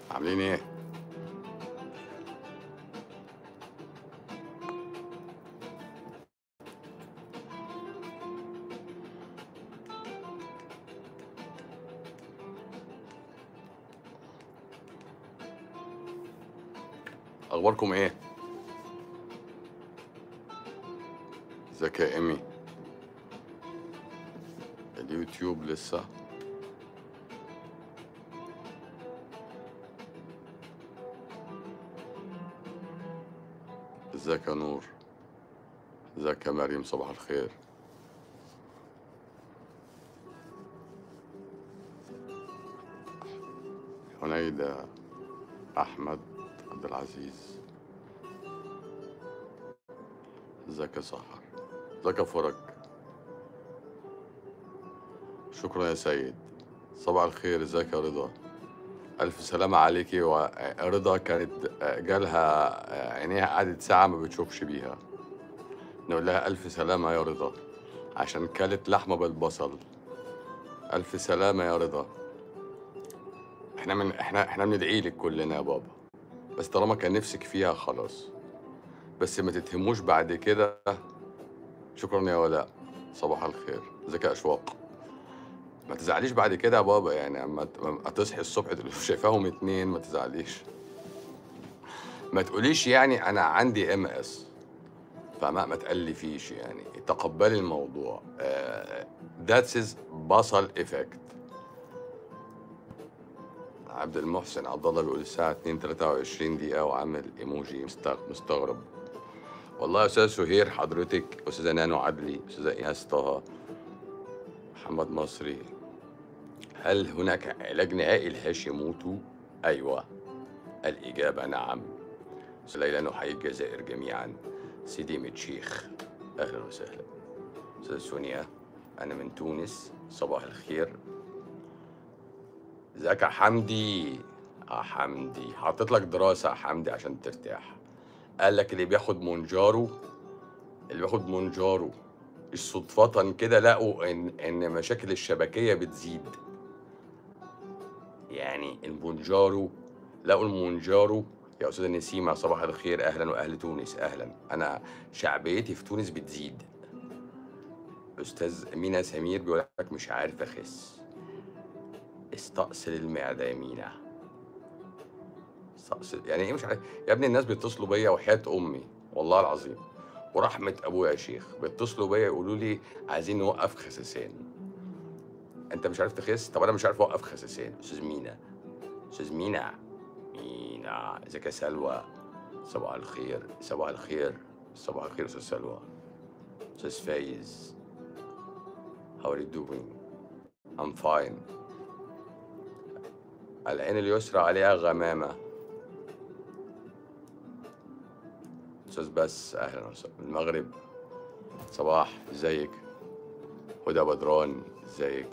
عاملين ايه؟ اخباركم ايه؟ ازيك يا ايمي؟ اليوتيوب لسه ازيك يا نور ازيك يا مريم صباح الخير هنيدة احمد عبد العزيز ازيك يا سحر ازيك يا فرج شكرا يا سيد صباح الخير ازيك يا رضا ألف سلامة عليكي ورضا كانت جالها عينيها قعدت ساعة ما بتشوفش بيها نقول لها ألف سلامة يا رضا عشان كلت لحمة بالبصل ألف سلامة يا رضا احنا من احنا احنا بندعي لك كلنا يا بابا بس طالما كان نفسك فيها خلاص بس ما تتهموش بعد كده شكرا يا ولاء صباح الخير ازيك يا اشواق ما تزعليش بعد كده يا بابا يعني اما ت- اما تصحي الصبح تقولي شايفاهم اتنين ما تزعليش ما تقوليش يعني انا عندي ام اس فما ما تألفيش يعني تقبلي الموضوع ذاتس از بصل افكت عبد المحسن عبد الله بيقول الساعة 2 23 دقيقة وعامل ايموجي مستغ- مستغرب والله يا استاذ سهير حضرتك استاذة نانو عدلي استاذة اياس طه محمد مصري هل هناك علاج نهائي لهاشيموتو؟ أيوة الإجابة نعم ليلى نحيي الجزائر جميعا سيدي متشيخ أهلا وسهلا أستاذ سونيا أنا من تونس صباح الخير ازيك يا حمدي يا حمدي حاطط لك دراسة يا حمدي عشان ترتاح قال لك اللي بياخد مونجارو اللي بياخد مونجارو صدفة كده لقوا إن إن مشاكل الشبكية بتزيد يعني المونجارو لقوا المونجارو يا أستاذة نسيمة صباح الخير أهلا وأهل تونس أهلا أنا شعبيتي في تونس بتزيد أستاذ مينا سمير بيقول لك مش عارف أخس استأصل المعدة يا مينا استأصل يعني إيه مش عارف يا ابني الناس بيتصلوا بيا وحياة أمي والله العظيم ورحمة أبويا يا شيخ بيتصلوا بيا يقولوا لي عايزين نوقف خساسين أنت مش عارف تخس طب أنا مش عارف أوقف خساسين أستاذ مينا أستاذ مينا مينا ازيك يا سلوى صباح الخير صباح الخير صباح الخير أستاذ سلوى أستاذ فايز How are you doing? I'm fine العين اليسرى عليها غمامة أستاذ بس أهلا وسهلا من المغرب صباح ازيك هدى بدران ازيك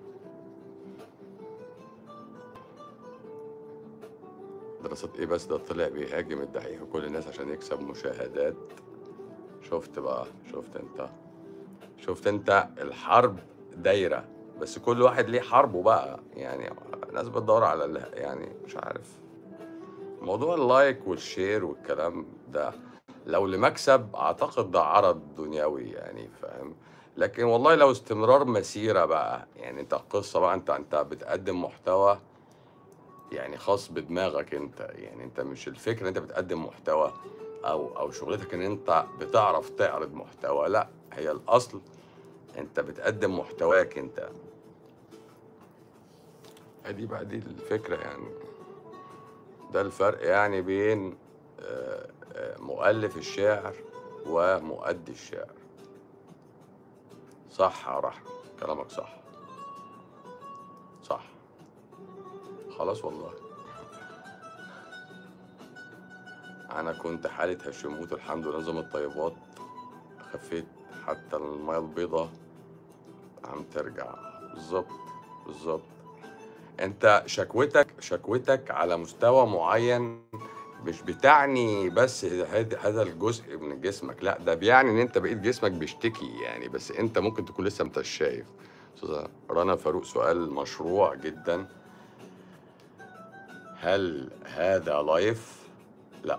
دراسات ايه بس ده طلع بيهاجم الدحيح وكل الناس عشان يكسب مشاهدات شفت بقى شفت انت شفت انت الحرب دايرة بس كل واحد ليه حربه بقى يعني الناس بتدور على ال- يعني مش عارف موضوع اللايك والشير والكلام ده لو لمكسب اعتقد ده عرض دنيوي يعني فاهم لكن والله لو استمرار مسيرة بقى يعني انت قصة بقى انت انت بتقدم محتوى يعني خاص بدماغك انت يعني انت مش الفكرة انت بتقدم محتوى او او شغلتك ان انت بتعرف تعرض محتوى لا هي الاصل انت بتقدم محتواك انت ادي بقى دي الفكرة يعني ده الفرق يعني بين آه، آه، مؤلف الشعر ومؤدي الشعر صح يا رحمة كلامك صح صح خلاص والله انا كنت حالة هشيموت الحمد لله نظام الطيبات خفيت حتى المية البيضاء عم ترجع بالظبط بالظبط انت شكوتك شكوتك على مستوى معين مش بتعني بس هاد- هذا الجزء من جسمك لا ده بيعني ان انت بقيت جسمك بيشتكي يعني بس انت ممكن تكون لسه انت شايف استاذه رنا فاروق سؤال مشروع جدا هل هذا لايف لا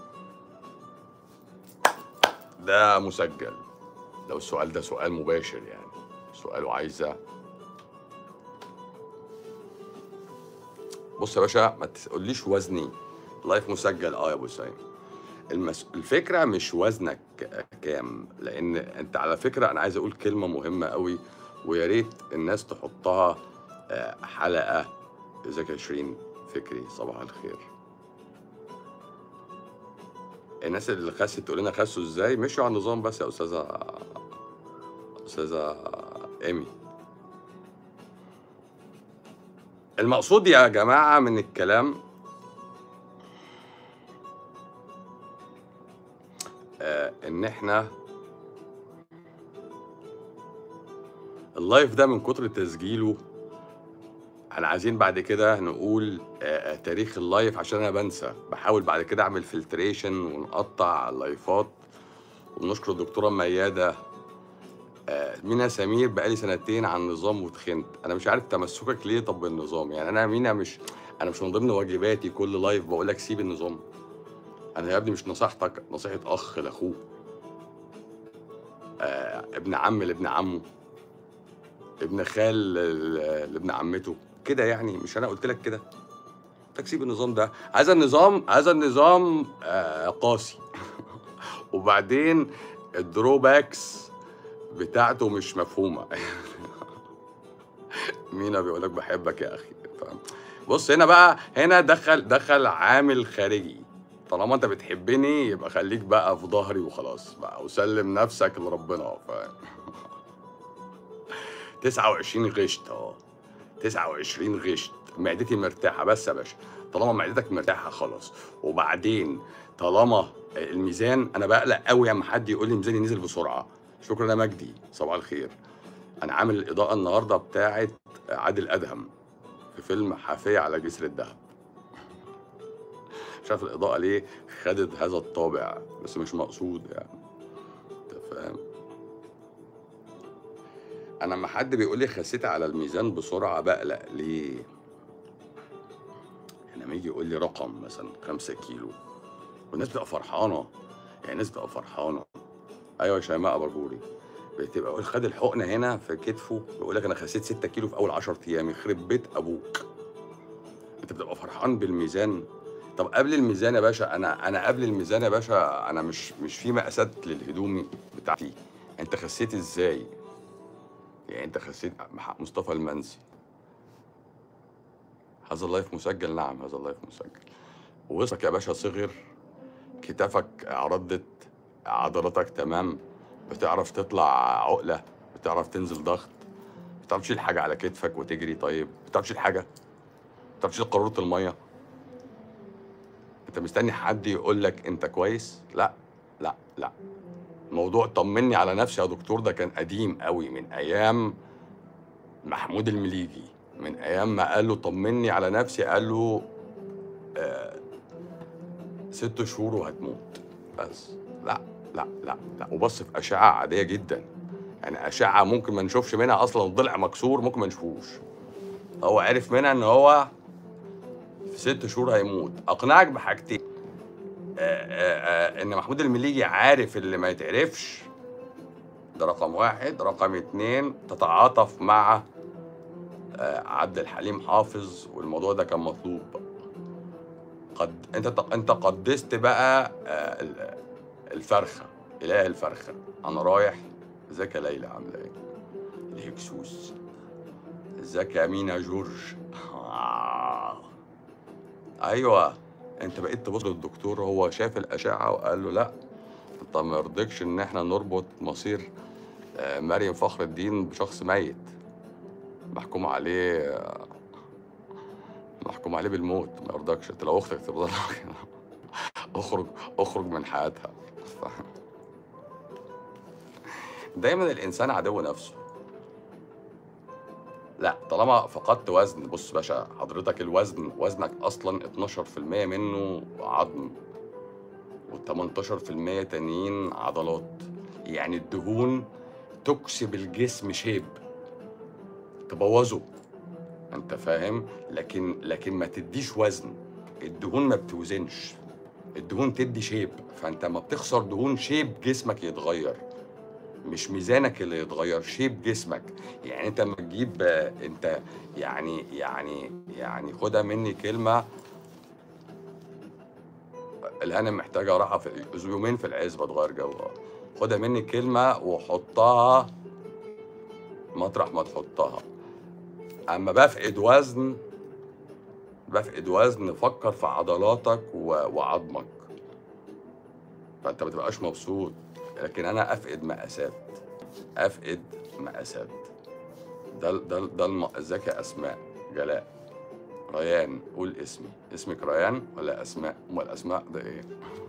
ده مسجل لو السؤال ده سؤال مباشر يعني سؤاله عايزه بص يا باشا ما تقوليش وزني لايف مسجل اه يا ابو سعيد المس... الفكره مش وزنك كام لان انت على فكره انا عايز اقول كلمه مهمه قوي ويا ريت الناس تحطها آه، حلقه ازيك يا شيرين فكري صباح الخير الناس اللي خست تقول لنا خسوا ازاي مشوا على النظام بس يا استاذه استاذه ايمي المقصود يا جماعه من الكلام آه ان احنا اللايف ده من كتر تسجيله احنا عايزين بعد كده نقول آه، آه، تاريخ اللايف عشان انا بنسى بحاول بعد كده اعمل فلتريشن ونقطع اللايفات ونشكر الدكتوره مياده آه، مينا سمير بقالي سنتين عن النظام وتخنت انا مش عارف تمسكك ليه طب بالنظام يعني انا مينا مش انا مش من ضمن واجباتي كل لايف بقول لك سيب النظام انا يا ابني مش نصيحتك نصيحه اخ لاخوه آه ابن عم لابن عمه ابن خال ل- لابن عمته كده يعني مش انا قلت لك كده قلت لك سيب النظام ده هذا النظام هذا النظام آه قاسي وبعدين الدروباكس بتاعته مش مفهومه مينا بيقول لك بحبك يا اخي فاهم بص هنا بقى هنا دخل دخل عامل خارجي طالما انت بتحبني يبقى خليك بقى في ظهري وخلاص بقى وسلم نفسك لربنا فاهم 29 غشت اه 29 غشت معدتي مرتاحه بس يا باشا طالما معدتك مرتاحه خلاص وبعدين طالما الميزان انا بقلق قوي لما حد يقول لي ميزاني نزل بسرعه شكرا يا مجدي صباح الخير انا عامل الاضاءه النهارده بتاعه عادل ادهم في فيلم حافيه على جسر الذهب مش عارف الاضاءه ليه خدت هذا الطابع بس مش مقصود يعني انت فاهم انا لما حد بيقول لي خسيت على الميزان بسرعه بقلق ليه يعني لما يجي يقول لي رقم مثلا 5 كيلو والناس بتبقى فرحانه يعني الناس بتبقى فرحانه ايوه يا شيماء برجوري بتبقى يقول خد الحقنه هنا في كتفه بيقول لك انا خسيت 6 كيلو في اول 10 ايام يخرب بيت ابوك انت بتبقى فرحان بالميزان طب قبل الميزان يا باشا انا انا قبل الميزان يا باشا انا مش مش في مقاسات للهدوم بتاعتي انت خسيت ازاي يعني انت خسيت مح- مصطفى المنسي هذا اللايف مسجل نعم هذا اللايف مسجل وسطك يا باشا صغر كتافك ردت عضلاتك تمام بتعرف تطلع عقلة بتعرف تنزل ضغط بتعرف تشيل حاجة على كتفك وتجري طيب بتعرف تشيل حاجة بتعرف تشيل قارورة المية انت مستني حد يقول لك انت كويس لا لا لا موضوع طمني على نفسي يا دكتور ده كان قديم قوي من ايام محمود المليجي من ايام ما قال له طمني على نفسي قال له آه ست شهور وهتموت بس لا لا لا لا وبص في اشعه عاديه جدا يعني اشعه ممكن ما نشوفش منها اصلا ضلع مكسور ممكن ما نشوفوش هو عرف منها ان هو في ست شهور هيموت اقنعك بحاجتين آه، آه، آه، ان محمود المليجي عارف اللي ما يتعرفش ده رقم واحد رقم اتنين تتعاطف مع آه، عبد الحليم حافظ والموضوع ده كان مطلوب قد انت انت قدست بقى آه، ال- الفرخه اله الفرخه انا رايح ازيك يا ليلى عامله ايه الهكسوس ازيك يا امينه جورج آه. ايوه انت بقيت تبص للدكتور هو شاف الاشعه وقال له لا انت ما يرضيكش ان احنا نربط مصير آه، مريم فخر الدين بشخص ميت محكوم عليه آه، محكوم عليه بالموت ما يرضكش انت لو اختك ترضى لك اخرج اخرج من حياتها دايما الانسان عدو نفسه لا طالما فقدت وزن بص باشا حضرتك الوزن وزنك اصلا 12% منه عظم و18% تانيين عضلات يعني الدهون تكسب الجسم شيب تبوظه انت فاهم لكن لكن ما تديش وزن الدهون ما بتوزنش الدهون تدي شيب فانت ما بتخسر دهون شيب جسمك يتغير مش ميزانك اللي يتغير شيب جسمك يعني انت لما تجيب انت يعني يعني يعني خدها مني كلمه الهنا محتاجه راحه في يومين في العزبه تغير جوها خدها مني كلمه وحطها مطرح ما تحطها اما بفقد وزن بفقد وزن فكر في عضلاتك وعظمك فانت ما تبقاش مبسوط لكن انا افقد مقاسات افقد مقاسات ده ده ده ازيك يا اسماء جلاء ريان قول اسمي اسمك ريان ولا اسماء امال اسماء ده ايه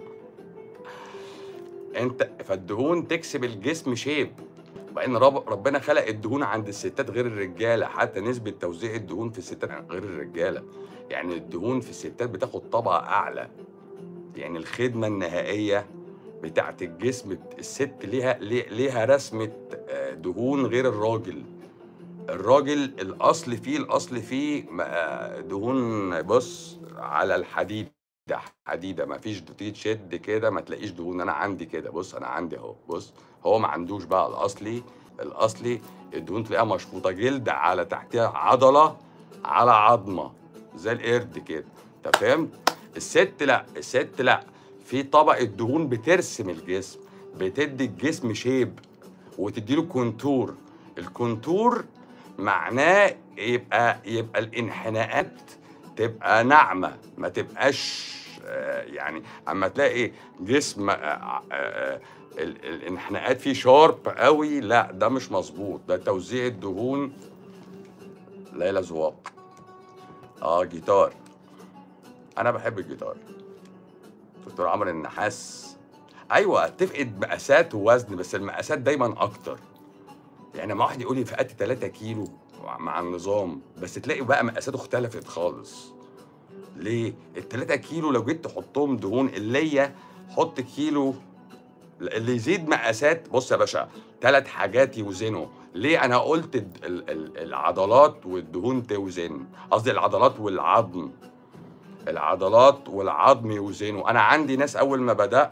انت فالدهون تكسب الجسم شيب وبعدين رب ربنا خلق الدهون عند الستات غير الرجاله حتى نسبه توزيع الدهون في الستات غير الرجاله يعني الدهون في الستات بتاخد طبقه اعلى يعني الخدمه النهائيه بتاعت الجسم الست ليها ليها رسمه آه، دهون غير الراجل الراجل الاصل فيه الاصل فيه آه، دهون بص على الحديد ده حديده ما فيش تيجي تشد كده ما تلاقيش دهون انا عندي كده بص انا عندي اهو بص هو ما عندوش بقى الاصلي الاصلي الدهون تلاقيها مشفوطه جلد على تحتها عضله على عظمه زي القرد كده انت فهمت الست لا الست لا في طبقه دهون بترسم الجسم بتدي الجسم شيب وتديله كونتور الكونتور معناه يبقى يبقى الانحناءات تبقى ناعمه ما تبقاش آه، يعني اما تلاقي جسم آه، آه، الانحناءات فيه شارب قوي لا ده مش مظبوط ده توزيع الدهون ليلى زواق اه جيتار انا بحب الجيتار دكتور عمرو النحاس ايوه تفقد مقاسات ووزن بس المقاسات دايما اكتر يعني لما واحد يقول لي فقدت 3 كيلو مع النظام بس تلاقي بقى مقاساته اختلفت خالص ليه؟ ال 3 كيلو لو جيت تحطهم دهون اللي حط كيلو اللي يزيد مقاسات بص يا باشا ثلاث حاجات يوزنوا ليه انا قلت العضلات والدهون توزن قصدي العضلات والعظم العضلات والعظم يوزنوا انا عندي ناس اول ما بدات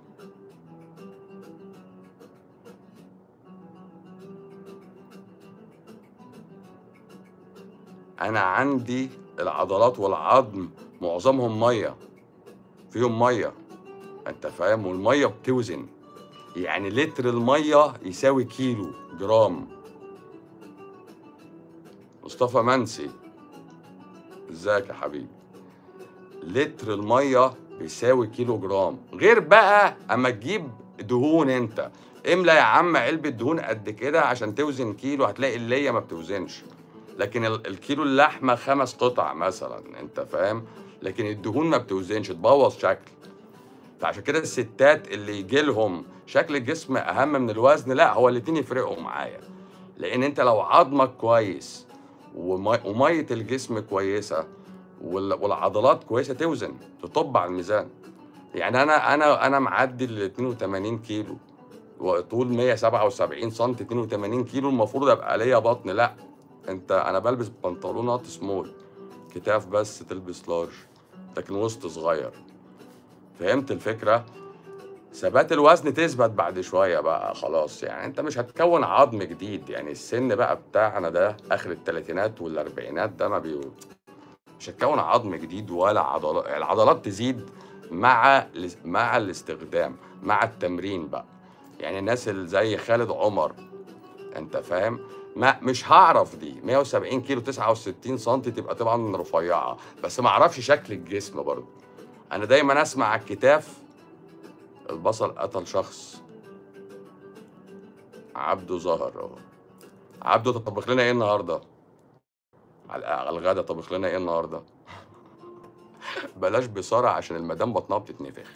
انا عندي العضلات والعظم معظمهم ميه فيهم ميه انت فاهم والميه بتوزن يعني لتر الميه يساوي كيلو جرام مصطفى منسي ازيك يا حبيبي لتر الميه بيساوي كيلو جرام غير بقى اما تجيب دهون انت املى يا عم علبه دهون قد كده عشان توزن كيلو هتلاقي اللي ما بتوزنش لكن الكيلو اللحمه خمس قطع مثلا انت فاهم لكن الدهون ما بتوزنش تبوظ شكل فعشان كده الستات اللي يجي لهم شكل الجسم اهم من الوزن لا هو الاتنين يفرقوا معايا لان انت لو عظمك كويس وميه الجسم كويسه والعضلات كويسه توزن تطب على الميزان يعني انا انا انا معدي ال 82 كيلو وطول 177 سم 82 كيلو المفروض ابقى ليا بطن لا انت انا بلبس بنطلونات سمول كتاف بس تلبس لارج لكن وسط صغير فهمت الفكره ثبات الوزن تثبت بعد شويه بقى خلاص يعني انت مش هتكون عظم جديد يعني السن بقى بتاعنا ده اخر الثلاثينات والاربعينات ده ما بي مش هتكون عظم جديد ولا عضلات العضلات تزيد مع مع الاستخدام مع التمرين بقى يعني الناس اللي زي خالد عمر انت فاهم ما مش هعرف دي 170 كيلو 69 سم تبقى طبعا رفيعه بس ما اعرفش شكل الجسم برضه انا دايما اسمع على الكتاف البصل قتل شخص عبده ظهر اهو عبده طبخ لنا ايه النهارده على الغدا طبخ لنا ايه النهارده بلاش بصارة عشان المدام بطنها بتتنفخ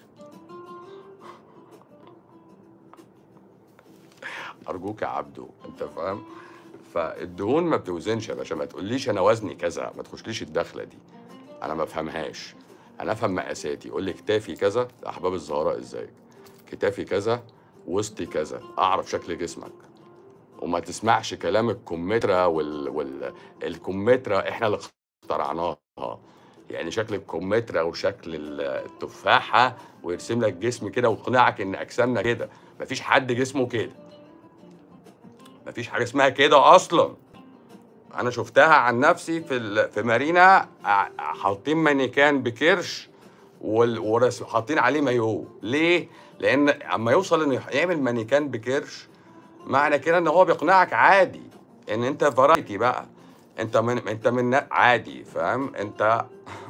ارجوك يا عبدو انت فاهم فالدهون ما بتوزنش يا باشا ما تقوليش انا وزني كذا ما تخشليش الدخله دي انا ما افهمهاش انا افهم مقاساتي يقول لي كتافي كذا احباب الزهراء ازيك كتافي كذا وسطي كذا اعرف شكل جسمك وما تسمعش كلام الكمثرى وال, وال... الكمثرى احنا اللي اخترعناها يعني شكل الكمثرى وشكل ال- التفاحه ويرسم لك جسم كده ويقنعك ان اجسامنا كده مفيش حد جسمه كده مفيش حاجه اسمها كده اصلا انا شفتها عن نفسي في ال- في مارينا ع- حاطين مانيكان بكرش وال- ورس حاطين عليه مايو ليه لان اما يوصل انه يعمل مانيكان بكرش معنى كده ان هو بيقنعك عادي ان انت فرايتي بقى انت من انت من عادي فاهم انت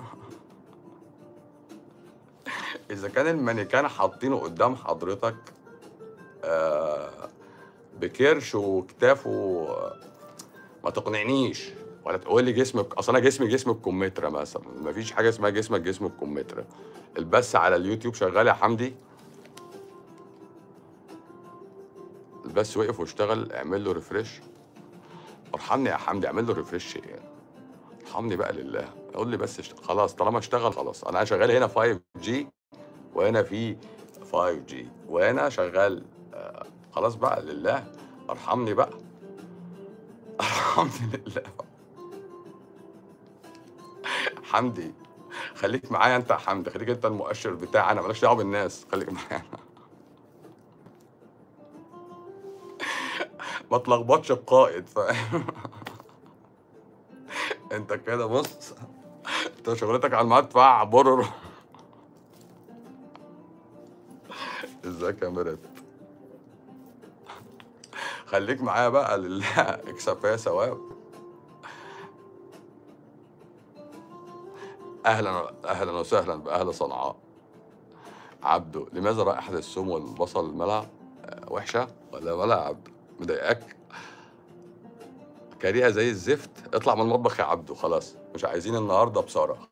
اذا كان المانيكان حاطينه قدام حضرتك آه بكرش وكتافه آه، ما تقنعنيش ولا تقول لي جسمك اصل انا جسمي جسم الكمثرى مثلا ما فيش حاجه اسمها جسمك جسم الكمثرى البث على اليوتيوب شغال يا حمدي البث وقف واشتغل اعمل له ريفرش ارحمني يا حمدي اعمل له ريفرش يعني ارحمني بقى لله قول لي بس اشت... خلاص طالما اشتغل خلاص انا شغال هنا 5 جي وهنا في 5 جي وهنا شغال آه خلاص بقى لله ارحمني بقى ارحمني لله حمدي خليك معايا انت يا حمدي خليك انت المؤشر بتاعي انا مالكش دعوه بالناس خليك معايا أنا. ما تلخبطش القائد فاهم انت كده بص انت شغلتك على المدفع برر ازيك يا مرت خليك معايا بقى لله اكسب فيا ثواب اهلا اهلا وسهلا باهل صنعاء عبده لماذا رائحه الثوم والبصل ملع آه، وحشه ولا ملع يا عبده مضايقاك كريهه زي الزفت اطلع من المطبخ يا عبده خلاص مش عايزين النهارده بصاره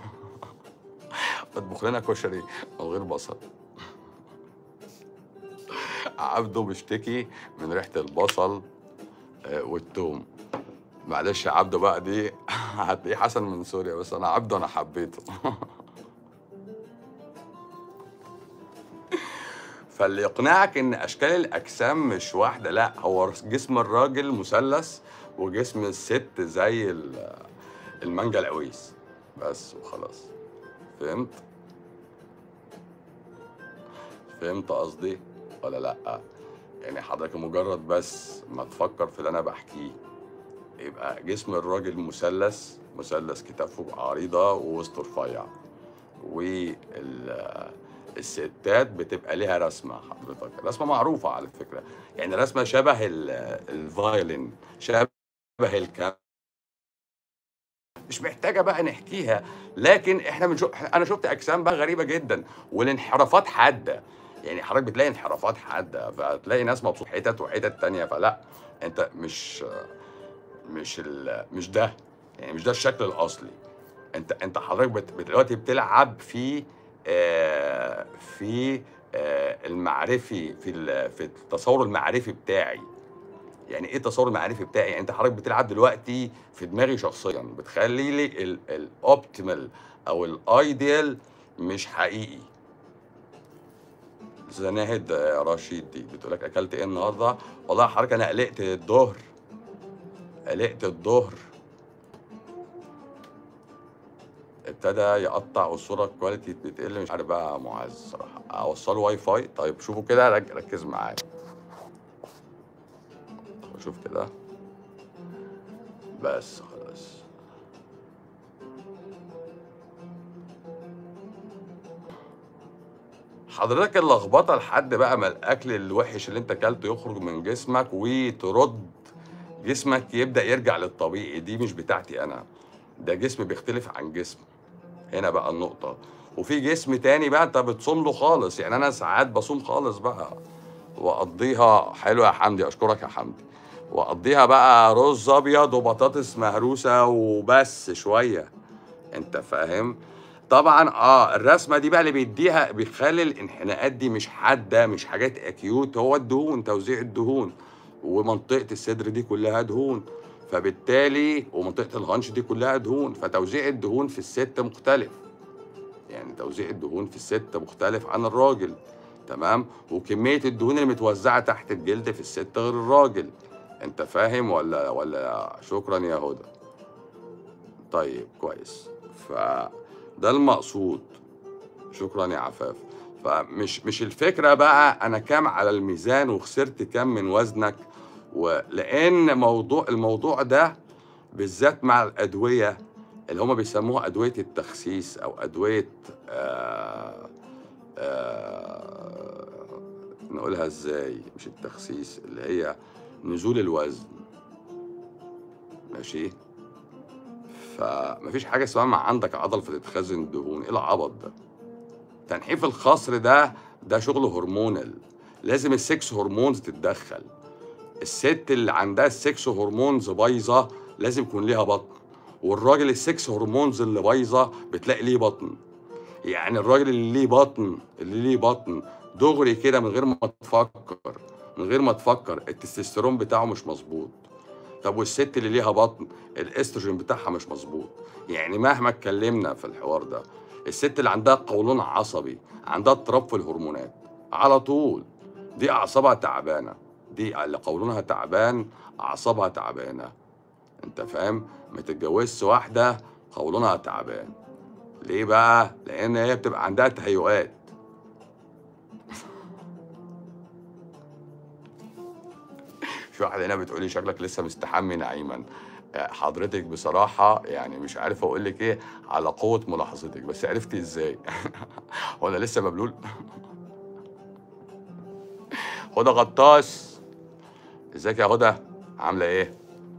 اطبخ لنا كشري من غير بصل عبده بيشتكي من ريحه البصل آه، والثوم معلش يا عبده بقى دي هتلاقيه حسن من سوريا بس انا عبده انا حبيته فاللي يقنعك ان اشكال الاجسام مش واحده لا هو جسم الراجل مثلث وجسم الست زي ال- المانجا العويس بس وخلاص فهمت فهمت قصدي ولا لا يعني حضرتك مجرد بس ما تفكر في اللي انا بحكيه يبقى جسم الراجل مثلث مثلث كتافه عريضه ووسطه رفيع والستات بتبقى ليها رسمه حضرتك رسمه معروفه على فكره يعني رسمه شبه ال- الفايلن شبه الكام مش محتاجه بقى نحكيها لكن احنا بنشوف انا شفت اجسام بقى غريبه جدا والانحرافات حاده يعني حضرتك بتلاقي انحرافات حاده فتلاقي ناس مبسوط حتت وحتت تانية فلا انت مش مش ال... مش ده يعني مش ده الشكل الاصلي انت انت حضرتك بت... بت- دلوقتي بتلعب في آه في آه المعرفي في ال... في التصور المعرفي بتاعي يعني ايه التصور المعرفي بتاعي يعني انت حضرتك بتلعب دلوقتي في دماغي شخصيا بتخلي لي الاوبتيمال او الايديال مش حقيقي زناهد آه، رشيد دي بتقول لك اكلت ايه النهارده والله حضرتك انا قلقت الظهر قلقت الظهر ابتدى يقطع والصوره الكواليتي بتقل مش عارف بقى يا معاذ الصراحه اوصله واي فاي طيب شوفوا كده رك- ركز معايا شوف كده بس خلاص حضرتك اللخبطه لحد بقى ما الاكل الوحش اللي انت اكلته يخرج من جسمك وترد جسمك يبدا يرجع للطبيعي دي مش بتاعتي انا ده جسم بيختلف عن جسم هنا بقى النقطه وفي جسم تاني بقى انت بتصوم له خالص يعني انا ساعات بصوم خالص بقى واقضيها حلو يا حمدي اشكرك يا حمدي واقضيها بقى رز ابيض وبطاطس مهروسه وبس شويه انت فاهم طبعا اه الرسمه دي بقى اللي بيديها بيخلي الانحناءات دي مش حاده مش حاجات اكيوت هو الدهون توزيع الدهون ومنطقه الصدر دي كلها دهون فبالتالي ومنطقه الهانش دي كلها دهون فتوزيع الدهون في الست مختلف يعني توزيع الدهون في الست مختلف عن الراجل تمام وكميه الدهون اللي متوزعه تحت الجلد في الست غير الراجل انت فاهم ولا ولا شكرا يا هدى طيب كويس فده المقصود شكرا يا عفاف فمش مش الفكره بقى انا كام على الميزان وخسرت كام من وزنك ولان موضوع الموضوع ده بالذات مع الادويه اللي هم بيسموها ادويه التخسيس او ادويه آآ آآ نقولها ازاي مش التخسيس اللي هي نزول الوزن ماشي فمفيش حاجه اسمها ما عندك عضل فتتخزن دهون ايه العبط ده تنحيف الخصر ده ده شغل هرمونال لازم السكس هرمونز تتدخل الست اللي عندها السكس هرمونز بايظه لازم يكون ليها بطن والراجل السكس هرمونز اللي بايظه بتلاقي ليه بطن يعني الراجل اللي ليه بطن اللي ليه بطن دغري كده من غير ما تفكر من غير ما تفكر التستوستيرون بتاعه مش مظبوط طب والست اللي ليها بطن الاستروجين بتاعها مش مظبوط يعني مهما اتكلمنا في الحوار ده الست اللي عندها قولون عصبي عندها اضطراب في الهرمونات على طول دي اعصابها تعبانه دي اللي قولونها تعبان اعصابها تعبانه انت فاهم ما تتجوزش واحده قولونها تعبان ليه بقى لان هي بتبقى عندها تهيؤات في واحده هنا بتقولي شكلك لسه مستحمي نعيما حضرتك بصراحة يعني مش عارف أقول لك إيه على قوة ملاحظتك بس عرفتي إزاي؟ هو أنا لسه مبلول؟ هدى غطاس ازيك يا هدى؟ عاملة إيه؟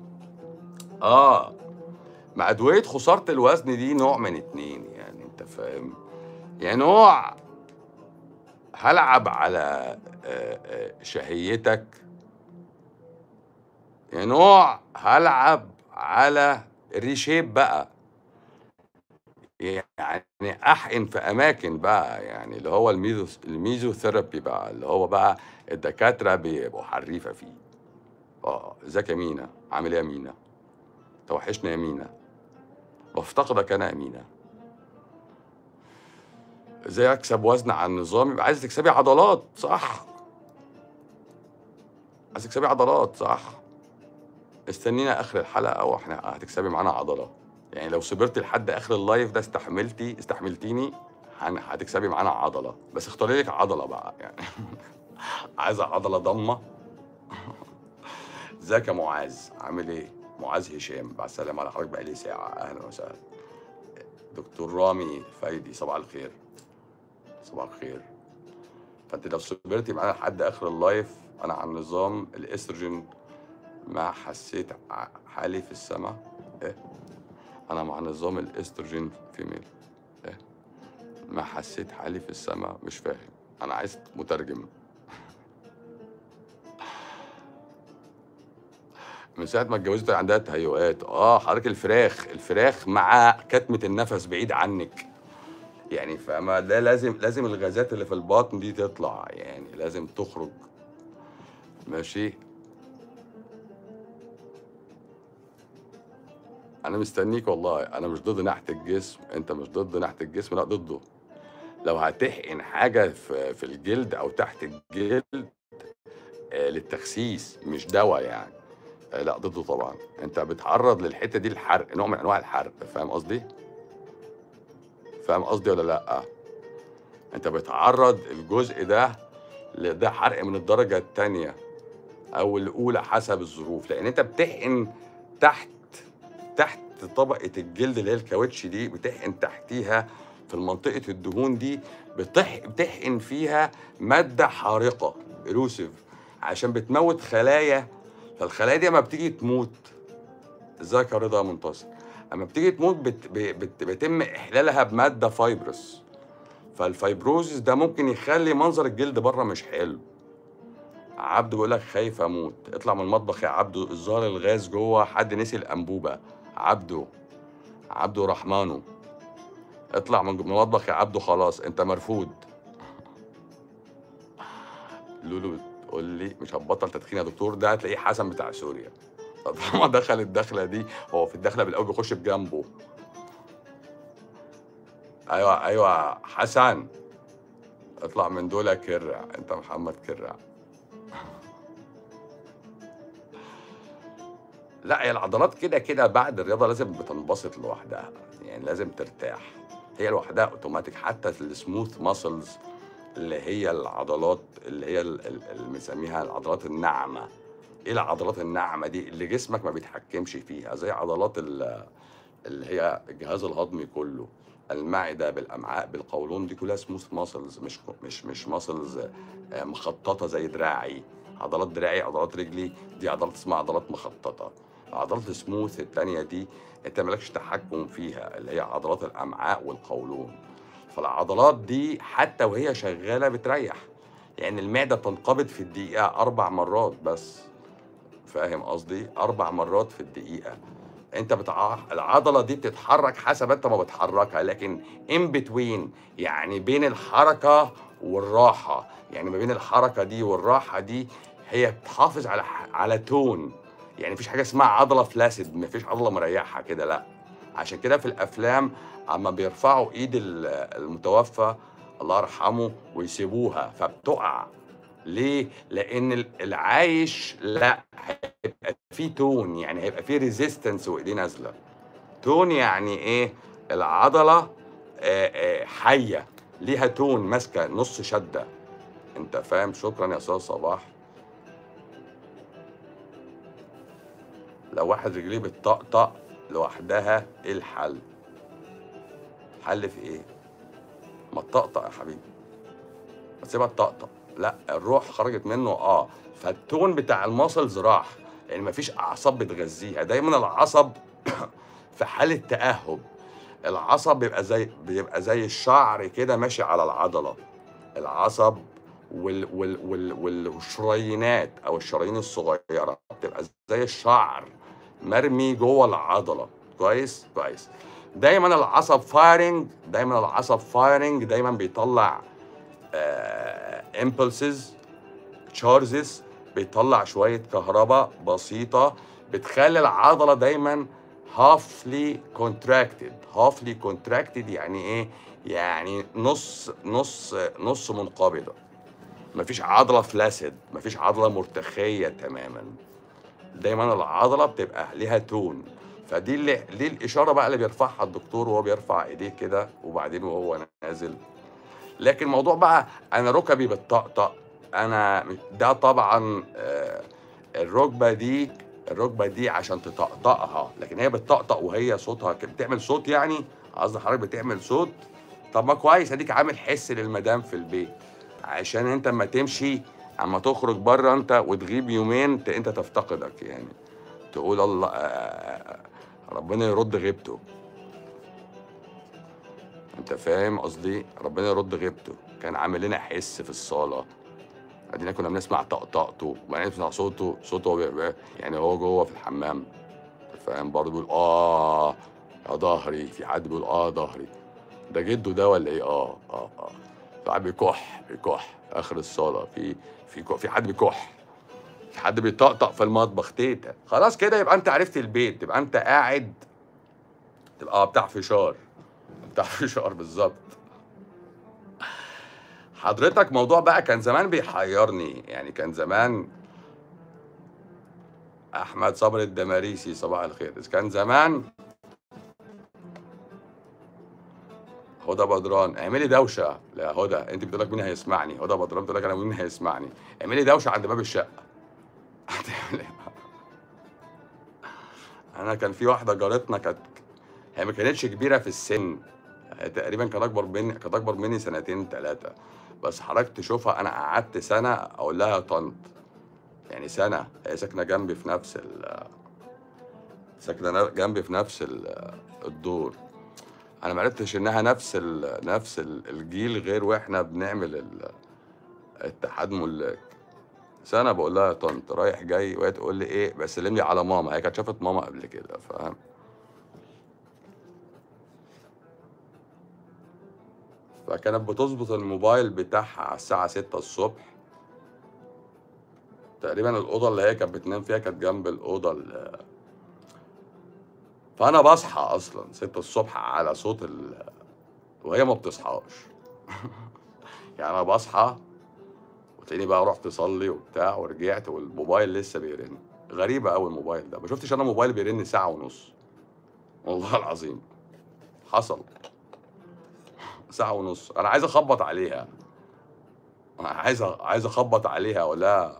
آه مع أدوية خسارة الوزن دي نوع من اتنين يعني أنت فاهم؟ يعني نوع هلعب على شهيتك يعني نوع هلعب على ريشيب بقى يعني احقن في اماكن بقى يعني اللي هو الميزو الميزوثيرابي بقى اللي هو بقى الدكاتره بيبقوا حريفه فيه اه ازيك يا مينا عامل ايه يا مينا توحشنا يا مينا بفتقدك انا يا مينا ازاي اكسب وزن على النظام يبقى عايز تكسبي عضلات صح عايز تكسبي عضلات صح استنينا اخر الحلقه واحنا هتكسبي معانا عضله يعني لو صبرتي لحد اخر اللايف ده استحملتي استحملتيني هتكسبي معانا عضله بس اختاري لك عضله بقى يعني عايزه عضله ضمه ازيك يا معاذ عامل ايه معاذ هشام بعد السلامه على حضرتك بقالي ساعه اهلا وسهلا دكتور رامي فايدي صباح الخير صباح الخير فانت لو صبرتي معانا لحد اخر اللايف انا على النظام الاستروجين ما حسيت حالي في السماء ايه انا مع نظام الاستروجين فيميل ايه ما حسيت حالي في السماء مش فاهم انا عايز مترجم من ساعه ما اتجوزت عندها تهيؤات اه حضرتك الفراخ الفراخ مع كتمه النفس بعيد عنك يعني فما ده لازم لازم الغازات اللي في البطن دي تطلع يعني لازم تخرج ماشي انا مستنيك والله انا مش ضد ناحيه الجسم انت مش ضد ناحيه الجسم لا ضده لو هتحقن حاجه في, في الجلد او تحت الجلد آه للتخسيس مش دواء يعني آه لا ضده طبعا انت بتعرض للحته دي الحرق نوع من انواع الحرق فاهم قصدي فاهم قصدي ولا لا انت بتعرض الجزء ده لده حرق من الدرجه الثانيه او الاولى حسب الظروف لان انت بتحقن تحت تحت طبقة الجلد اللي هي الكاوتش دي بتحقن تحتيها في منطقة الدهون دي بتح... بتحقن فيها مادة حارقة إلوسيف عشان بتموت خلايا فالخلايا دي لما بتيجي تموت ازيك يا رضا منتصر اما بتيجي تموت بت... بت... بيتم احلالها بماده فايبرس فالفايبروزيس ده ممكن يخلي منظر الجلد بره مش حلو عبده بيقول لك خايف اموت اطلع من المطبخ يا عبده الظاهر الغاز جوه حد نسي الانبوبه عبده عبده رحمانه اطلع من المطبخ يا عبده خلاص انت مرفوض لولو تقول لي مش هتبطل تدخين يا دكتور ده هتلاقيه حسن بتاع سوريا طالما دخل الدخله دي هو في الدخله بالاول بيخش بجنبه ايوه ايوه حسن اطلع من دول كرع انت محمد كرع لأ هي العضلات كده، كده بعد الرياضة لازم بتنبسط لوحدها، يعني لازم ترتاح، هي لوحدها أوتوماتيك حتى الsmooth muscles اللي هي العضلات اللي هي ال ال اللي بنسميها العضلات الناعمة، إيه العضلات الناعمة دي؟ اللي جسمك ما بيتحكمش فيها، زي عضلات ال اللي هي الجهاز الهضمي كله، المعدة بالأمعاء بالقولون دي كلها smooth muscles مش مش مش muscles آآ مخططة زي دراعي، عضلات دراعي، عضلات رجلي، دي عضلات اسمها عضلات مخططة، عضلات الsmooth التانية دي أنت ما لكش تحكم فيها، اللي هي عضلات الأمعاء والقولون، فالعضلات دي حتى وهي شغالة بتريح، يعني المعدة بتنقبض في الدقيقة 4 مرات بس، فاهم قصدي؟ 4 مرات في الدقيقة، أنت بتع العضلة دي بتتحرك حسب أنت ما بتحركها، لكن in between يعني بين الحركة والراحة، يعني ما بين الحركة دي والراحة دي هي بتحافظ على ح على tone يعني ما فيش حاجة اسمها عضلة flaccid ما فيش عضلة مريحة كده لأ، عشان كده في الأفلام أمّا بيرفعوا إيد ال المتوفى الله يرحمه ويسيبوها فبتُقع، ليه؟ لإن ال العايش لأ هيبقى في tone يعني هيبقى في resistance وإيديه نازلة، tone يعني إيه؟ العضلة آآ آآ حية ليها tone ماسكة نُص شدة، أنت فاهم؟ شكرًا يا أستاذ صباح. لو واحد رجليه بتطقطق لوحدها إيه الحل؟ الحل في إيه؟ ما تطقطق يا حبيبي، ما تسيبها تطقطق، لأ الروح خرجت منه آه، فالtone بتاع الmuscles راح، لإن ما فيش أعصاب بتغذيها، دايمًا العصب في حالة تأهب، العصب بيبقى زي بيبقى زي الشعر كده ماشي على العضلة، العصب وال وال وال والشريينات أو الشرايين الصغيرة بتبقى زي الشعر مرمي جوه العضلة، كويس؟ كويس، دايمًا العصب firing دايمًا العصب firing دايمًا بيطلّع آآ impulses charges بيطلّع شوية كهربا بسيطة بتخلّي العضلة دايمًا halfly contracted halfly contracted يعني إيه؟ يعني نُص نُص نُص منقبضة، ما فيش عضلة flaccid ما فيش عضلة مرتخية تمامًا، دايمًا العضلة بتبقى ليها tone فدي اللي دي الإشارة بقى اللي بيرفعها الدكتور وهو بيرفع إيديه كده وبعدين وهو نازل، لكن موضوع بقى أنا ركبي بتطقطق أنا م ده طبعًا آآ الركبة دي الركبة دي عشان تطقطقها، لكن هي بتطقطق وهي صوتها ك بتعمل صوت يعني؟ قصد حضرتك بتعمل صوت؟ طب ما كويس أديك عامل حِس للمدام في البيت، عشان أنت أمّا تمشي أمّا تخرج برّه أنت وتغيب يومين ت أنت تفتقدك يعني، تقول الله آآ ربنا يرُد غيبته. أنت فاهم قصدي؟ ربنا يرُد غيبته، كان عامل لنا حِس في الصالة، أدينا كنا بنسمع طقطقته وبعدين نسمع صوته صوته وهو بي يعني وهو جوه في الحمام، أنت فاهم؟ برضه بيقول آه يا ضهري، في حد بيقول آه ضهري، ده جده ده والّا إيه؟ آه، آه، آه، فقاعد بيكُح، بيكُح آخر الصالة في في ك في حد بيكُح، في حد بيطقطق في المطبخ تيتة، خلاص كده يبقى أنت عرفت البيت، تبقى أنت قاعد تبقى آه بتاع فشار، بتاع فشار بالضبط. حضرتك موضوع بقى كان زمان بيحيرني، يعني كان زمان أحمد صبري الدماريسي صباح الخير، إذ كان زمان هدى بدران اعملي دوشة يا هدى، أنتِ بتقول لك مين هيسمعني، هدى بدران بتقول لك أنا مين هيسمعني، اعملي دوشة عند باب الشقة. هتعمل إيه؟ أنا كان في واحدة جارتنا كانت هي ما كانتش كبيرة في السن، هي تقريبًا كانت أكبر مني كانت أكبر مني سنتين 3 بس حضرتك تشوفها أنا قعدت سنة أقول لها يا طنط، يعني سنة، هي ساكنة جنبي في نفس ال ساكنة ن جنبي في نفس ال الدور، أنا ما عرفتش إنها نفس ال نفس ال الجيل غير وإحنا بنعمل ال اتحاد ملاك، سنة باقول لها يا طنط رايح جاي وهي تقول لي إيه بقى سلِّم لي على ماما، هي كانت شافت ماما قبل كده فاهم؟ فكانت بتضبط الموبايل بتاعها على الساعة 6:00 ص. تقريبًا الأوضة اللي هي كانت بتنام فيها كانت جنب الأوضة ال فأنا باصحى أصلًا 6:00 ص على صوت ال وهي ما بتصحاش يعني أنا باصحى وتلاقيني بقى رُحت أصلّي وبتاع ورجعت والموبايل لسه بيرن، غريبة أوي الموبايل ده ما شفتش أنا موبايل بيرن ساعة ونص والله العظيم حصل ساعة ونص أنا عايز أخبط عليها أنا عايز أ- عايز أخبط عليها أقول لها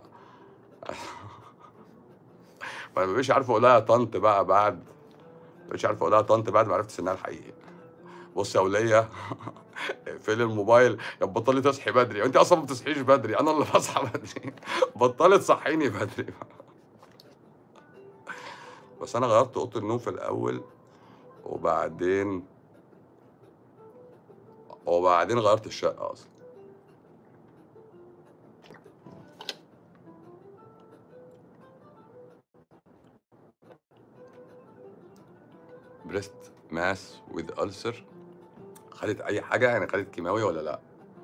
ما مش عارف أقول لها يا طنط بقى بعد مش عارف أقول لها يا طنط بعد ما عرفت سنها الحقيقي بص يا ولية اقفلي الموبايل يا بطلي تصحي بدري وانت اصلا ما بتصحيش بدري انا اللي بصحى بدري بطلي تصحيني بدري بس انا غيرت اوضه النوم في الاول وبعدين وبعدين غيرت الشقه اصلا بريست ماس وذ ألسر خدت اي حاجه يعني خدت كيماوي ولا لا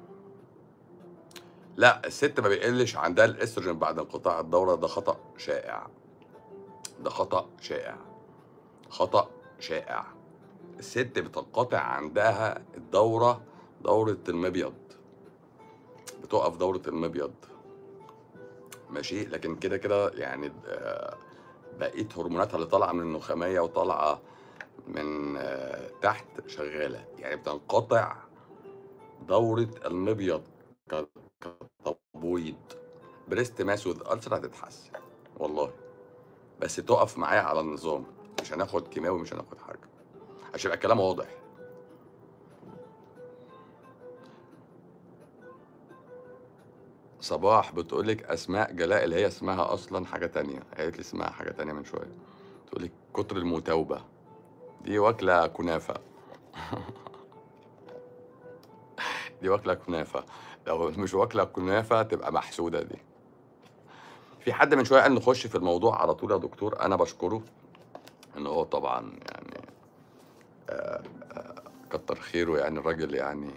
لا الست ما بيقلش عندها الاستروجين بعد انقطاع الدوره ده خطا شائع ده خطا شائع خطا شائع الست بتنقطع عندها الدوره دوره المبيض بتقف دوره المبيض ماشي لكن كده كده يعني آه، بقيه هرموناتها اللي طالعه من النخاميه وطالعه من آه، تحت شغاله يعني بتنقطع دوره المبيض ك- كتبويض بريست ماس وذ ألسر هتتحسن والله بس تقف معايا على النظام مش هناخد كيماوي مش هناخد حاجه عشان يبقى الكلام واضح صباح بتقولك اسماء جلاء اللي هي اسمها اصلا حاجه تانية قالت لي اسمها حاجه تانية من شويه تقولك كتر المتوبه دي واكله كنافه دي واكله كنافه لو مش واكله كنافه تبقى محسوده دي في حد من شويه قال نخش في الموضوع على طول يا دكتور انا بشكره ان هو طبعا يعني كتر خيره يعني الراجل يعني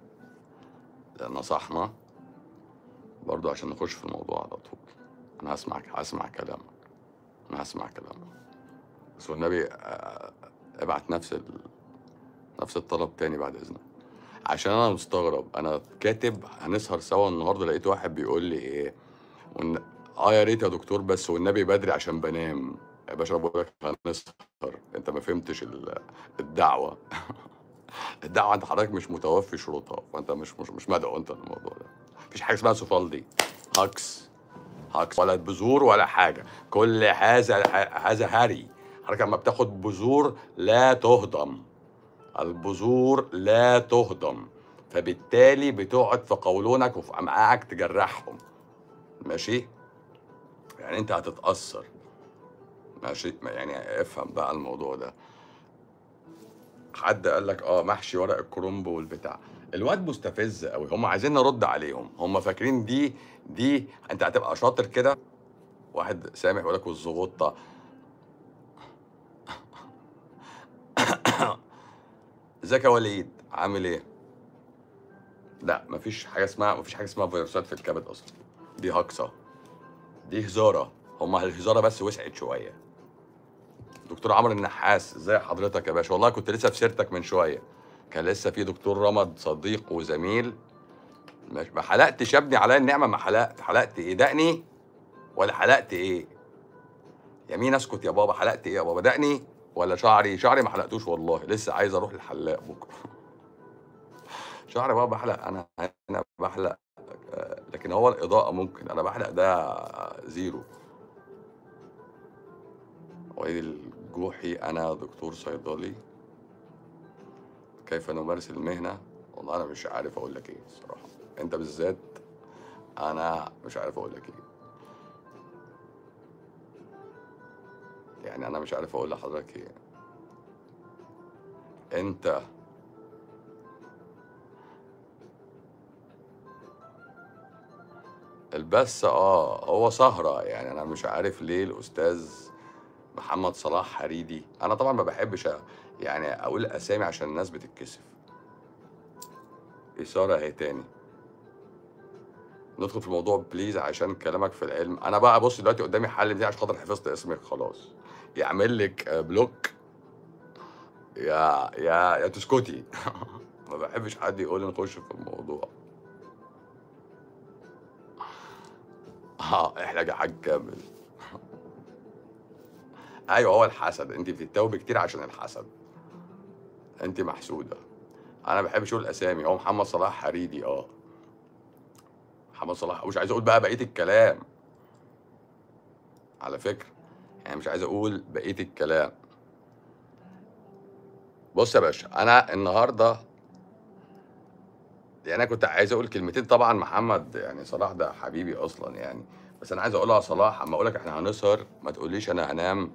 نصحنا برضو عشان نخش في الموضوع على طول انا هسمع هسمع كلامك انا هسمع كلامك بس والنبي آه، ابعت نفس ال... نفس الطلب تاني بعد اذنك عشان انا مستغرب انا كاتب هنسهر سوا النهارده لقيت واحد بيقول لي ايه ون... اه يا ريت يا دكتور بس والنبي بدري عشان بنام يا باشا بقول لك هنسهر انت ما فهمتش ال- الدعوه الدعوه انت حضرتك مش متوفي شروطها فانت مش مش مش مدعو انت للموضوع ده مفيش حاجه اسمها سوفالدي هاكس هاكس ولا بذور ولا حاجه كل هذا هذا هري حضرتك لما بتاخد بذور لا تهضم البذور لا تهضم فبالتالي بتقعد في قولونك وفي امعائك تجرحهم ماشي يعني انت هتتاثر ماشي يعني افهم بقى الموضوع ده حد قال لك اه محشي ورق الكرنب والبتاع الواد مستفز قوي هم عايزين نرد عليهم هم فاكرين دي دي انت هتبقى شاطر كده واحد سامح يقول لك والزغطه ازيك يا وليد عامل ايه لا مفيش حاجه اسمها مفيش حاجه اسمها فيروسات في الكبد اصلا دي هكسه دي هزاره هم الهزاره بس وسعت شويه دكتور عمرو النحاس ازي حضرتك يا باشا والله كنت لسه في سيرتك من شويه كان لسه في دكتور رمض صديق وزميل مش ما حلقتش يا ابني عليا النعمه ما حلقت حلقت ايه دقني ولا حلقت ايه يمين اسكت يا بابا حلقت ايه يا بابا دقني ولا شعري شعري ما حلقتوش والله لسه عايز اروح للحلاق بكره شعري بابا بحلق انا انا بحلق آه، لكن هو الاضاءه ممكن انا بحلق ده زيرو وائل الجوحي انا دكتور صيدلي كيف نمارس المهنه والله انا مش عارف اقول لك ايه الصراحه انت بالذات انا مش عارف اقول لك ايه يعني انا مش عارف اقول لحضرتك ايه انت البث اه هو سهرة يعني انا مش عارف ليه الاستاذ محمد صلاح حريدي انا طبعا ما بحبش أ- يعني اقول اسامي عشان الناس بتتكسف اثارة اهي تاني ندخل في الموضوع بليز عشان كلامك في العلم انا بقى بص دلوقتي قدامي حل دي عشان خاطر حفظت اسمك خلاص يعمل لك آه، بلوك يا يا يا تسكتي ما بحبش حد يقول لي نخش في الموضوع اه احلى يا حاج كامل ايوه هو الحسد انت بتتوبي كتير عشان الحسد انت محسوده انا ما بحبش اقول اسامي هو محمد صلاح حريدي اه محمد صلاح مش عايز اقول بقى بقيه الكلام على فكره يعني مش عايز اقول بقيه الكلام بص يا باشا انا النهارده يعني انا كنت عايز اقول كلمتين طبعا محمد يعني صلاح ده حبيبي اصلا يعني بس انا عايز اقولها صلاح اما اقول لك احنا هنسهر ما تقوليش انا هنام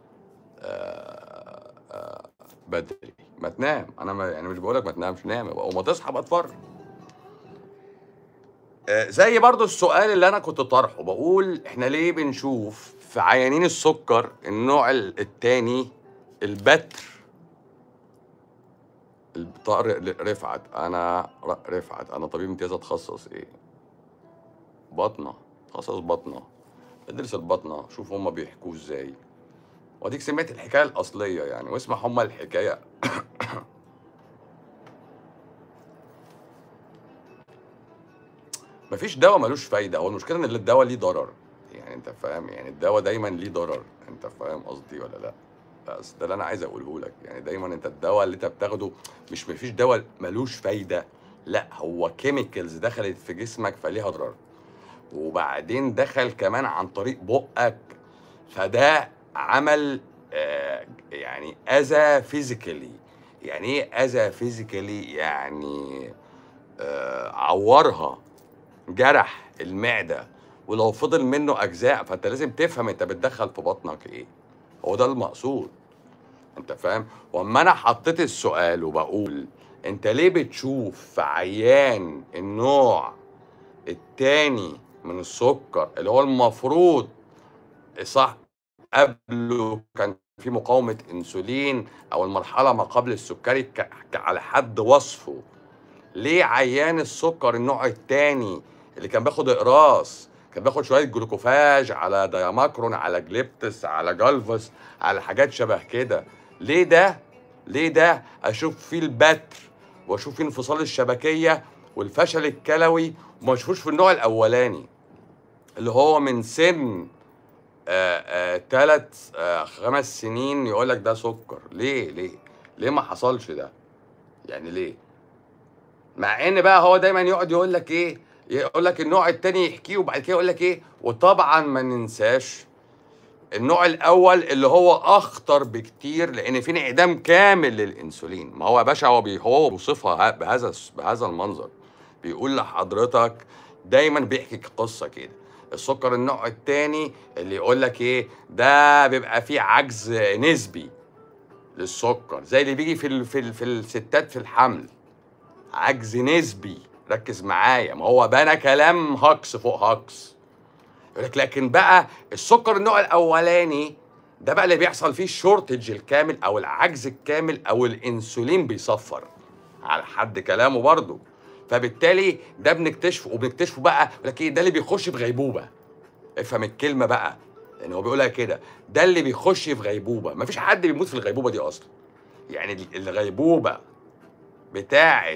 آه، آه، بدري ما تنام انا ما يعني مش بقول لك ما تنامش نام وما تصحى بقى اتفرج آه، زي برضو السؤال اللي انا كنت طرحه بقول احنا ليه بنشوف في عيانين السكر النوع الثاني البتر طارق رفعت انا رفعت انا طبيب امتياز اتخصص ايه بطنه تخصص بطنه ادرس البطنه شوف هما بيحكوا ازاي واديك سمعت الحكايه الاصليه يعني واسمع هما الحكايه مفيش دواء ملوش فايده هو المشكله ان الدواء ليه ضرر يعني انت فاهم يعني الدواء دايما ليه ضرر انت فاهم قصدي ولا لا بس ده اللي انا عايز اقوله لك يعني دايما انت الدواء اللي انت بتاخده مش مفيش دواء ملوش فايده لا هو كيميكالز دخلت في جسمك فليها ضرر وبعدين دخل كمان عن طريق بقك فده عمل آه يعني اذى فيزيكالي يعني ايه اذى فيزيكالي يعني آه عورها جرح المعده ولو فضل منه اجزاء فانت لازم تفهم انت بتدخل في بطنك ايه هو ده المقصود انت فاهم واما انا حطيت السؤال وبقول انت ليه بتشوف في عيان النوع التاني من السكر اللي هو المفروض صح قبله كان في مقاومة انسولين او المرحلة ما قبل السكري على حد وصفه ليه عيان السكر النوع التاني اللي كان بياخد اقراص كان بياخد شويه جلوكوفاج على دياماكرون على جليبتس على جالفس على حاجات شبه كده ليه ده ليه ده اشوف فيه البتر واشوف فيه انفصال الشبكيه والفشل الكلوي وما اشوفوش في النوع الاولاني اللي هو من سن ثلاث آه خمس سنين يقول لك ده سكر ليه ليه ليه ما حصلش ده يعني ليه مع ان بقى هو دايما يقعد يقول لك ايه يقول لك النوع التاني يحكيه وبعد كده يقول لك ايه وطبعا ما ننساش النوع الاول اللي هو اخطر بكتير لان في انعدام كامل للانسولين ما هو يا باشا هو بي هو بيوصفها بهذا بهذا المنظر بيقول لحضرتك دايما بيحكي قصه كده السكر النوع الثاني اللي يقول لك ايه ده بيبقى فيه عجز نسبي للسكر زي اللي بيجي في ال في ال في الستات في الحمل عجز نسبي ركز معايا ما هو بنى كلام هكس فوق هكس يقول لك لكن بقى السكر النوع الاولاني ده بقى اللي بيحصل فيه الشورتج الكامل او العجز الكامل او الانسولين بيصفر على حد كلامه برضه فبالتالي ده بنكتشفه وبنكتشفه بقى لك ايه ده اللي بيخش في غيبوبه افهم الكلمه بقى لان هو بيقولها كده ده اللي بيخش في غيبوبه مفيش حد بيموت في الغيبوبه دي اصلا يعني الغيبوبه بتاعه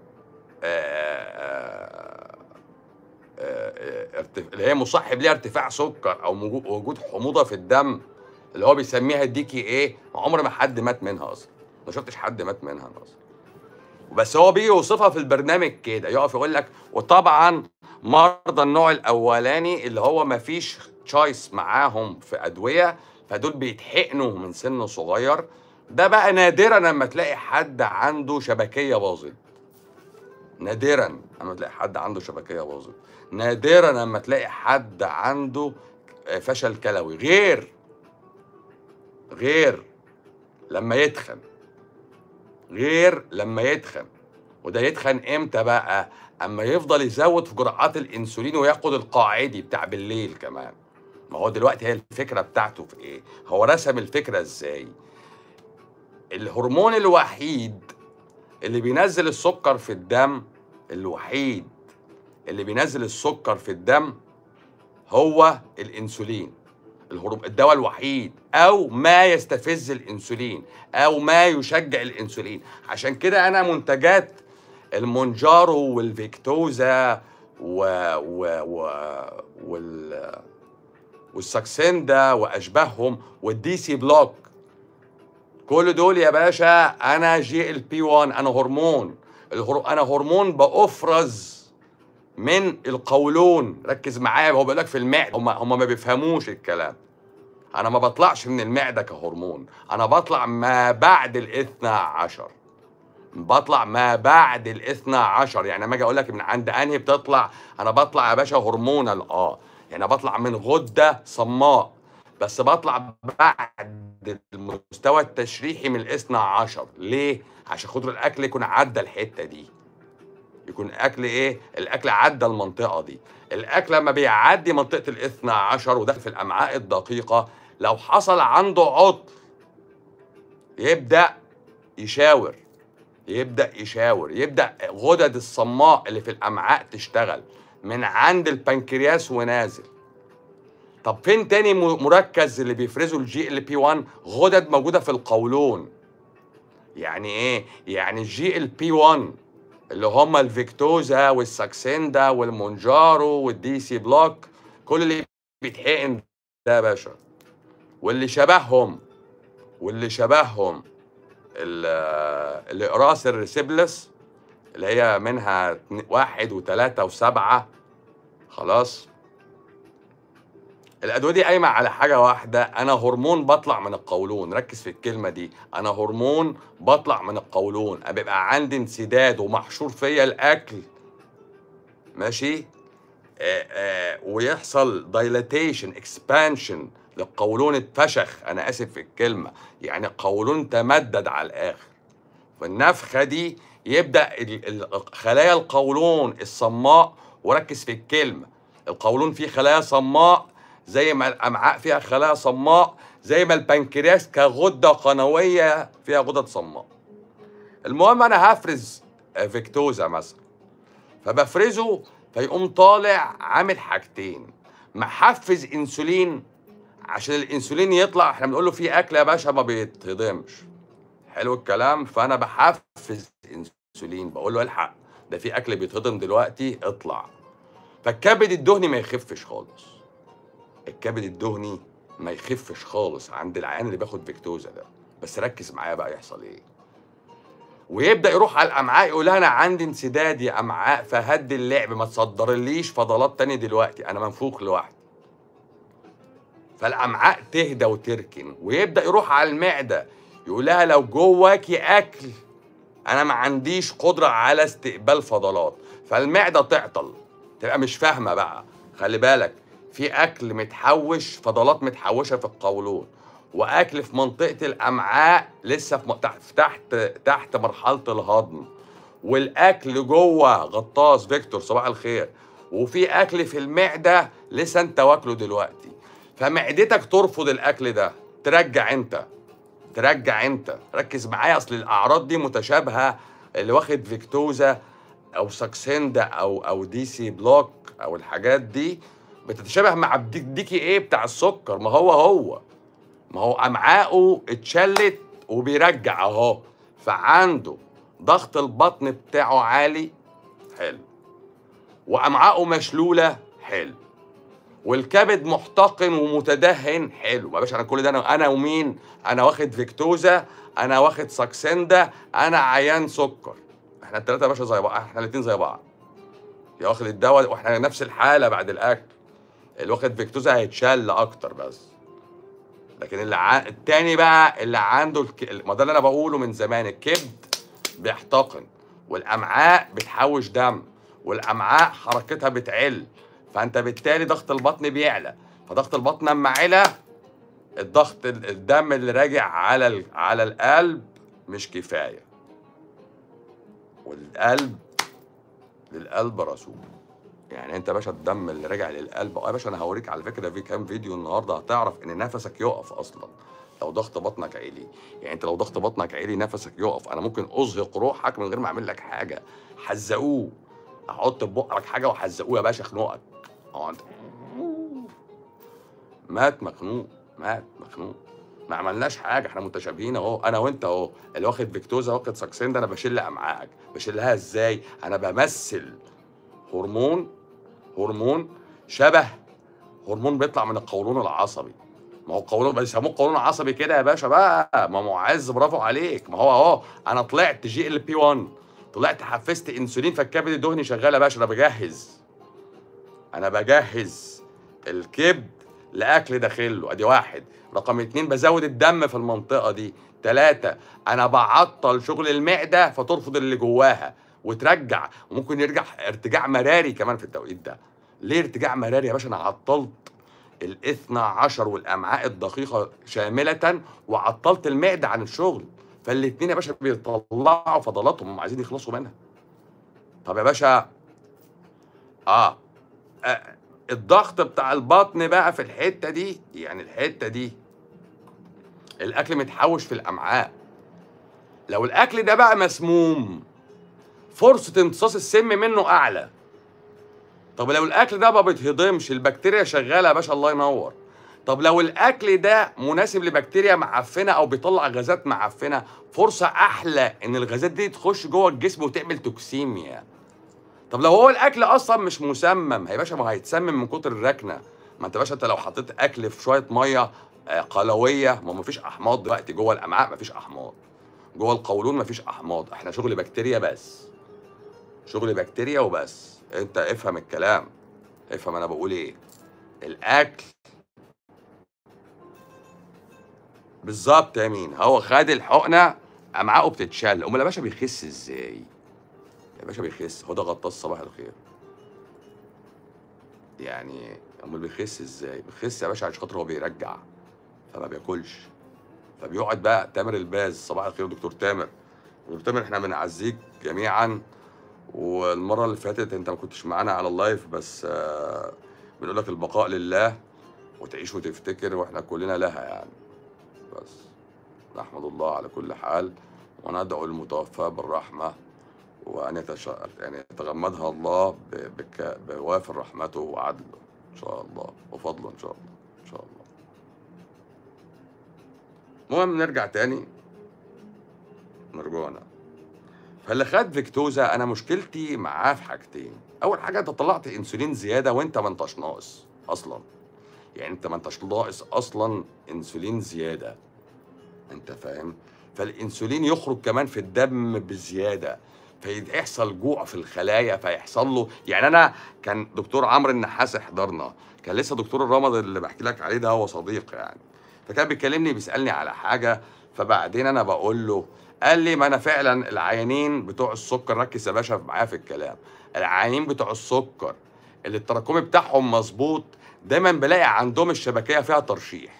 اللي هي مصاحب ليها ارتفاع سكر او وجود حموضه في الدم اللي هو بيسميها الديكي ايه عمر ما حد مات منها اصلا ما شفتش حد مات منها اصلا بس هو بيجي يوصفها في البرنامج كده يقف يقول لك وطبعا مرضى النوع الاولاني اللي هو ما فيش تشايس معاهم في ادويه فدول بيتحقنوا من سن صغير ده بقى نادرا لما تلاقي حد عنده شبكيه باظت نادرا اما تلاقي حد عنده شبكيه باظت نادرا لما تلاقي حد عنده فشل كلوي غير غير لما يتخن غير لما يتخن وده يتخن امتى بقى اما يفضل يزود في جرعات الانسولين وياخد القاعدي بتاع بالليل كمان ما هو دلوقتي هي الفكره بتاعته في ايه هو رسم الفكره ازاي الهرمون الوحيد اللي بينزل السكر في الدم الوحيد اللي بينزل السكر في الدم هو الانسولين الدواء الوحيد او ما يستفز الانسولين او ما يشجع الانسولين عشان كده انا منتجات المونجارو والفيكتوزا و, و, و وال والساكسندا واشباههم والدي سي بلوك كل دول يا باشا انا جي ال بي 1 انا هرمون الهر... انا هرمون بافرز من القولون ركز معايا هو بيقول لك في المعده هم هم ما بيفهموش الكلام انا ما بطلعش من المعده كهرمون انا بطلع ما بعد الاثنى عشر بطلع ما بعد الاثنى عشر يعني لما اجي اقول لك من عند انهي بتطلع انا بطلع يا باشا هرمونال اه يعني بطلع من غده صماء بس بطلع بعد المستوى التشريحي من الاثنى عشر ليه عشان خاطر الاكل يكون عدى الحته دي يكون الاكل ايه الاكل عدى المنطقه دي الاكل لما بيعدي منطقه الاثنى عشر وداخل في الامعاء الدقيقه لو حصل عنده عطل يبدا يشاور يبدا يشاور يبدا غدد الصماء اللي في الامعاء تشتغل من عند البنكرياس ونازل طب فين تاني مركز اللي بيفرزوا الجي ال بي 1 غدد موجوده في القولون يعني ايه يعني الجي ال بي 1 اللي هم الفيكتوزا والساكسيندا والمونجارو والدي سي بلوك كل اللي بيتحقن ده يا باشا واللي شبههم واللي شبههم الاقراص الريسيبلس اللي هي منها واحد وثلاثة وسبعة خلاص الادويه دي قايمه على حاجه واحده انا هرمون بطلع من القولون ركز في الكلمه دي انا هرمون بطلع من القولون بيبقى عندي انسداد ومحشور فيا الاكل ماشي آآ آآ ويحصل دايلاتيشن اكسبانشن للقولون اتفشخ انا اسف في الكلمه يعني القولون تمدد على الاخر فالنفخه دي يبدا خلايا القولون الصماء وركز في الكلمه القولون فيه خلايا صماء زي ما الامعاء فيها خلايا صماء زي ما البنكرياس كغده قنويه فيها غدد صماء المهم انا هفرز فيكتوزا مثلا فبفرزه فيقوم طالع عامل حاجتين محفز انسولين عشان الانسولين يطلع احنا بنقول له في اكل يا باشا ما بيتهضمش حلو الكلام فانا بحفز انسولين بقول له الحق ده في اكل بيتهضم دلوقتي اطلع فالكبد الدهني ما يخفش خالص الكبد الدهني ما يخفش خالص عند العيان اللي بياخد فيكتوزا ده بس ركز معايا بقى يحصل ايه ويبدا يروح على الامعاء يقول انا عندي انسداد يا امعاء فهد اللعب ما تصدرليش فضلات تاني دلوقتي انا منفوخ لوحدي فالامعاء تهدى وتركن ويبدا يروح على المعده يقول لها لو جواكي اكل انا ما عنديش قدره على استقبال فضلات فالمعده تعطل تبقى مش فاهمه بقى خلي بالك في اكل متحوش فضلات متحوشه في القولون واكل في منطقه الامعاء لسه في تحت تحت مرحله الهضم والاكل جوه غطاس فيكتور صباح الخير وفي اكل في المعده لسه انت واكله دلوقتي فمعدتك ترفض الاكل ده ترجع انت ترجع انت ركز معايا اصل الاعراض دي متشابهه اللي واخد فيكتوزا او ساكسيندا او او دي سي بلوك او الحاجات دي بتتشابه مع ديكي ايه بتاع السكر ما هو هو ما هو امعائه اتشلت وبيرجع اهو فعنده ضغط البطن بتاعه عالي حلو وامعائه مشلوله حلو والكبد محتقن ومتدهن حلو يا باشا انا كل ده انا انا ومين انا واخد فيكتوزا انا واخد ساكسندا انا عيان سكر احنا الثلاثه يا باشا زي بعض احنا الاثنين زي بعض يا واخد الدواء واحنا نفس الحاله بعد الاكل اللي واخد فيكتوزا هيتشل اكتر بس لكن اللي ع... التاني بقى اللي عنده الك... ما ده اللي انا بقوله من زمان الكبد بيحتقن والامعاء بتحوش دم والامعاء حركتها بتعل فانت بالتالي ضغط البطن بيعلى فضغط البطن اما علا الضغط الدم اللي راجع على ال... على القلب مش كفايه والقلب للقلب رسول يعني انت يا باشا الدم اللي راجع للقلب اه يا باشا انا هوريك على فكره في كام فيديو النهارده هتعرف ان نفسك يقف اصلا لو ضغط بطنك عالي يعني انت لو ضغط بطنك عالي نفسك يقف انا ممكن ازهق روحك من غير ما اعمل لك حاجه حزقوه احط في بقك حاجه وحزقوه يا باشا اخنقك اه انت مات مخنوق مات مخنوق ما عملناش حاجه احنا متشابهين اهو انا وانت اهو اللي واخد فيكتوزا واخد ساكسين ده انا بشيل امعائك بشيلها ازاي انا بمثل هرمون هرمون شبه هرمون بيطلع من القولون العصبي ما هو قولون بيسموه قولون عصبي كده يا باشا بقى ما معز برافو عليك ما هو اهو انا طلعت جي ال بي 1 طلعت حفزت انسولين فالكبد الدهني شغال يا باشا انا بجهز انا بجهز الكبد لاكل داخله ادي واحد رقم اتنين بزود الدم في المنطقه دي تلاتة انا بعطل شغل المعده فترفض اللي جواها وترجع وممكن يرجع ارتجاع مراري كمان في التوقيت ده ليه ارتجاع مراري يا باشا انا عطلت الاثنى عشر والامعاء الدقيقه شامله وعطلت المعده عن الشغل فالاتنين يا باشا بيطلعوا فضلاتهم هم عايزين يخلصوا منها طب يا باشا اه, آه الضغط بتاع البطن بقى في الحته دي يعني الحته دي الاكل متحوش في الامعاء لو الاكل ده بقى مسموم فرصه امتصاص السم منه اعلى طب لو الاكل ده ما بيتهضمش البكتيريا شغاله يا باشا الله ينور طب لو الاكل ده مناسب لبكتيريا معفنه او بيطلع غازات معفنه فرصه احلى ان الغازات دي تخش جوه الجسم وتعمل توكسيميا طب لو هو الاكل اصلا مش مسمم يا باشا ما هيتسمم من كتر الركنه ما انت باشا انت لو حطيت اكل في شويه ميه آه، قلويه ما مفيش احماض دلوقتي جوه الامعاء مفيش احماض جوه القولون مفيش احماض احنا شغل بكتيريا بس شغل بكتيريا وبس انت افهم الكلام افهم انا بقول ايه الاكل بالظبط يا مين هو خد الحقنه امعائه بتتشل امال يا باشا بيخس ازاي يا باشا بيخس هو ده غطاس صباح الخير يعني امال بيخس ازاي بيخس يا باشا عشان خاطر هو بيرجع فما بياكلش فبيقعد بقى تامر الباز صباح الخير دكتور تامر دكتور تامر احنا بنعزيك جميعا والمره اللي فاتت انت ما كنتش معانا على اللايف بس آه، بنقول لك البقاء لله وتعيش وتفتكر واحنا كلنا لها يعني بس نحمد الله على كل حال وندعو المتوفى بالرحمه وان يتش... يعني يتغمدها الله ب... بك... بوافر رحمته وعدله ان شاء الله وفضله ان شاء الله ان شاء الله المهم نرجع تاني مرجوعنا فاللي خد فيكتوزا انا مشكلتي معاه في حاجتين اول حاجه انت طلعت انسولين زياده وانت ما انتش ناقص اصلا يعني انت ما انتش ناقص اصلا انسولين زياده انت فاهم فالانسولين يخرج كمان في الدم بزياده فيحصل جوع في الخلايا فيحصل له يعني انا كان دكتور عمرو النحاس حضرنا كان لسه دكتور الرمض اللي بحكي لك عليه ده هو صديق يعني فكان بيكلمني بيسالني على حاجه فبعدين انا بقول له قال لي ما انا فعلا العيانين بتوع السكر ركز يا باشا معايا في الكلام العيانين بتوع السكر اللي التراكمي بتاعهم مظبوط دايما بلاقي عندهم الشبكيه فيها ترشيح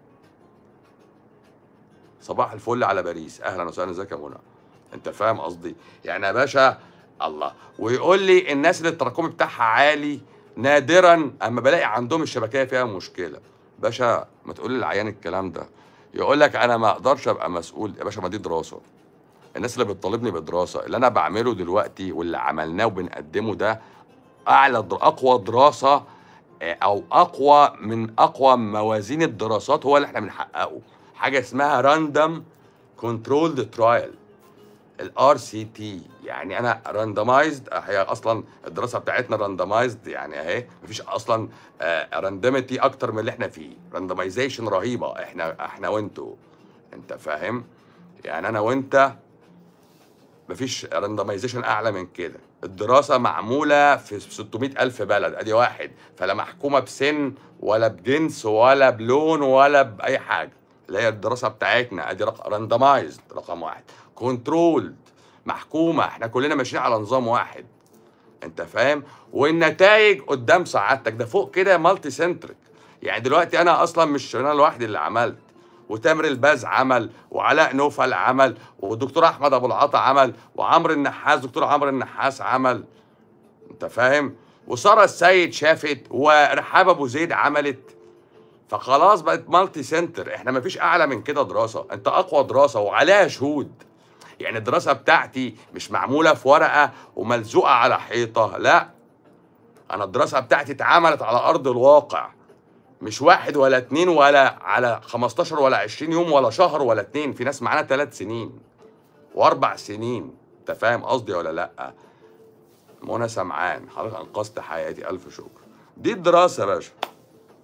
صباح الفل على باريس اهلا وسهلا ازيك يا منى انت فاهم قصدي يعني يا باشا الله ويقول لي الناس اللي التراكمي بتاعها عالي نادرا اما بلاقي عندهم الشبكيه فيها مشكله باشا ما تقول للعيان الكلام ده يقول لك انا ما اقدرش ابقى مسؤول يا باشا ما دي دراسه الناس اللي بتطالبني بدراسه اللي انا بعمله دلوقتي واللي عملناه وبنقدمه ده اعلى اقوى دراسه آه، او اقوى من اقوى موازين الدراسات هو اللي احنا بنحققه حاجه اسمها راندوم كنترولد ترايل الار سي تي يعني انا راندمايزد هي اصلا الدراسه بتاعتنا راندمايزد يعني اهي مفيش اصلا راندمتي آه، اكتر من اللي احنا فيه راندمايزيشن رهيبه احنا احنا وانتوا انت فاهم يعني انا وانت مفيش راندمايزيشن اعلى من كده الدراسة معمولة في 600 ألف بلد أدي واحد فلا محكومة بسن ولا بجنس ولا بلون ولا بأي حاجة اللي هي الدراسة بتاعتنا أدي راندمايزد رقم واحد كنترولد محكومه احنا كلنا ماشيين على نظام واحد انت فاهم والنتائج قدام سعادتك ده فوق كده مالتي سنتريك يعني دلوقتي انا اصلا مش انا لوحدي اللي عملت وتامر الباز عمل وعلاء نوفل عمل والدكتور احمد ابو العطا عمل وعمرو النحاس دكتور عمرو النحاس عمل انت فاهم وساره السيد شافت ورحاب ابو زيد عملت فخلاص بقت مالتي سنتر احنا مفيش اعلى من كده دراسه انت اقوى دراسه وعليها شهود يعني الدراسه بتاعتي مش معموله في ورقه وملزوقه على حيطه لا انا الدراسه بتاعتي اتعملت على ارض الواقع مش واحد ولا اتنين ولا على 15 ولا 20 يوم ولا شهر ولا اتنين في ناس معانا ثلاث سنين واربع سنين انت فاهم قصدي ولا لا منى سمعان حضرتك انقذت حياتي الف شكر دي الدراسه يا باشا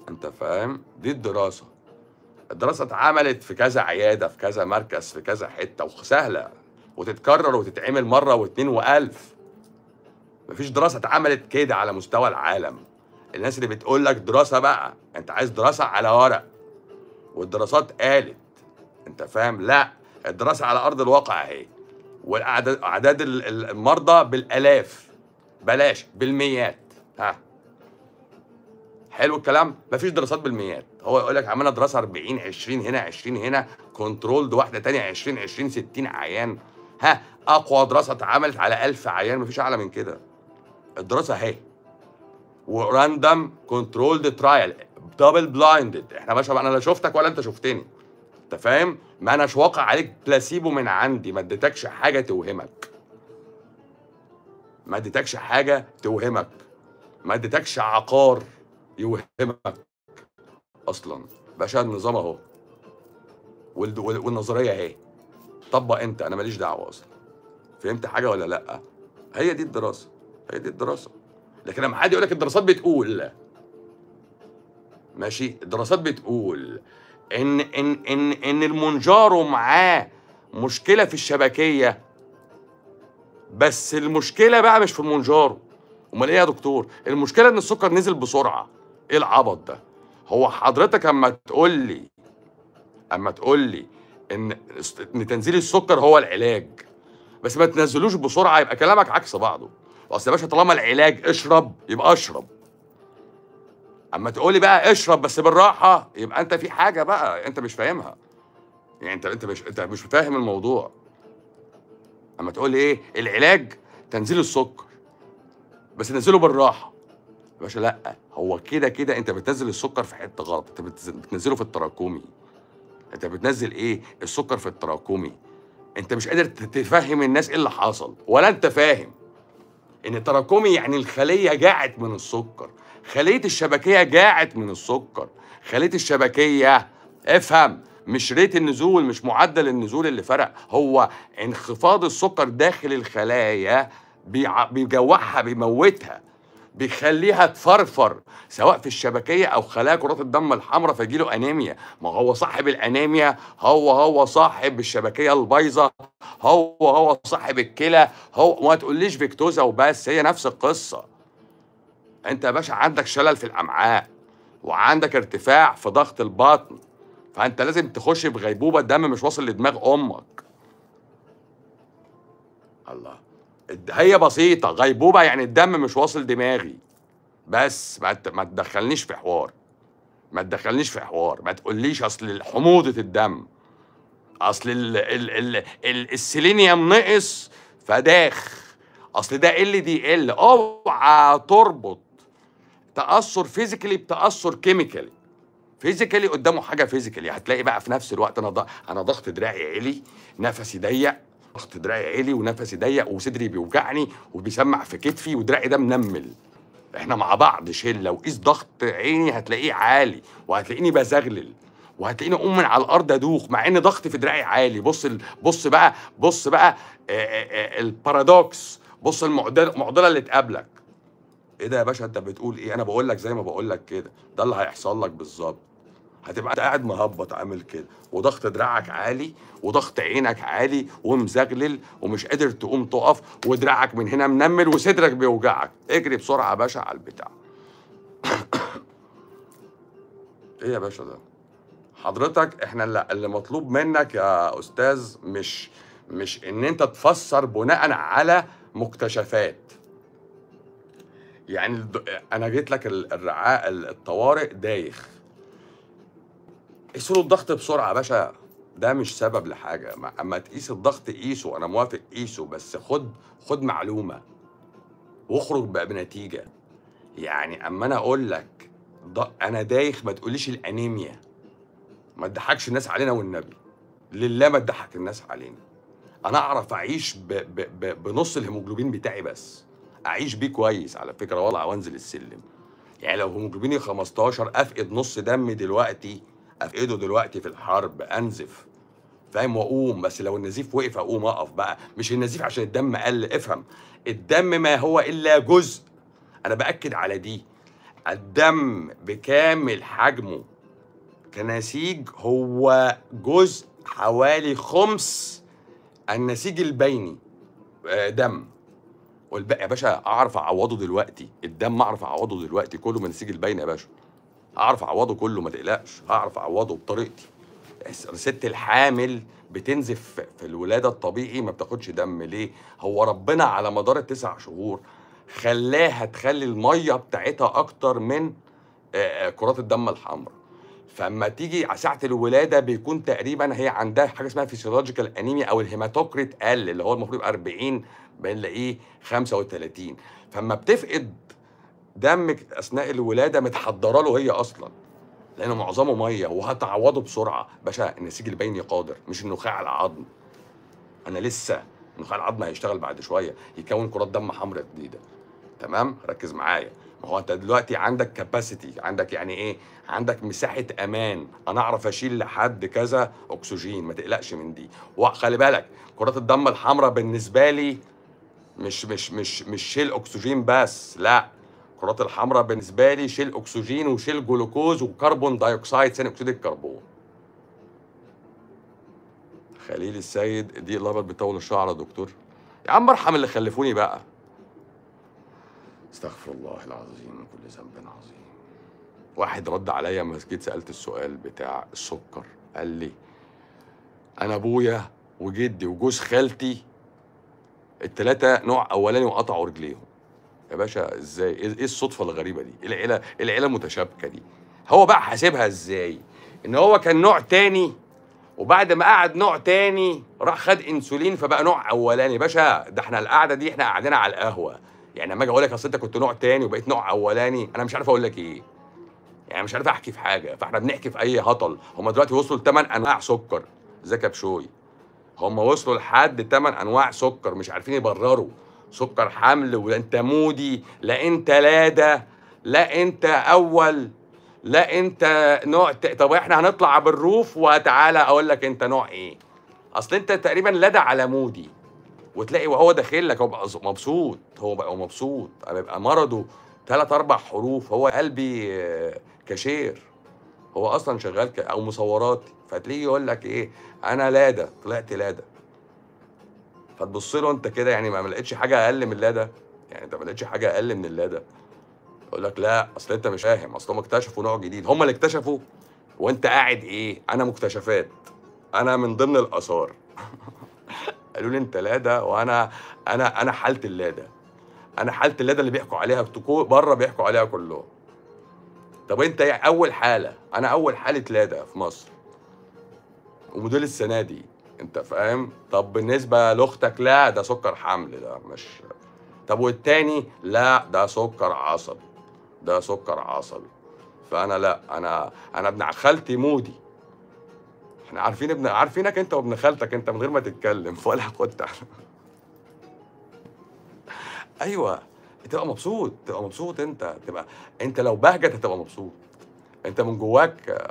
انت فاهم دي الدراسه الدراسه اتعملت في كذا عياده في كذا مركز في كذا حته وسهله وتتكرر وتتعمل مره واثنين والف مفيش دراسه اتعملت كده على مستوى العالم الناس اللي بتقول لك دراسه بقى انت عايز دراسه على ورق والدراسات قالت انت فاهم لا الدراسه على ارض الواقع اهي والاعداد اعداد ال- المرضى بالالاف بلاش بالميات ها حلو الكلام مفيش دراسات بالميات هو يقول لك عملنا دراسه 40 20 هنا 20 هنا كنترولد واحده تانية 20 20 60 عيان ها اقوى دراسه اتعملت على 1000 عيان مفيش اعلى من كده الدراسه اهي وراندم كنترولد ترايل دبل بلايندد احنا يا باشا انا لا شفتك ولا انت شفتني انت فاهم ما اناش واقع عليك بلاسيبو من عندي ما اديتكش حاجه توهمك ما اديتكش حاجه توهمك ما اديتكش عقار يوهمك اصلا باشا النظام اهو والد- وال- والنظريه اهي طبق انت انا ماليش دعوه اصلا فهمت حاجه ولا لا هي دي الدراسه هي دي الدراسه لكن لما حد يقول لك الدراسات بتقول ماشي الدراسات بتقول ان ان ان ان المونجارو معاه مشكله في الشبكيه بس المشكله بقى مش في المونجارو امال ايه يا دكتور المشكله ان السكر نزل بسرعه ايه العبط ده هو حضرتك اما تقول لي اما تقول لي ان ان تنزيل السكر هو العلاج بس ما تنزلوش بسرعه يبقى كلامك عكس بعضه اصل يا باشا طالما العلاج اشرب يبقى اشرب اما تقولي بقى اشرب بس بالراحه يبقى انت في حاجه بقى انت مش فاهمها يعني انت انت مش انت مش فاهم الموضوع اما تقولي ايه العلاج تنزيل السكر بس نزله بالراحه يا باشا لا هو كده كده انت بتنزل السكر في حته غلط انت بتز- بتنزله في التراكمي انت بتنزل ايه السكر في التراكمي انت مش قادر ت- تفهم الناس ايه اللي حصل ولا انت فاهم ان التراكمي يعني الخليه جاعت من السكر خليه الشبكيه جاعت من السكر خليه الشبكيه افهم مش ريت النزول مش معدل النزول اللي فرق هو انخفاض السكر داخل الخلايا بيع- بيجوعها بيموتها بيخليها تفرفر سواء في الشبكيه او خلايا كرات الدم الحمراء فيجيله انيميا ما هو صاحب الانيميا هو هو صاحب الشبكيه البايظه هو هو صاحب الكلى هو ما تقوليش فيكتوزا وبس هي نفس القصه انت يا باشا عندك شلل في الامعاء وعندك ارتفاع في ضغط البطن فانت لازم تخش بغيبوبه الدم مش واصل لدماغ امك الله الد- هي بسيطه غيبوبه يعني الدم مش واصل دماغي بس ما ت- ما تدخلنيش في حوار ما تدخلنيش في حوار ما تقوليش اصل حموضه الدم اصل ال ال ال ال السيلينيوم نقص فداخ اصل ده ال دي ال اوعى تربط تاثر فيزيكالي بتاثر كيميكالي فيزيكالي قدامه حاجه فيزيكالي هتلاقي بقى في نفس الوقت انا ض... انا ضغط دراعي عالي نفسي ضيق ضغط دراعي عالي ونفسي ضيق وصدري بيوجعني وبيسمع في كتفي ودراعي ده منمل احنا مع بعض شله وقيس ضغط عيني هتلاقيه عالي وهتلاقيني بزغلل وهتلاقيني اقوم من على الارض ادوخ مع ان ضغطي في دراعي عالي بص ال... بص بقى بص بقى آه، آه، آه، البارادوكس بص المعضله المعضله اللي تقابلك ايه ده يا باشا انت بتقول ايه انا بقول لك زي ما بقول لك كده ده اللي هيحصل لك بالظبط هتبقى انت قاعد مهبط عامل كده وضغط دراعك عالي وضغط عينك عالي ومزغلل ومش قادر تقوم تقف ودراعك من هنا منمل وصدرك بيوجعك اجري بسرعه يا باشا على البتاع ايه يا باشا ده حضرتك احنا اللي, اللي مطلوب منك يا استاذ مش مش ان انت تفسر بناء على مكتشفات يعني الد- انا جيت لك ال- الرعاء الطوارئ دايخ قيسوا له الضغط بسرعه يا باشا ده مش سبب لحاجه ما- اما تقيس الضغط قيسه انا موافق قيسه بس خد خد معلومه واخرج بقى بنتيجه يعني اما انا اقول لك ض- انا دايخ ما تقوليش الانيميا ما تضحكش الناس علينا والنبي لله ما تضحك الناس علينا انا اعرف اعيش ب ب ب بنص الهيموجلوبين بتاعي بس اعيش بيه كويس على فكره واطلع وانزل السلم يعني لو هيموجلوبيني 15 افقد نص دمي دلوقتي افقده دلوقتي في الحرب انزف فاهم واقوم بس لو النزيف وقف اقوم اقف بقى مش النزيف عشان الدم قل افهم الدم ما هو الا جزء انا باكد على دي الدم بكامل حجمه كنسيج هو جزء حوالي خمس النسيج البيني آه، دم والباقي يا باشا اعرف اعوضه دلوقتي الدم اعرف اعوضه دلوقتي كله من النسيج البيني يا باشا اعرف اعوضه كله ما تقلقش اعرف اعوضه بطريقتي الست الحامل بتنزف في الولاده الطبيعي ما بتاخدش دم ليه هو ربنا على مدار التسع شهور خلاها تخلي الميه بتاعتها اكتر من آه، آه، كرات الدم الحمراء فاما تيجي على ساعه الولاده بيكون تقريبا هي عندها حاجه اسمها فيسيولوجيكال انيميا او الهيماتوكريت قل اللي هو المفروض يبقى 40 بنلاقيه 35 فاما بتفقد دمك اثناء الولاده متحضره له هي اصلا لانه معظمه ميه وهتعوضه بسرعه باشا النسيج البيني قادر مش النخاع العظم انا لسه النخاع العظم هيشتغل بعد شويه يكون كرات دم حمراء جديده تمام ركز معايا ما هو انت دلوقتي عندك كاباسيتي عندك يعني ايه عندك مساحه امان انا اعرف اشيل لحد كذا اكسجين ما تقلقش من دي وخلي بالك كرات الدم الحمراء بالنسبه لي مش مش مش مش شيل اكسجين بس لا الكرات الحمراء بالنسبه لي شيل اكسجين وشيل جلوكوز وكربون دايوكسيد ثاني اكسيد الكربون خليل السيد دي الابيض بيطول الشعر يا دكتور يا عم ارحم اللي خلفوني بقى استغفر الله العظيم من كل ذنب عظيم واحد رد عليا لما جيت سالت السؤال بتاع السكر قال لي انا ابويا وجدي وجوز خالتي التلاتة نوع اولاني وقطعوا رجليهم يا باشا ازاي ايه إيه الصدفه الغريبه دي ايه العيله إيه العيله المتشابكه دي هو بقى حاسبها ازاي ان هو كان نوع تاني وبعد ما قعد نوع تاني راح خد انسولين فبقى نوع اولاني يا باشا ده احنا القعده دي احنا قاعدين على القهوه يعني لما اجي اقول لك اصل انت كنت نوع تاني وبقيت نوع اولاني انا مش عارف اقول لك ايه يعني مش عارف احكي في حاجه فاحنا بنحكي في اي هطل هم دلوقتي وصلوا لثمان انواع سكر زي كبشوي هم وصلوا لحد ثمان انواع سكر مش عارفين يبرروا سكر حمل وانت مودي لا انت لاده لا انت اول لا انت نوع ت... طب احنا هنطلع بالروف وتعالى اقول لك انت نوع ايه اصل انت تقريبا لاده على مودي وتلاقي وهو داخل لك هو بقى مبسوط هو بقى مبسوط بيبقى مرضه ثلاث اربع حروف هو قلبي آه، كاشير هو اصلا شغال ك... او مصوراتي فتلاقيه يقول لك ايه انا لاده طلعت لاده فتبص له انت كده يعني ما لقيتش حاجه اقل من اللاده يعني انت ما لقيتش حاجه اقل من اللاده يقول لك لا اصل انت مش فاهم اصل هم اكتشفوا نوع جديد هم اللي اكتشفوا وانت قاعد ايه انا مكتشفات انا من ضمن الاثار قالوا لي انت لاده وانا انا انا حاله اللاده انا حاله اللاده اللي بيحكوا عليها بره بيحكوا عليها كلهم طب انت ايه اول حاله انا اول حاله لاده في مصر وموديل السنه دي انت فاهم طب بالنسبه لاختك لا ده سكر حمل ده مش طب والتاني لا ده سكر عصبي ده سكر عصبي فانا لا انا انا ابن خالتي مودي احنا عارفين ابن عارفينك انت وابن خالتك انت من غير ما تتكلم ولا كنت ايوه تبقى مبسوط تبقى مبسوط انت تبقى انت لو بهجت هتبقى مبسوط انت من جواك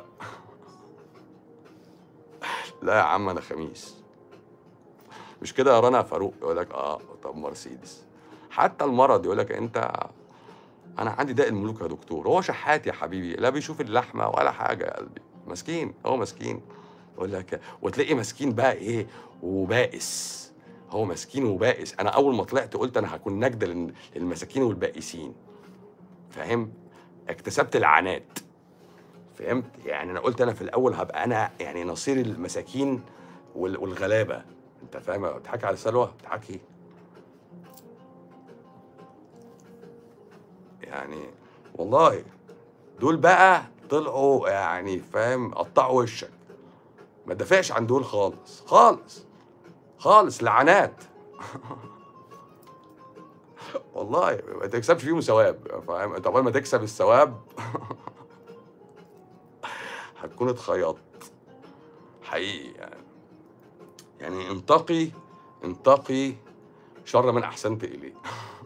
لا يا عم انا خميس مش كده يا رنا فاروق يقول لك اه طب مرسيدس حتى المرض يقول لك انت انا عندي داء الملوك يا دكتور هو شحات يا حبيبي لا بيشوف اللحمه ولا حاجه يا قلبي مسكين هو مسكين يقول لك وتلاقي مسكين بقى ايه وبائس هو مسكين وبائس انا اول ما طلعت قلت انا هكون نجده للمساكين والبائسين فاهم اكتسبت العنات فهمت يعني انا قلت انا في الاول هبقى انا يعني نصير المساكين والغلابه انت فاهم بتحكي على سلوى بتحكي يعني والله دول بقى طلعوا يعني فاهم قطعوا وشك ما دافعش عن دول خالص خالص خالص لعنات والله ما تكسبش فيهم ثواب فاهم انت اول ما تكسب الثواب هتكون اتخيطت حقيقي يعني يعني انتقي انتقي شر من احسنت اليه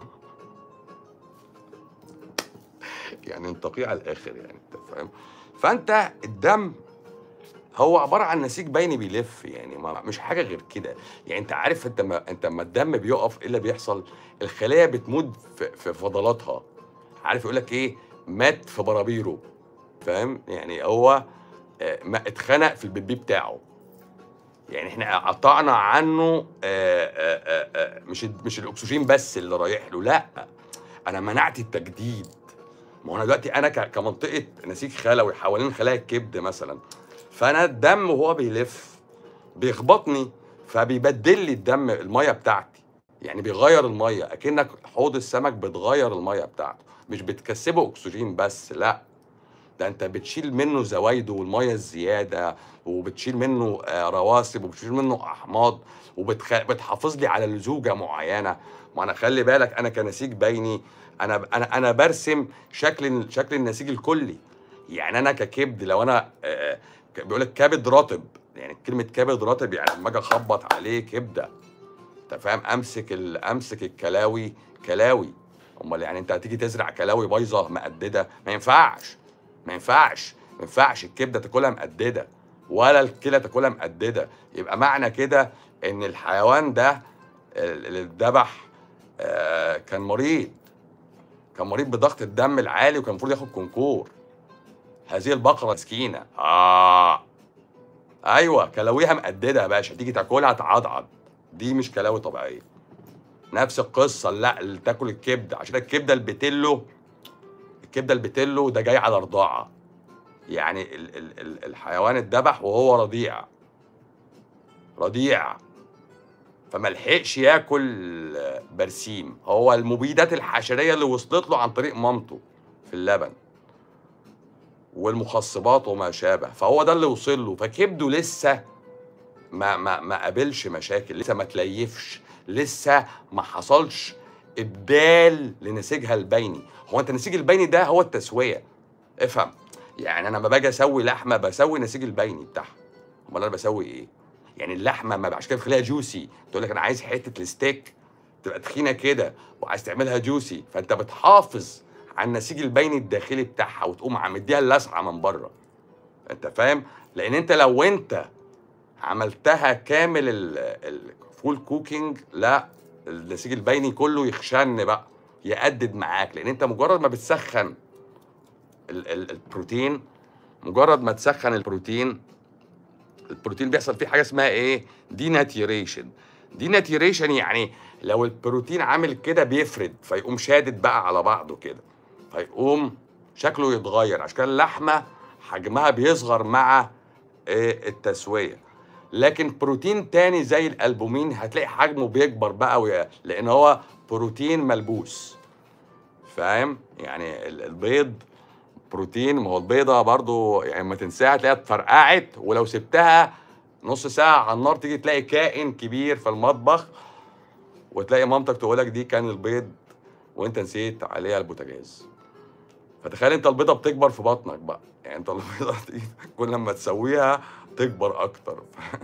يعني انتقي على الاخر يعني انت فاهم فانت الدم هو عباره عن نسيج بيني بيلف يعني ما مش حاجه غير كده يعني انت عارف انت ما انت لما الدم بيقف ايه اللي بيحصل الخلايا بتموت في, في فضلاتها عارف يقول لك ايه مات في برابيره فاهم يعني هو آه، ما اتخنق في البيبي بتاعه يعني احنا قطعنا عنه آه، آه، آه، مش مش الاكسجين بس اللي رايح له لا انا منعت التجديد ما هو انا دلوقتي انا ك- كمنطقه نسيج خلوي حوالين خلايا الكبد مثلا فانا الدم وهو بيلف بيخبطني فبيبدل لي الدم الميه بتاعتي يعني بيغير الميه اكنك حوض السمك بتغير الميه بتاعته مش بتكسبه اكسجين بس لا ده انت بتشيل منه زوايده والميه الزياده وبتشيل منه آه، رواسب وبتشيل منه احماض وبتحافظ لي على لزوجه معينه ما انا خلي بالك انا كنسيج بيني انا انا انا برسم شكل شكل النسيج الكلي يعني انا ككبد لو انا آه، ك- بيقول لك كبد رطب يعني كلمه كبد رطب يعني لما اجي اخبط عليه كبده انت فاهم امسك ال... امسك الكلاوي كلاوي امال يعني انت هتيجي تزرع كلاوي بايظه مقدده ما ينفعش ما ينفعش ما ينفعش الكبده تاكلها مقدده ولا الكلى تاكلها مقدده يبقى معنى كده ان الحيوان ده اللي اتذبح آه، كان مريض كان مريض بضغط الدم العالي وكان المفروض ياخد كونكور هذه البقره مسكينه اه ايوه كلاويها مقدده يا باشا تيجي تاكلها تعضعض دي مش كلاوي طبيعيه نفس القصه لا اللي تاكل الكبده عشان الكبده البتلو الكبده البتلو ده جاي على رضاعه يعني ال ال ال الحيوان اتذبح وهو رضيع رضيع فما لحقش ياكل برسيم هو المبيدات الحشريه اللي وصلت له عن طريق مامته في اللبن والمخصبات وما شابه فهو ده اللي وصل له فكبده لسه ما ما ما قابلش مشاكل لسه ما تليفش لسه ما حصلش ابدال لنسيجها البيني هو انت النسيج البيني ده هو التسويه افهم يعني انا لما باجي اسوي لحمه بسوي النسيج البيني بتاعها امال انا بسوي ايه يعني اللحمه ما عشان كده بتخليها جوسي تقول لك انا عايز حته الستيك تبقى تخينه كده وعايز تعملها جوسي فانت بتحافظ على النسيج البيني الداخلي بتاعها وتقوم عم مديها اللسعه من بره انت فاهم لان انت لو انت عملتها كامل ال- الفول كوكينج لا النسيج البيني كله يخشن بقى يقدد معاك لان انت مجرد ما بتسخن ال- ال- البروتين مجرد ما تسخن البروتين البروتين بيحصل فيه حاجه اسمها ايه دي ناتيريشن دي ناتيريشن يعني لو البروتين عامل كده بيفرد فيقوم شادد بقى على بعضه كده فيقوم شكله يتغير عشان كده اللحمه حجمها بيصغر مع إيه التسويه لكن بروتين تاني زي الالبومين هتلاقي حجمه بيكبر بقى ويا- لان هو بروتين ملبوس فاهم يعني ال- البيض بروتين ما هو البيضه برضو يعني ما تنساها تلاقيها اتفرقعت ولو سبتها نص ساعه على النار تيجي تلاقي كائن كبير في المطبخ وتلاقي مامتك تقول لك دي كان البيض وانت نسيت عليها البوتاجاز فتخيل انت البيضه بتكبر في بطنك بقى يعني انت البيضه دي كل لما تسويها تكبر اكتر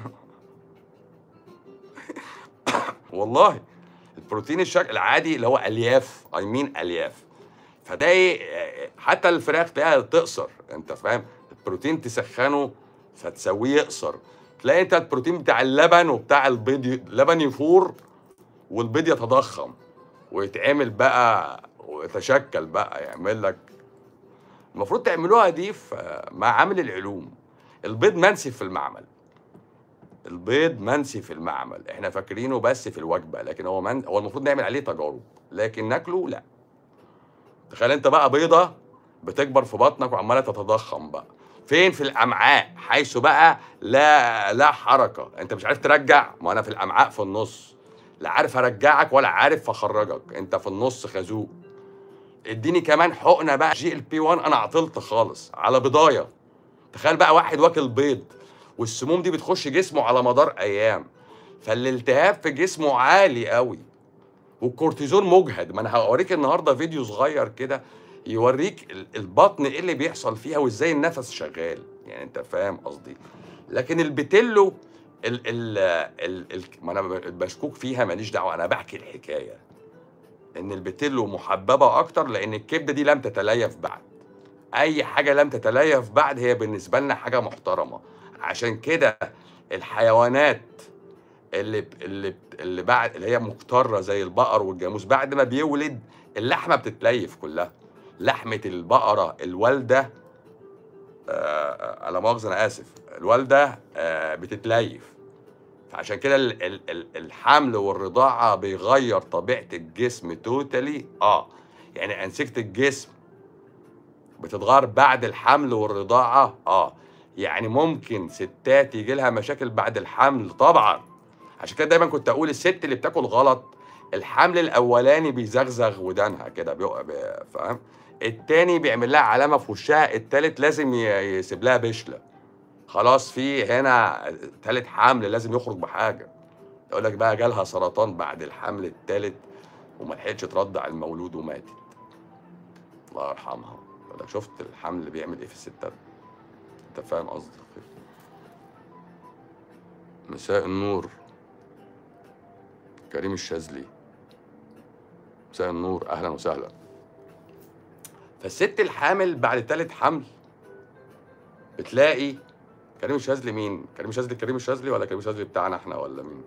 والله البروتين الشكل العادي اللي هو الياف اي مين الياف فده ايه حتى الفراخ تلاقيها تقصر انت فاهم البروتين تسخنه فتسويه يقصر تلاقي انت البروتين بتاع اللبن وبتاع البيض ي- اللبن يفور والبيض يتضخم ويتعمل بقى ويتشكل بقى يعمل لك المفروض تعملوها دي في مع عامل العلوم البيض منسي في المعمل البيض منسي في المعمل احنا فاكرينه بس في الوجبه لكن هو من... هو المفروض نعمل عليه تجارب لكن ناكله لا تخيل انت بقى بيضه بتكبر في بطنك وعماله تتضخم بقى فين في الامعاء حيث بقى لا لا حركه انت مش عارف ترجع ما انا في الامعاء في النص لا عارف ارجعك ولا عارف اخرجك انت في النص خازوق اديني كمان حقنه بقى جي ال بي 1 انا عطلت خالص على بضايه تخيل بقى واحد واكل بيض والسموم دي بتخش جسمه على مدار ايام فالالتهاب في جسمه عالي قوي والكورتيزون مجهد ما انا هوريك النهارده فيديو صغير كده يوريك ال- البطن ايه اللي بيحصل فيها وازاي النفس شغال يعني انت فاهم قصدي لكن البتلو ال ال ال ال ما انا بشكوك فيها ماليش دعوه انا بحكي الحكايه ان البتلو محببه اكتر لان الكبده دي لم تتليف بعد اي حاجه لم تتليف بعد هي بالنسبه لنا حاجه محترمه عشان كده الحيوانات اللي اللي اللي بعد اللي هي مقتره زي البقر والجاموس بعد ما بيولد اللحمه بتتليف كلها لحمه البقره الوالده آه على مؤاخذه انا اسف الوالده آه بتتليف فعشان كده ال- ال- ال- الحمل والرضاعه بيغير طبيعه الجسم توتالي اه يعني انسجه الجسم بتتغير بعد الحمل والرضاعه اه يعني ممكن ستات يجي لها مشاكل بعد الحمل طبعا عشان كده دايما كنت اقول الست اللي بتاكل غلط الحمل الاولاني بيزغزغ ودانها كده بيق- بي- فاهم التاني بيعمل لها علامه في وشها التالت لازم ي- يسيب لها بشله خلاص في هنا تالت حمل لازم يخرج بحاجه يقول لك بقى جالها سرطان بعد الحمل التالت وما لحقتش ترضع المولود وماتت الله يرحمها يقول لك شفت الحمل اللي بيعمل ايه في الستات انت فاهم قصدي مساء النور كريم الشاذلي مساء النور اهلا وسهلا فالست الحامل بعد تالت حمل بتلاقي كريم الشاذلي مين؟ كريم الشاذلي كريم الشاذلي ولا كريم الشاذلي بتاعنا احنا ولا مين؟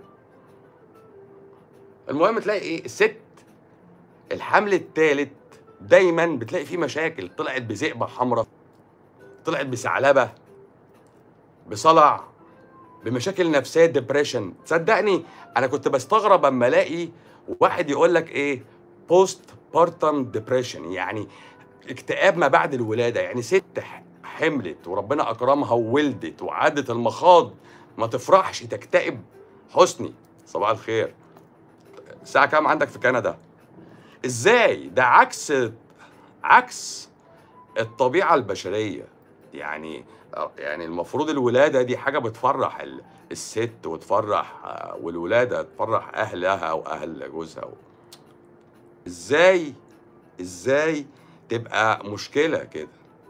المهم تلاقي ايه؟ الست الحمل التالت دايما بتلاقي فيه مشاكل طلعت بذئبه حمراء طلعت بثعلبه بصلع بمشاكل نفسيه ديبريشن تصدقني انا كنت بستغرب اما الاقي واحد يقول لك ايه بوست بارتم ديبريشن يعني اكتئاب ما بعد الولاده يعني ست ح- حملت وربنا اكرمها وولدت وعادت المخاض ما تفرحش تكتئب حسني صباح الخير الساعه كام عندك في كندا ازاي ده عكس عكس الطبيعه البشريه يعني يعني المفروض الولاده دي حاجه بتفرح ال- الست وتفرح آه، والولاده تفرح اهلها واهل جوزها و... ازاي ازاي تبقى مشكله كده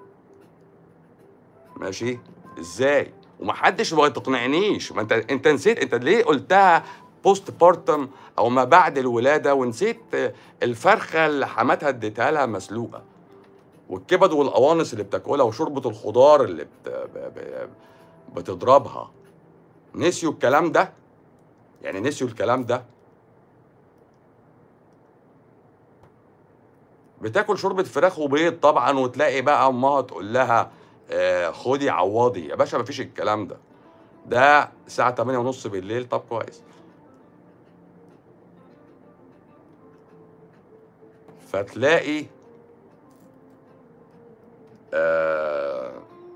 ماشي ازاي ومحدش ما تقنعنيش ما انت انت نسيت انت ليه قلتها بوست بارتم او ما بعد الولاده ونسيت الفرخه اللي حماتها اديتها لها مسلوقه والكبد والقوانص اللي بتاكلها وشوربه الخضار اللي بت... ب... ب... بتضربها نسيوا الكلام ده يعني نسيوا الكلام ده بتاكل شوربه فراخ وبيض طبعا وتلاقي بقى امها تقول لها آه خدي عوضي يا باشا مفيش الكلام ده ده الساعه 8 ونص بالليل طب كويس فتلاقي آه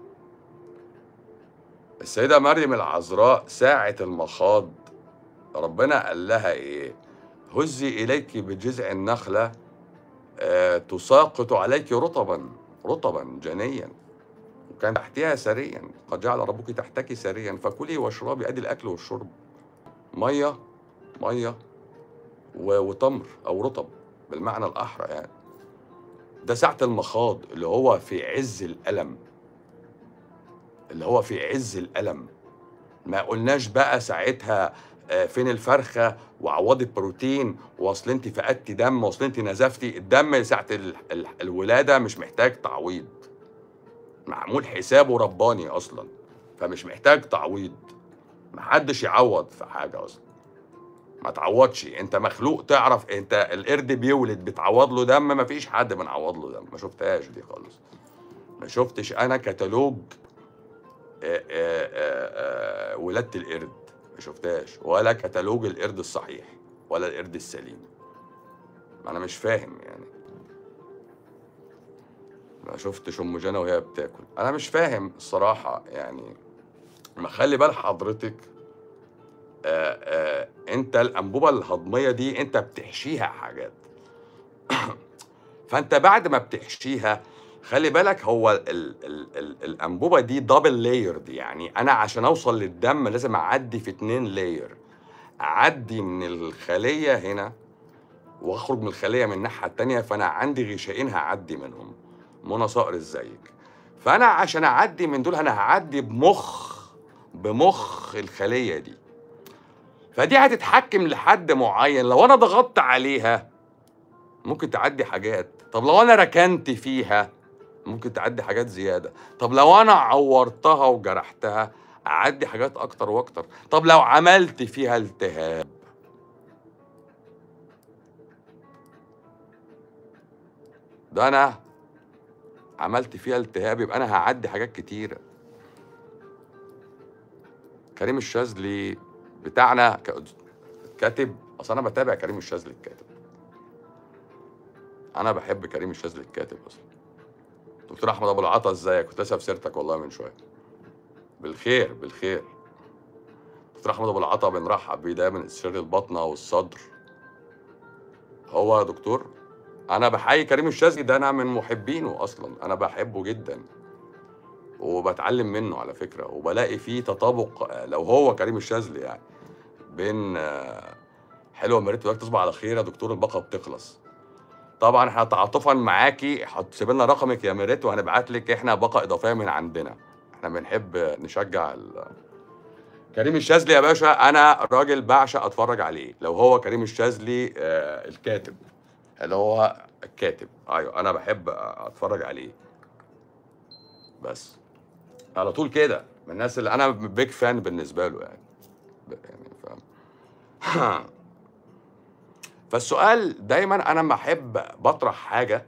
السيدة مريم العذراء ساعة المخاض ربنا قال لها ايه هزي اليك بجذع النخلة آه تساقط عليك رطبا رطبا جنيا وكان تحتها سريا قد جعل ربك تحتك سريا فكلي واشربي ادي الاكل والشرب ميه ميه و- وتمر او رطب بالمعنى الاحرى يعني ده ساعة المخاض اللي هو في عز الألم اللي هو في عز الألم ما قلناش بقى ساعتها آه، فين الفرخة وعوضت بروتين واصل انت فقدتي دم واصل انت نزفتي الدم ساعة ال- ال- الولادة مش محتاج تعويض معمول حسابه رباني أصلا فمش محتاج تعويض محدش يعوض في حاجة أصلا ما تعوضش انت مخلوق تعرف انت القرد بيولد بتعوض له دم ما فيش حد بنعوض له دم ما شفتهاش دي خالص ما شفتش انا كتالوج آه، آه، آه، آه، ولادة القرد ما شفتهاش ولا كتالوج القرد الصحيح ولا القرد السليم انا مش فاهم يعني ما شفتش ام جنى وهي بتاكل انا مش فاهم الصراحه يعني ما خلي بال حضرتك آه آه انت الانبوبه الهضميه دي انت بتحشيها حاجات فانت بعد ما بتحشيها خلي بالك هو ال ال ال الانبوبه دي دبل لايرد يعني انا عشان اوصل للدم لازم اعدي في اتنين لاير اعدي من الخليه هنا واخرج من الخليه من الناحيه التانيه فانا عندي غشائين هعدي منهم منى صقر ازيك فانا عشان اعدي من دول انا هعدي بمخ بمخ الخليه دي فدي هتتحكم لحد معين لو انا ضغطت عليها ممكن تعدي حاجات طب لو انا ركنت فيها ممكن تعدي حاجات زياده طب لو انا عورتها وجرحتها اعدي حاجات اكتر واكتر طب لو عملت فيها التهاب ده انا عملت فيها التهاب يبقى انا هعدي حاجات كتيره كريم الشاذلي بتاعنا ك- كاتب اصل انا بتابع كريم الشاذلي الكاتب انا بحب كريم الشاذلي الكاتب اصلا دكتور احمد ابو العطا ازيك كنت لسه في سيرتك والله من شويه بالخير بالخير دكتور احمد ابو العطا بنرحب بيه دايما استشاري البطنه والصدر هو يا دكتور انا بحيي كريم الشاذلي ده انا من محبينه اصلا انا بحبه جدا وبتعلم منه على فكره وبلاقي فيه تطابق آه، لو هو كريم الشاذلي يعني بين آه، حلوه مريت ولك تصبح على خير يا دكتور الباقه بتخلص طبعا احنا تعاطفا معاكي هتسيب لنا رقمك يا ميريت وهنبعت لك احنا باقه اضافيه من عندنا احنا بنحب نشجع ال... كريم الشاذلي يا باشا انا راجل بعشق اتفرج عليه لو هو كريم الشاذلي آه الكاتب اللي هو الكاتب ايوه انا بحب اتفرج عليه بس على طول كده من الناس اللي انا بيج فان بالنسبه له يعني ب- يعني فاهم فالسؤال دايما انا لما احب بطرح حاجه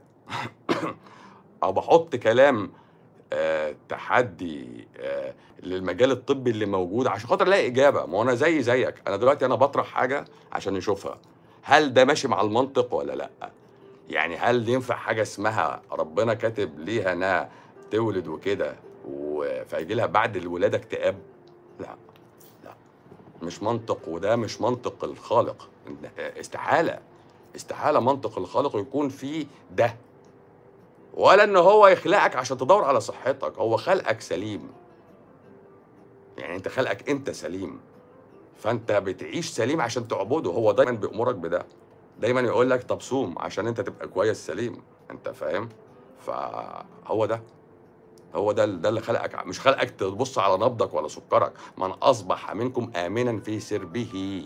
او بحط كلام آه تحدي آه للمجال الطبي اللي موجود عشان خاطر الاقي اجابه ما هو انا زي زيك انا دلوقتي انا بطرح حاجه عشان نشوفها هل ده ماشي مع المنطق ولا لا يعني هل ينفع حاجه اسمها ربنا كاتب ليها انها تولد وكده و- فيجي لها بعد الولاده اكتئاب لا لا مش منطق وده مش منطق الخالق استحاله استحاله منطق الخالق يكون فيه ده ولا ان هو يخلقك عشان تدور على صحتك هو خلقك سليم يعني انت خلقك انت سليم فانت بتعيش سليم عشان تعبده هو دايما بيأمرك بده دايما يقول لك طب صوم عشان انت تبقى كويس سليم انت فاهم فهو ده هو ده ده اللي خلقك مش خلقك تبص على نبضك ولا سكرك من اصبح منكم امنا في سربه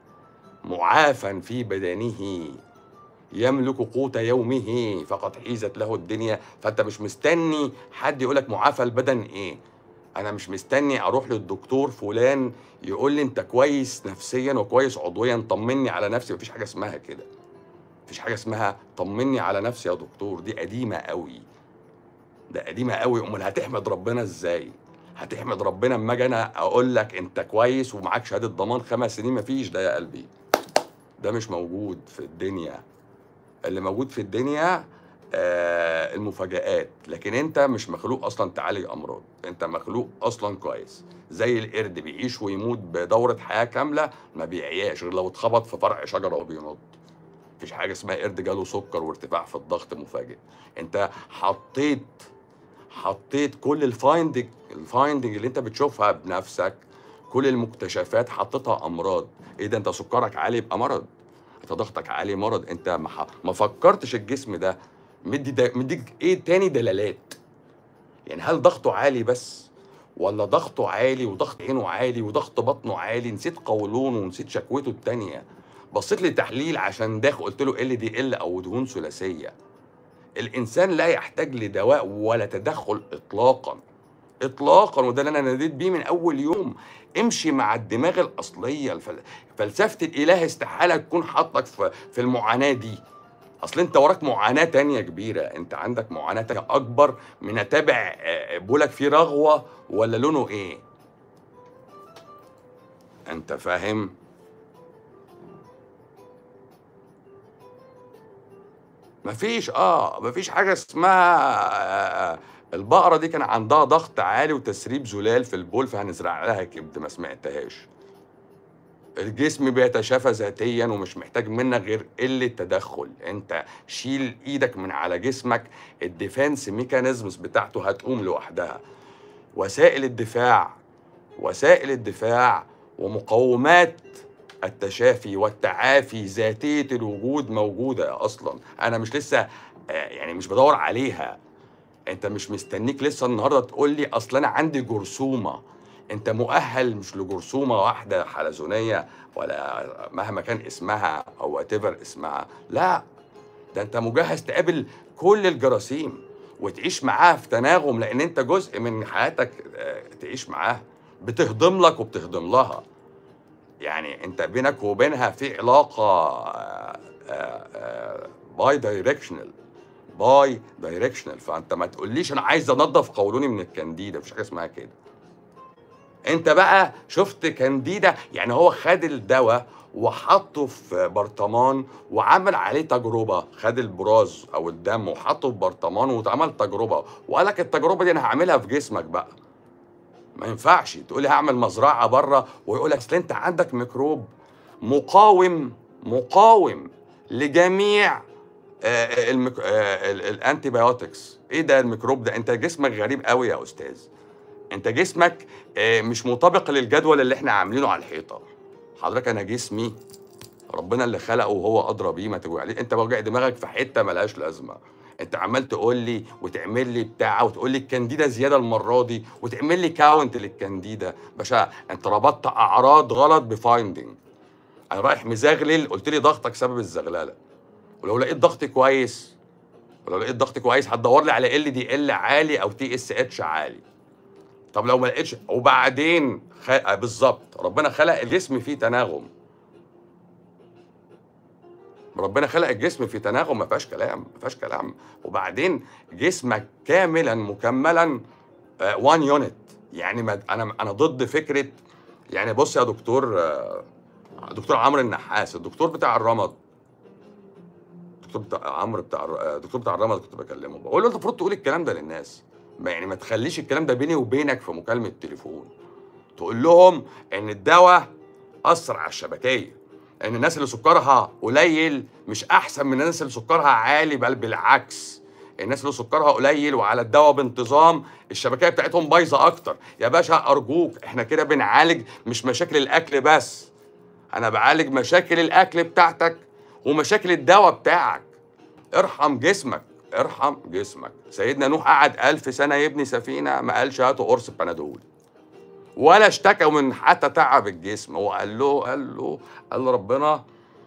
معافا في بدنه يملك قوت يومه فقد حيزت له الدنيا فانت مش مستني حد يقول لك معافى البدن ايه انا مش مستني اروح للدكتور فلان يقول لي انت كويس نفسيا وكويس عضويا طمني على نفسي مفيش حاجه اسمها كده مفيش حاجه اسمها طمني على نفسي يا دكتور دي قديمه قوي ده قديمه قوي امال هتحمد ربنا ازاي هتحمد ربنا اما اجي انا اقول لك انت كويس ومعاك شهاده ضمان خمس سنين مفيش ده يا قلبي ده مش موجود في الدنيا اللي موجود في الدنيا آه المفاجآت لكن انت مش مخلوق اصلا تعالج امراض انت مخلوق اصلا كويس زي القرد بيعيش ويموت بدورة حياة كاملة ما بيعياش غير لو اتخبط في فرع شجرة وبينط مفيش حاجة اسمها قرد جاله سكر وارتفاع في الضغط مفاجئ انت حطيت حطيت كل الفايندنج الفايندنج اللي انت بتشوفها بنفسك كل المكتشفات حطيتها امراض ايه ده انت سكرك عالي يبقى مرض انت ضغطك عالي مرض انت ما, ح- ما فكرتش الجسم ده مدي دا مديك ايه تاني دلالات يعني هل ضغطه عالي بس ولا ضغطه عالي وضغط عينه عالي وضغط بطنه عالي نسيت قولونه ونسيت شكوته التانية بصيت لي تحليل عشان داخل قلت له ال دي ال او دهون ثلاثيه الانسان لا يحتاج لدواء ولا تدخل اطلاقا اطلاقا وده اللي انا ناديت بيه من اول يوم امشي مع الدماغ الاصليه الفل... فلسفه الاله استحاله تكون حاطك في في المعاناه دي اصل انت وراك معاناه تانية كبيره انت عندك معاناه تانية اكبر من اتابع آه، بولك فيه رغوه ولا لونه ايه انت فاهم مفيش اه مفيش حاجه اسمها آه البقره دي كان عندها ضغط عالي وتسريب زلال في البول فهنزرع لها كبد ما سمعتهاش الجسم بيتشافى ذاتيا ومش محتاج منك غير قله تدخل انت شيل ايدك من على جسمك الديفense ميكانيزمز بتاعته هتقوم لوحدها وسائل الدفاع وسائل الدفاع ومقومات التشافي والتعافي ذاتية الوجود موجودة أصلا أنا مش لسه آه، يعني مش بدور عليها أنت مش مستنيك لسه النهاردة تقول لي أصل أنا عندي جرثومة أنت مؤهل مش لجرثومة واحدة حلزونية ولا مهما كان اسمها أو whatever اسمها لا ده أنت مجهز تقابل كل الجراثيم وتعيش معاها في تناغم لأن أنت جزء من حياتك آه، تعيش معاها بتهضم لك وبتهضم لها يعني انت بينك وبينها في علاقه باي دايركشنال باي دايركشنال فانت ما تقوليش انا عايز انضف قولوني من الكانديدا مفيش حاجه اسمها كده انت بقى شفت كانديدا يعني هو خد الدواء وحطه في برطمان وعمل عليه تجربه خد البراز او الدم وحطه في برطمان واتعمل تجربه وقال لك التجربه دي انا هعملها في جسمك بقى ما ينفعش تقولي هعمل مزرعه بره ويقول لك اصل انت عندك ميكروب مقاوم مقاوم لجميع آه، الميك... آه، ال- الانتي بايوتكس ايه ده الميكروب ده انت جسمك غريب قوي يا استاذ انت جسمك آه، مش مطابق للجدول اللي احنا عاملينه على الحيطه حضرتك انا جسمي ربنا اللي خلقه وهو ادرى بيه ما تجوع عليه انت وجع دماغك في حته ملهاش لازمه انت عمال تقول لي وتعمل لي بتاع وتقول لي الكانديدا زياده المره دي وتعمل لي كاونت للكانديدا باشا انت ربطت اعراض غلط بفايندنج انا رايح مزغلل قلت لي ضغطك سبب الزغلله ولو لقيت ضغطي كويس ولو لقيت ضغطي كويس هتدور لي على ال دي ال عالي او تي اس اتش عالي طب لو ما لقيتش وبعدين خ... آه بالظبط ربنا خلق الجسم فيه تناغم ربنا خلق الجسم في تناغم ما فيهاش كلام ما فيهاش كلام وبعدين جسمك كاملا مكملا وان يونت يعني ما انا انا ضد فكره يعني بص يا دكتور آه، دكتور عمرو النحاس الدكتور بتاع الرمد الدكتور بتاع عمرو بتاع الر- آه، الدكتور بتاع الرمد كنت بكلمه بقول له انت المفروض تقول الكلام ده للناس ما يعني ما تخليش الكلام ده بيني وبينك في مكالمه تليفون تقول لهم ان الدواء اثر على الشبكيه ان الناس اللي سكرها قليل مش احسن من الناس اللي سكرها عالي بل بالعكس الناس اللي سكرها قليل وعلى الدواء بانتظام الشبكيه بتاعتهم بايظه اكتر يا باشا ارجوك احنا كده بنعالج مش مشاكل الاكل بس انا بعالج مشاكل الاكل بتاعتك ومشاكل الدواء بتاعك ارحم جسمك ارحم جسمك سيدنا نوح قعد ألف سنة يبني سفينة ما قالش هاتوا قرص بنادول ولا اشتكى من حتى تعب الجسم هو قال له قال له قال له ربنا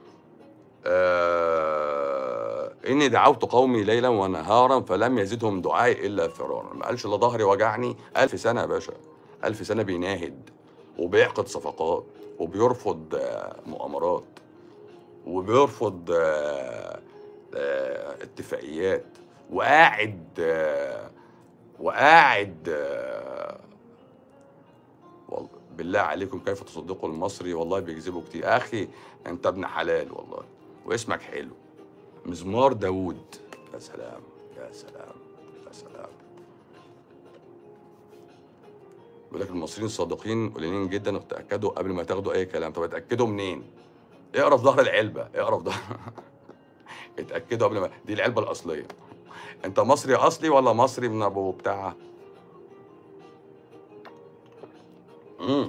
آه إني دعوت قومي ليلا ونهارا فلم يزدهم دعائي إلا فرارا ما قالش لا ظهري وجعني ألف سنة يا باشا ألف سنة بيناهد وبيعقد صفقات وبيرفض آه، مؤامرات وبيرفض آه، آه، اتفاقيات وقاعد آه، وقاعد آه، والله بالله عليكم كيف تصدقوا المصري والله بيكذبوا كتير اخي انت ابن حلال والله واسمك حلو مزمار داوود يا سلام يا سلام يا سلام بيقول لك المصريين الصادقين قليلين جدا وتاكدوا قبل ما تاخدوا اي كلام طب اتاكدوا منين اقرا في ظهر العلبه اقرا في ظهر اتاكدوا قبل ما دي العلبه الاصليه انت مصري اصلي ولا مصري من ابو بتاع امم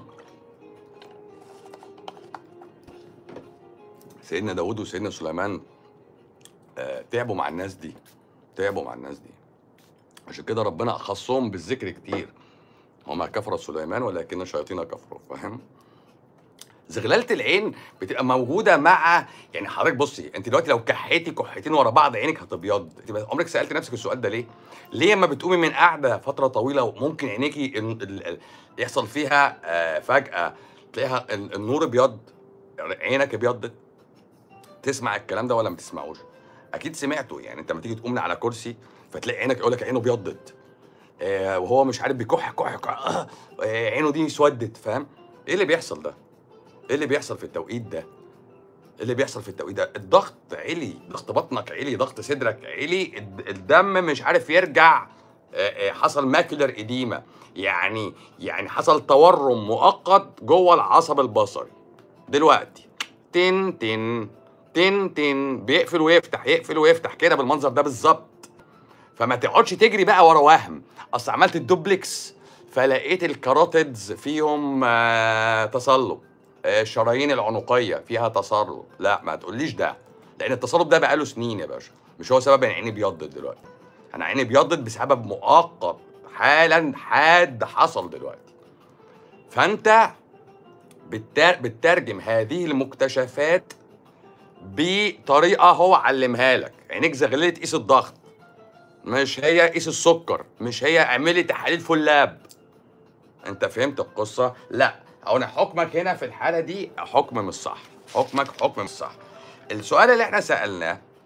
سيدنا داود وسيدنا سليمان آه تعبوا مع الناس دي تعبوا مع الناس دي عشان كده ربنا خصهم بالذكر كتير وما كفر سليمان ولكن الشياطين كفروا فاهم زغلله العين بتبقى موجوده مع يعني حضرتك بصي انت دلوقتي لو كحيتي كحيتين ورا بعض عينك هتبيض انت بس- عمرك سالت نفسك السؤال ده ليه؟ ليه اما بتقومي من قاعده فتره طويله وممكن عينيكي ال- ال- ال- يحصل فيها آه، فجاه تلاقيها ال- النور ابيض عينك ابيضت تسمع الكلام ده ولا ما تسمعوش؟ اكيد سمعته يعني انت لما تيجي تقوم من على كرسي فتلاقي عينك يقول لك عينه ابيضت آه، وهو مش عارف بيكح كح كح آه، آه، عينه دي اسودت فاهم؟ ايه اللي بيحصل ده؟ ايه اللي بيحصل في التوقيت ده؟ ايه اللي بيحصل في التوقيت ده؟ الضغط عالي، ضغط بطنك عالي، ضغط صدرك عالي، الد- الدم مش عارف يرجع آه، آه، حصل ماكولر اديما يعني يعني حصل تورم مؤقت جوه العصب البصري دلوقتي تن تن تن تن بيقفل ويفتح يقفل ويفتح كده بالمنظر ده بالظبط فما تقعدش تجري بقى ورا وهم اصل عملت الدوبلكس فلقيت الكاروتيدز فيهم آه تصلب آه، الشرايين العنقيه فيها تصلب لا ما تقوليش ده لان التصلب ده بقاله سنين يا باشا مش هو سبب ان عيني بيضت دلوقتي انا عيني بيضت بسبب مؤقت حالا حاد حصل دلوقتي فانت بتر- بتترجم هذه المكتشفات بطريقه هو علمها لك عينيك زغلله تقيس الضغط مش هي قيس السكر مش هي اعملي تحاليل فول لاب انت فهمت القصه لا هو انا حكمك هنا في الحاله دي حكم مش صح حكمك حكم مش صح السؤال اللي احنا سالناه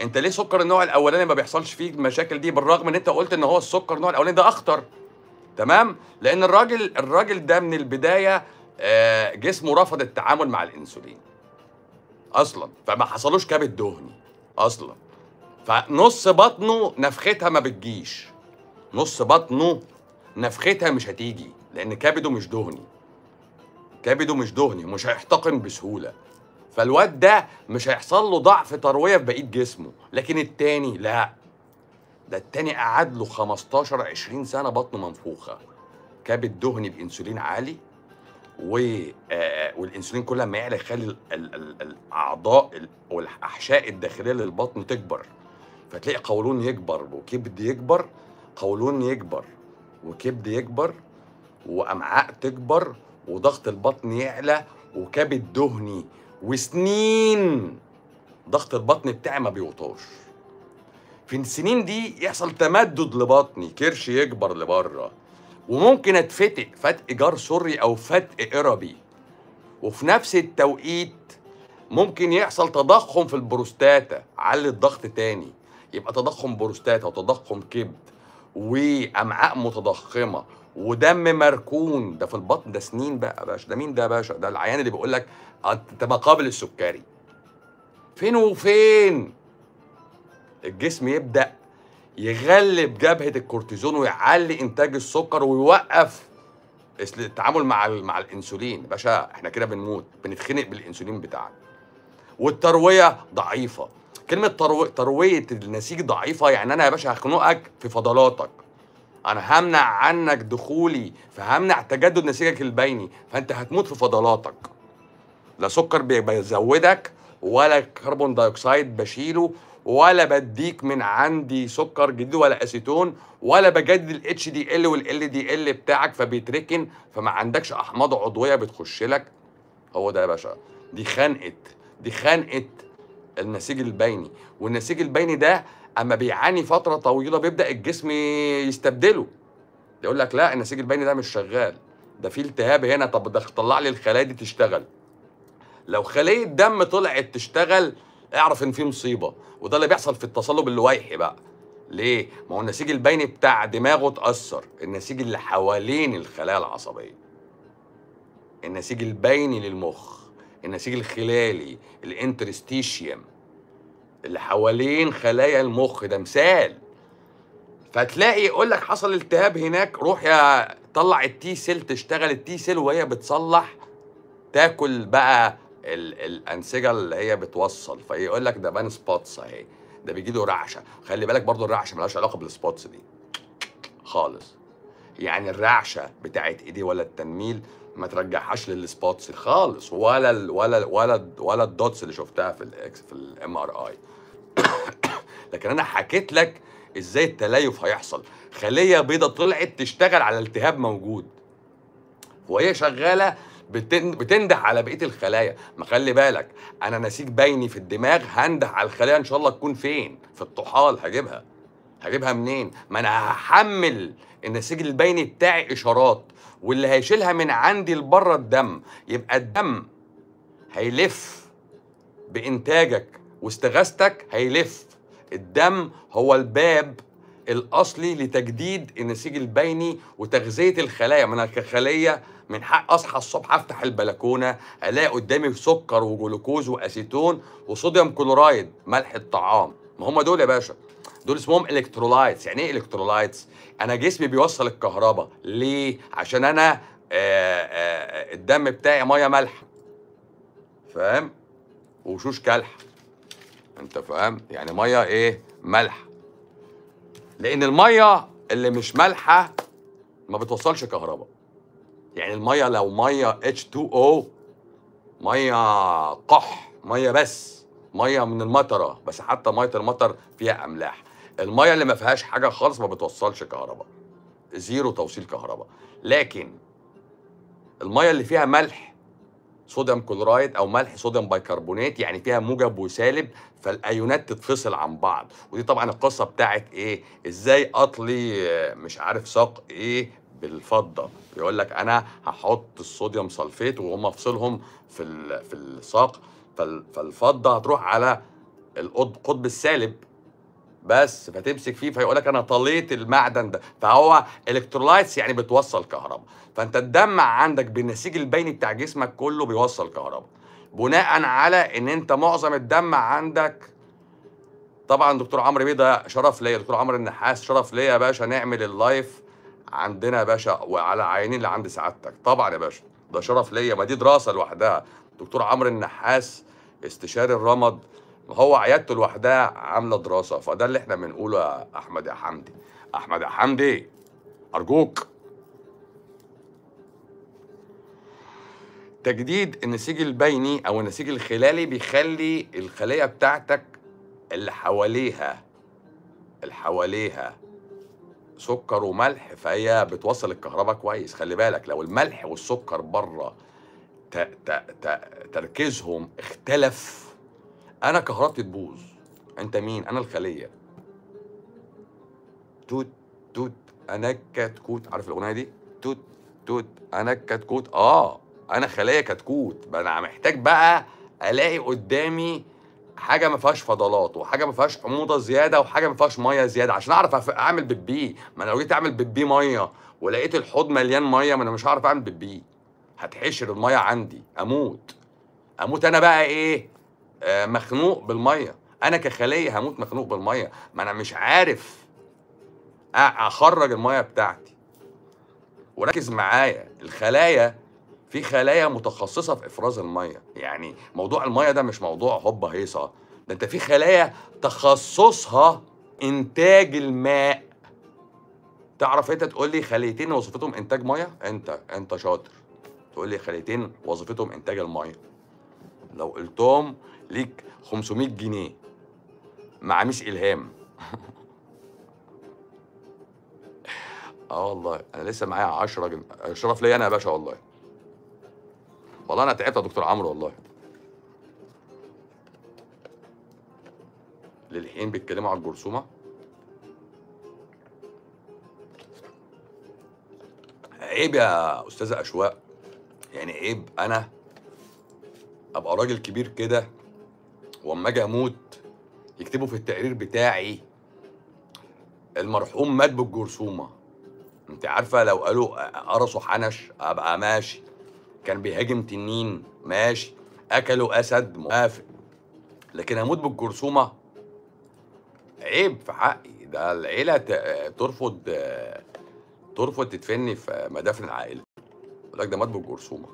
انت ليه سكر النوع الاولاني ما بيحصلش فيه المشاكل دي بالرغم ان انت قلت ان هو السكر النوع الاولاني ده اخطر تمام لان الراجل الراجل ده من البدايه آه، جسمه رفض التعامل مع الانسولين اصلا فما حصلوش كبد دهني اصلا فنص بطنه نفختها ما بتجيش نص بطنه نفختها مش هتيجي لان كبده مش دهني كبده مش دهني مش هيحتقن بسهوله فالواد ده مش هيحصل له ضعف ترويه في بقيه جسمه لكن التاني لا ده التاني قعد له 15 20 سنه بطنه منفوخه كبد دهني بانسولين عالي و آه، والانسولين كل ما يعلى يخلي ال- ال- ال- الاعضاء ال- والاحشاء الداخليه للبطن تكبر فتلاقي قولون يكبر وكبد يكبر قولون يكبر وكبد يكبر وامعاء تكبر وضغط البطن يعلى وكبد دهني وسنين ضغط البطن بتاعي ما بيوطاش في السنين دي يحصل تمدد لبطني كرش يكبر لبره وممكن اتفتق فتق جار سري او فتق قربي وفي نفس التوقيت ممكن يحصل تضخم في البروستاتا علي الضغط تاني يبقى تضخم بروستاتا وتضخم كبد وامعاء متضخمه ودم مركون ده في البطن ده سنين بقى يا باشا ده مين ده يا باشا ده العيان اللي بيقول لك انت ما قابل السكري فين وفين الجسم يبدا يغلب جبهه الكورتيزون ويعلي انتاج السكر ويوقف اس- التعامل مع ال- مع الانسولين باشا احنا كده بنموت بنتخنق بالانسولين بتاعنا والترويه ضعيفه كلمه ترو... ترويه النسيج ضعيفه يعني انا يا باشا هخنقك في فضلاتك انا همنع عنك دخولي فهمنع تجدد نسيجك البيني فانت هتموت في فضلاتك لا سكر بي- بيزودك ولا كربون دايوكسيد بشيله ولا بديك من عندي سكر جديد ولا اسيتون ولا بجدد الاتش دي ال والال دي ال بتاعك فبيتركن فما عندكش احماض عضويه بتخش لك هو ده يا باشا دي خنقه دي خنقه النسيج البيني والنسيج البيني ده اما بيعاني فتره طويله بيبدا الجسم يستبدله يقول لك لا النسيج البيني ده مش شغال ده في التهاب هنا طب ده طلع لي الخلايا دي تشتغل لو خليه دم طلعت تشتغل اعرف ان في مصيبه وده اللي بيحصل في التصلب اللويحي بقى ليه ما هو النسيج البيني بتاع دماغه اتاثر النسيج اللي حوالين الخلايا العصبيه النسيج البيني للمخ النسيج الخلالي الانترستيشيوم اللي حوالين خلايا المخ ده مثال فتلاقي يقول لك حصل التهاب هناك روح يا طلع التي سيل تشتغل التي سيل وهي بتصلح تاكل بقى ال الانسجه اللي هي بتوصل فيقول لك ده بان سبوتس اهي ده بيجي له رعشه خلي بالك برضو الرعشه ملهاش علاقه بالسبوتس دي خالص يعني الرعشه بتاعت ايدي ولا التنميل ما ترجعهاش للسبوتس خالص ولا ال ولا ال ولا ال ولا الدوتس اللي شفتها في الاكس في الام ار اي لكن انا حكيت لك ازاي التليف هيحصل خليه بيضه طلعت تشتغل على التهاب موجود وهي شغاله بتن- بتنده على بقيه الخلايا ما خلي بالك انا نسيج بيني في الدماغ هنده على الخلايا ان شاء الله تكون فين في الطحال هجيبها هجيبها منين ما انا هحمل النسيج البيني بتاعي اشارات واللي هيشيلها من عندي لبره الدم يبقى الدم هيلف بانتاجك واستغاثتك هيلف الدم هو الباب الاصلي لتجديد النسيج البيني وتغذيه الخلايا من كخليه من حق اصحى الصبح افتح البلكونه الاقي قدامي سكر وجلوكوز واسيتون وصوديوم كلورايد ملح الطعام ما هم دول يا باشا دول اسمهم الكترولايتس يعني ايه الكترولايتس انا جسمي بيوصل الكهرباء ليه عشان انا آآ آآ الدم بتاعي ميه مالحه فاهم وشوش كالحه انت فاهم يعني ميه ايه مالحه لان الميه اللي مش مالحه ما بتوصلش كهرباء يعني الميه لو ميه H2O ميه قح ميه بس ميه من المطره بس حتى ميه المطر فيها املاح الميه اللي ما فيهاش حاجه خالص ما بتوصلش كهرباء زيرو توصيل كهرباء لكن الميه اللي فيها ملح صوديوم كلورايد او ملح صوديوم بايكربونات يعني فيها موجب وسالب فالايونات تتفصل عن بعض ودي طبعا القصه بتاعت ايه ازاي اطلي آه، مش عارف ساق ايه بالفضه يقول لك انا هحط الصوديوم سلفيت وهم افصلهم في ال- في الساق فال- فالفضه هتروح على القطب السالب بس فتمسك فيه فيقول لك انا طليت المعدن ده فهو الكترولايتس يعني بتوصل كهرباء فانت الدم عندك بالنسيج البيني بتاع جسمك كله بيوصل كهرباء بناء على ان انت معظم الدم عندك طبعا دكتور عمرو بيه ده شرف ليا دكتور عمرو النحاس شرف ليا يا باشا نعمل اللايف عندنا يا باشا وعلى عينين اللي عند سعادتك طبعا يا باشا ده شرف ليا ما دي دراسه لوحدها دكتور عمرو النحاس استشاري الرمد هو عيادته لوحدها عامله دراسه فده اللي احنا بنقوله يا احمد يا حمدي احمد يا حمدي ارجوك تجديد النسيج البيني او النسيج الخلالي بيخلي الخليه بتاعتك اللي حواليها اللي حواليها سكر وملح فهي بتوصل الكهرباء كويس خلي بالك لو الملح والسكر بره تركيزهم اختلف انا كهربتي تبوظ انت مين انا الخليه توت توت انا كتكوت عارف الاغنيه دي توت توت انا كتكوت اه انا خليه كتكوت انا محتاج بقى الاقي قدامي حاجه ما فيهاش فضلات وحاجه ما فيهاش حموضه زياده وحاجه ما فيهاش ميه زياده عشان اعرف اعمل بيبي ما انا لو جيت اعمل بيبي ميه ولقيت الحوض مليان ميه ما انا مش هعرف اعمل بيبي هتحشر الميه عندي اموت اموت انا بقى ايه آه مخنوق بالميه انا كخليه هموت مخنوق بالميه ما انا مش عارف اخرج الميه بتاعتي وركز معايا الخلايا في خلايا متخصصه في افراز الميه يعني موضوع الميه ده مش موضوع هوبا هيصه ده انت في خلايا تخصصها انتاج الماء تعرف انت تقول لي خليتين وظيفتهم انتاج ميه انت انت شاطر تقول لي خليتين وظيفتهم انتاج الميه لو قلتهم ليك 500 جنيه مع مش الهام اه والله انا لسه معايا 10 جنيه شرف ليا انا يا باشا والله والله انا تعبت يا دكتور عمرو والله للحين بيتكلموا على الجرثومه عيب يا استاذه اشواق يعني عيب انا ابقى راجل كبير كده واما اجي اموت يكتبوا في التقرير بتاعي المرحوم مات بالجرثومه انت عارفه لو قالوا قرصوا حنش ابقى ماشي كان بيهاجم تنين ماشي اكلوا اسد موافق لكن اموت بالجرثومه عيب في حقي ده العيله ترفض ترفض تدفني في مدافن العائله يقول لك ده مات بالجرثومه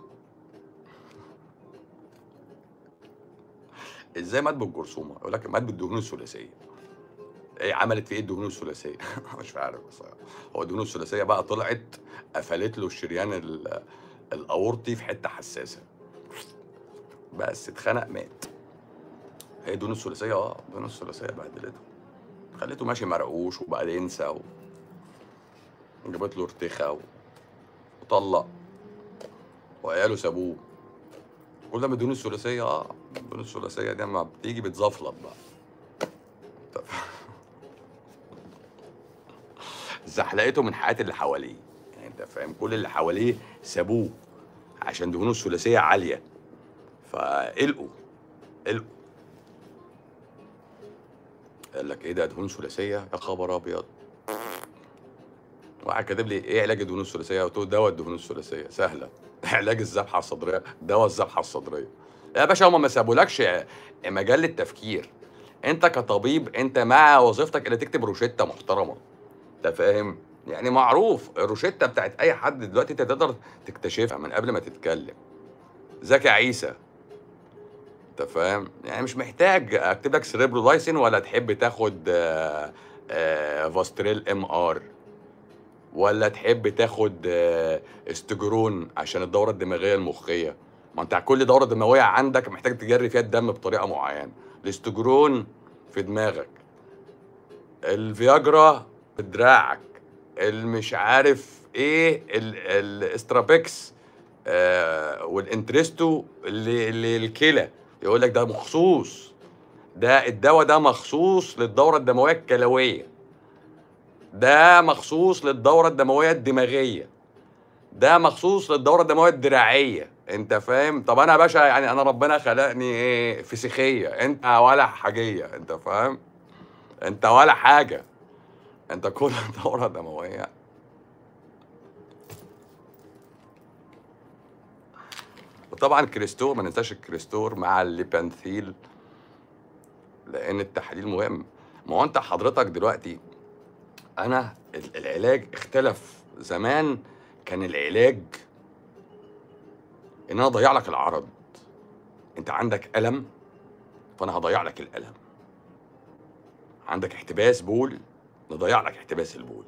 ازاي مات بالجرثومه يقول لك مات بالدهون الثلاثيه ايه عملت في ايه الدهون الثلاثيه مش عارف بس هو الدهون الثلاثيه بقى طلعت قفلت له الشريان الاورطي في حته حساسه بس اتخنق مات هي دون الثلاثيه اه دون الثلاثيه بهدلته خليته ماشي مرقوش وبقى ينسى و... جابت له ارتخاء و... وطلق وعياله سابوه كل ده من الدهون الثلاثيه اه الدهون الثلاثيه دي اما بتيجي بتزفلط بقى زحلقته من حياه اللي حواليه انت فاهم كل اللي حواليه سابوه عشان دهونه الثلاثيه عاليه فالقوا القوا قال لك ايه ده دهون ثلاثيه يا خبر ابيض واحد كاتب لي ايه علاج الدهون الثلاثيه قلت له دواء الدهون الثلاثيه سهله علاج الذبحه الصدريه دواء الذبحه الصدريه يا باشا هم ما سابولكش مجال للتفكير انت كطبيب انت مع وظيفتك اللي تكتب روشته محترمه انت فاهم يعني معروف الروشته بتاعت اي حد دلوقتي انت تقدر تكتشفها من قبل ما تتكلم زكي عيسى انت فاهم يعني مش محتاج اكتب لك سريبرولايسين ولا تحب تاخد آه، آه، فاستريل ام ار ولا تحب تاخد آه، استجرون عشان الدوره الدماغيه المخيه ما انت كل دوره دمويه عندك محتاج تجري فيها الدم بطريقه معينه الاستجرون في دماغك الفياجرا في دراعك المش عارف ايه الاسترابكس آه والانترستو اللي, اللي الكلى يقول لك ده مخصوص ده الدواء ده مخصوص للدورة الدموية الكلوية ده مخصوص للدورة الدموية الدماغية ده مخصوص للدورة الدموية الدراعية انت فاهم طب انا يا باشا يعني انا ربنا خلقني ايه فسيخيه انت ولا حاجيه انت فاهم انت ولا حاجه انت كل دوره دمويه وطبعا كريستور ما ننساش الكريستور مع الليبانثيل لان التحليل مهم ما هو انت حضرتك دلوقتي انا ال- العلاج اختلف زمان كان العلاج ان انا اضيع لك العرض انت عندك الم فانا هضيع لك الالم عندك احتباس بول نضيع لك احتباس البول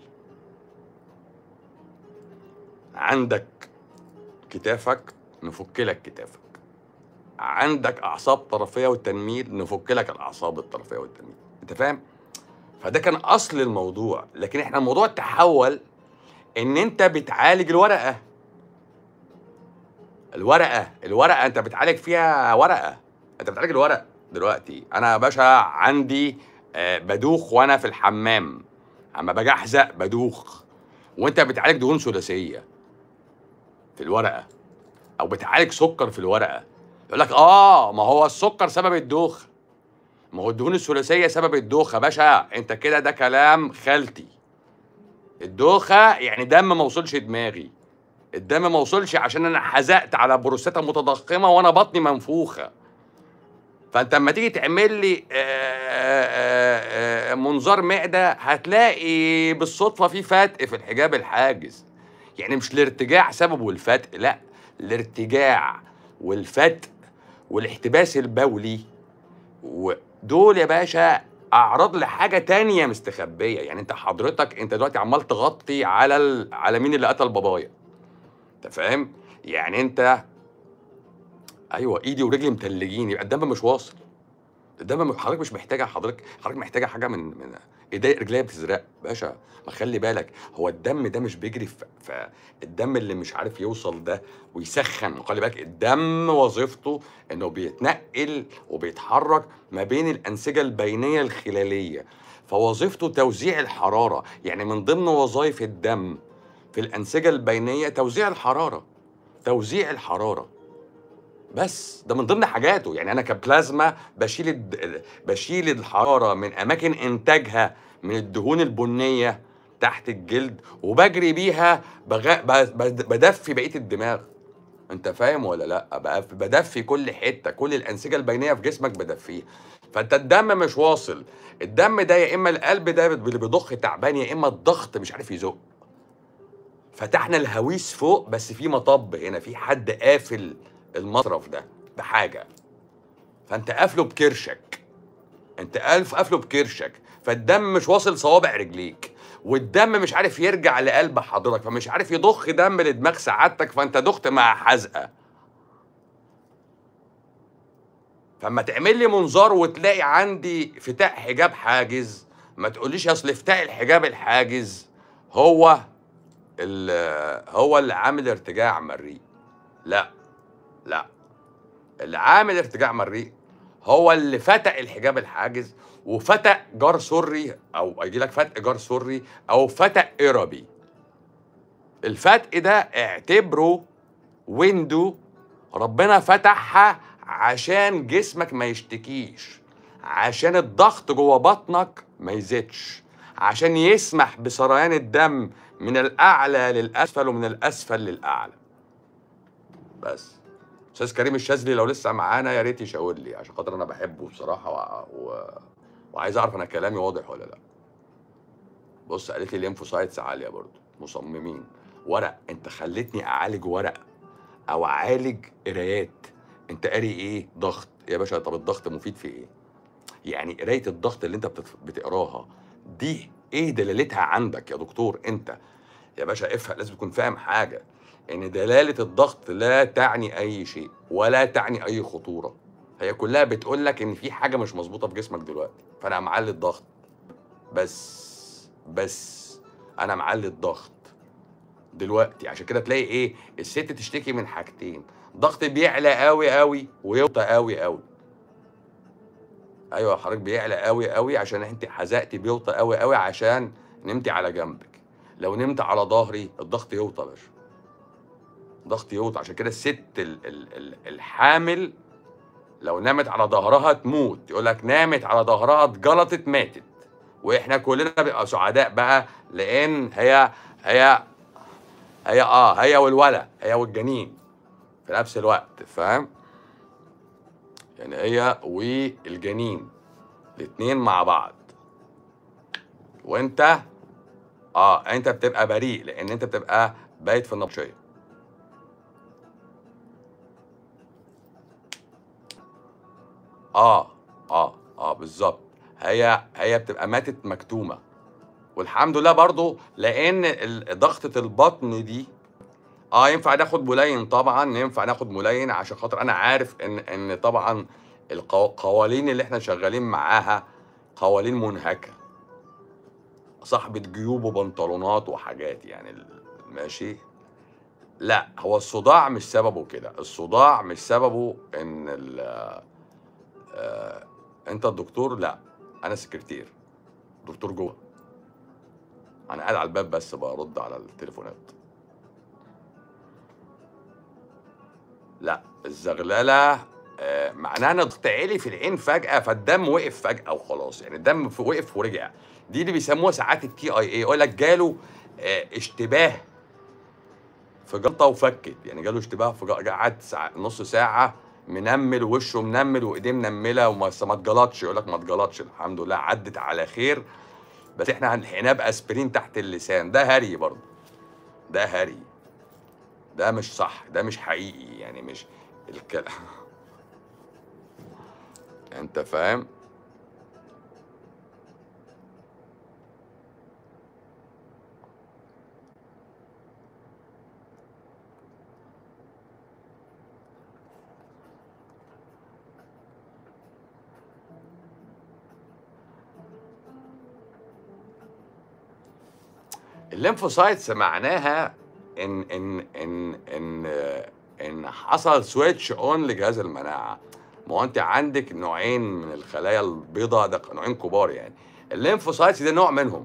عندك كتافك نفك لك كتافك عندك اعصاب طرفيه والتنميل نفك لك الاعصاب الطرفيه والتنميل انت فاهم فده كان اصل الموضوع لكن احنا الموضوع تحول ان انت بتعالج الورقه الورقه الورقه انت بتعالج فيها ورقه انت بتعالج الورق دلوقتي انا يا باشا عندي آه، بدوخ وانا في الحمام اما باجي احزق بدوخ وانت بتعالج دهون ثلاثيه في الورقه او بتعالج سكر في الورقه يقول لك اه ما هو السكر سبب الدوخه ما هو الدهون الثلاثيه سبب الدوخه باشا انت كده ده كلام خالتي الدوخه يعني دم ما وصلش دماغي الدم ما وصلش عشان انا حزقت على بروستاتا متضخمه وانا بطني منفوخه فانت لما تيجي تعمل لي آه، آه، آه، منظار معده هتلاقي بالصدفه في فتق في الحجاب الحاجز يعني مش الارتجاع سببه الفتق لا الارتجاع والفتق والاحتباس البولي ودول يا باشا اعراض لحاجه تانية مستخبيه يعني انت حضرتك انت دلوقتي عمال تغطي على ال... على مين اللي قتل بابايا انت فاهم يعني انت ايوه ايدي ورجلي متلجين يبقى الدم مش واصل الدم م- حضرتك مش محتاجه حضرتك حضرتك محتاجه حاجه من من ايدي رجليا بتزرق باشا ما خلي بالك هو الدم ده مش بيجري في, في الدم اللي مش عارف يوصل ده ويسخن خلي بالك الدم وظيفته انه بيتنقل وبيتحرك ما بين الانسجه البينيه الخلاليه فوظيفته توزيع الحراره يعني من ضمن وظائف الدم في الانسجه البينيه توزيع الحراره توزيع الحراره بس ده من ضمن حاجاته يعني انا كبلازما بشيل الد... بشيل الحراره من اماكن انتاجها من الدهون البنيه تحت الجلد وبجري بيها بغ... ب- بد- بدفي بقيه الدماغ انت فاهم ولا لا بقى- بدفي كل حته كل الانسجه البينيه في جسمك بدفيها فانت الدم مش واصل الدم ده يا اما القلب ده اللي بيضخ تعبان يا اما الضغط مش عارف يزق فتحنا الهويس فوق بس في مطب هنا في حد قافل المصرف ده بحاجه فانت قافله بكرشك انت قالف قافله بكرشك فالدم مش واصل صوابع رجليك والدم مش عارف يرجع لقلب حضرتك فمش عارف يضخ دم لدماغ سعادتك فانت دخت مع حزقه فاما تعمل لي منظار وتلاقي عندي فتاء حجاب حاجز ما تقوليش اصل فتاء الحجاب الحاجز هو ال- هو اللي عامل ارتجاع مريء لا لا اللي عامل ارتجاع مريء هو اللي فتق الحجاب الحاجز وفتق جار سري او يجي لك فتق جار سري او فتق اربي الفتق ده اعتبره ويندو ربنا فتحها عشان جسمك ما يشتكيش عشان الضغط جوه بطنك ما يزيدش عشان يسمح بسريان الدم من الاعلى للاسفل ومن الاسفل للاعلى بس استاذ كريم الشاذلي لو لسه معانا يا ريت يشاور لي عشان خاطر انا بحبه بصراحه و... و... وعايز اعرف انا كلامي واضح ولا لا بص قالت لي الليمفوسايتس عاليه برضو مصممين ورق انت خلتني اعالج ورق او اعالج قرايات انت قاري ايه ضغط يا باشا طب الضغط مفيد في ايه يعني قرايه الضغط اللي انت بتت- بتقراها دي ايه دلالتها عندك يا دكتور انت يا باشا افهم لازم تكون فاهم حاجه ان دلاله الضغط لا تعني اي شيء ولا تعني اي خطوره هي كلها بتقول لك ان في حاجه مش مظبوطه في جسمك دلوقتي فانا معلي الضغط بس بس انا معلي الضغط دلوقتي عشان كده تلاقي ايه الست تشتكي من حاجتين ضغط بيعلى قوي قوي ويوطى قوي قوي ايوه حضرتك بيعلى قوي قوي عشان انت حزقتي بيوطى قوي قوي عشان نمتي على جنبك لو نمت على ظهري الضغط يوطى يا باشا ضغط يوطى عشان كده الست ال- ال- ال- الحامل لو نامت على ظهرها تموت يقول لك نامت على ظهرها اتجلطت ماتت واحنا كلنا بنبقى سعداء بقى لان هي هي هي اه هي والولد هي والجنين في نفس الوقت فاهم يعني هي والجنين الاتنين مع بعض وانت اه انت بتبقى بريء لان انت بتبقى بايت في النبطشيه اه اه اه بالظبط هي هي بتبقى ماتت مكتومه والحمد لله برضو لان ال- ضغطه البطن دي اه ينفع ناخد ملين طبعا ينفع ناخد ملين عشان خاطر انا عارف ان ان طبعا القوانين اللي احنا شغالين معاها قوانين منهكه صاحبة جيوب وبنطلونات وحاجات يعني ال- ماشي لا هو الصداع مش سببه كده الصداع مش سببه ان ال آه انت الدكتور لا انا سكرتير دكتور جوه انا قاعد على الباب بس برد على التليفونات لا الزغلله آه معناها ان الضغط عالي في العين فجاه فالدم وقف فجاه وخلاص يعني الدم في- وقف ورجع دي اللي بيسموها ساعات التي اي اي يقول لك جاله آه اشتباه في جلطه وفكت يعني جاله اشتباه في جلطة قعد ساعة نص ساعه منمل ووشه منمل وايديه منمله وما ما اتجلطش يقول لك ما اتجلطش الحمد لله عدت على خير بس احنا هنحقناه باسبرين تحت اللسان ده هري برضه ده هري ده مش صح ده مش حقيقي يعني مش الكلام انت فاهم الليمفوسايتس معناها ان ان ان ان ان حصل سويتش اون لجهاز المناعه ما هو انت عندك نوعين من الخلايا البيضاء ده نوعين كبار يعني الليمفوسايتس ده نوع منهم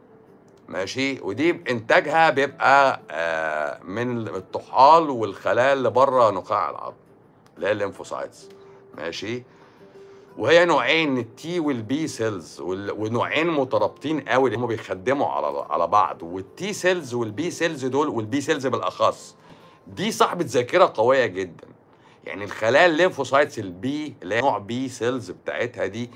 ماشي ودي انتاجها بيبقى آه من الطحال والخلايا اللي بره نخاع العظم اللي هي الليمفوسايتس ماشي وهي نوعين التي والبي سيلز وال- ونوعين مترابطين قوي اللي هم بيخدموا على على بعض والتي سيلز والبي سيلز دول والبي سيلز بالاخص دي صاحبه ذاكره قويه جدا يعني الخلايا الليمفوسايتس البي اللي هي نوع بي سيلز بتاعتها دي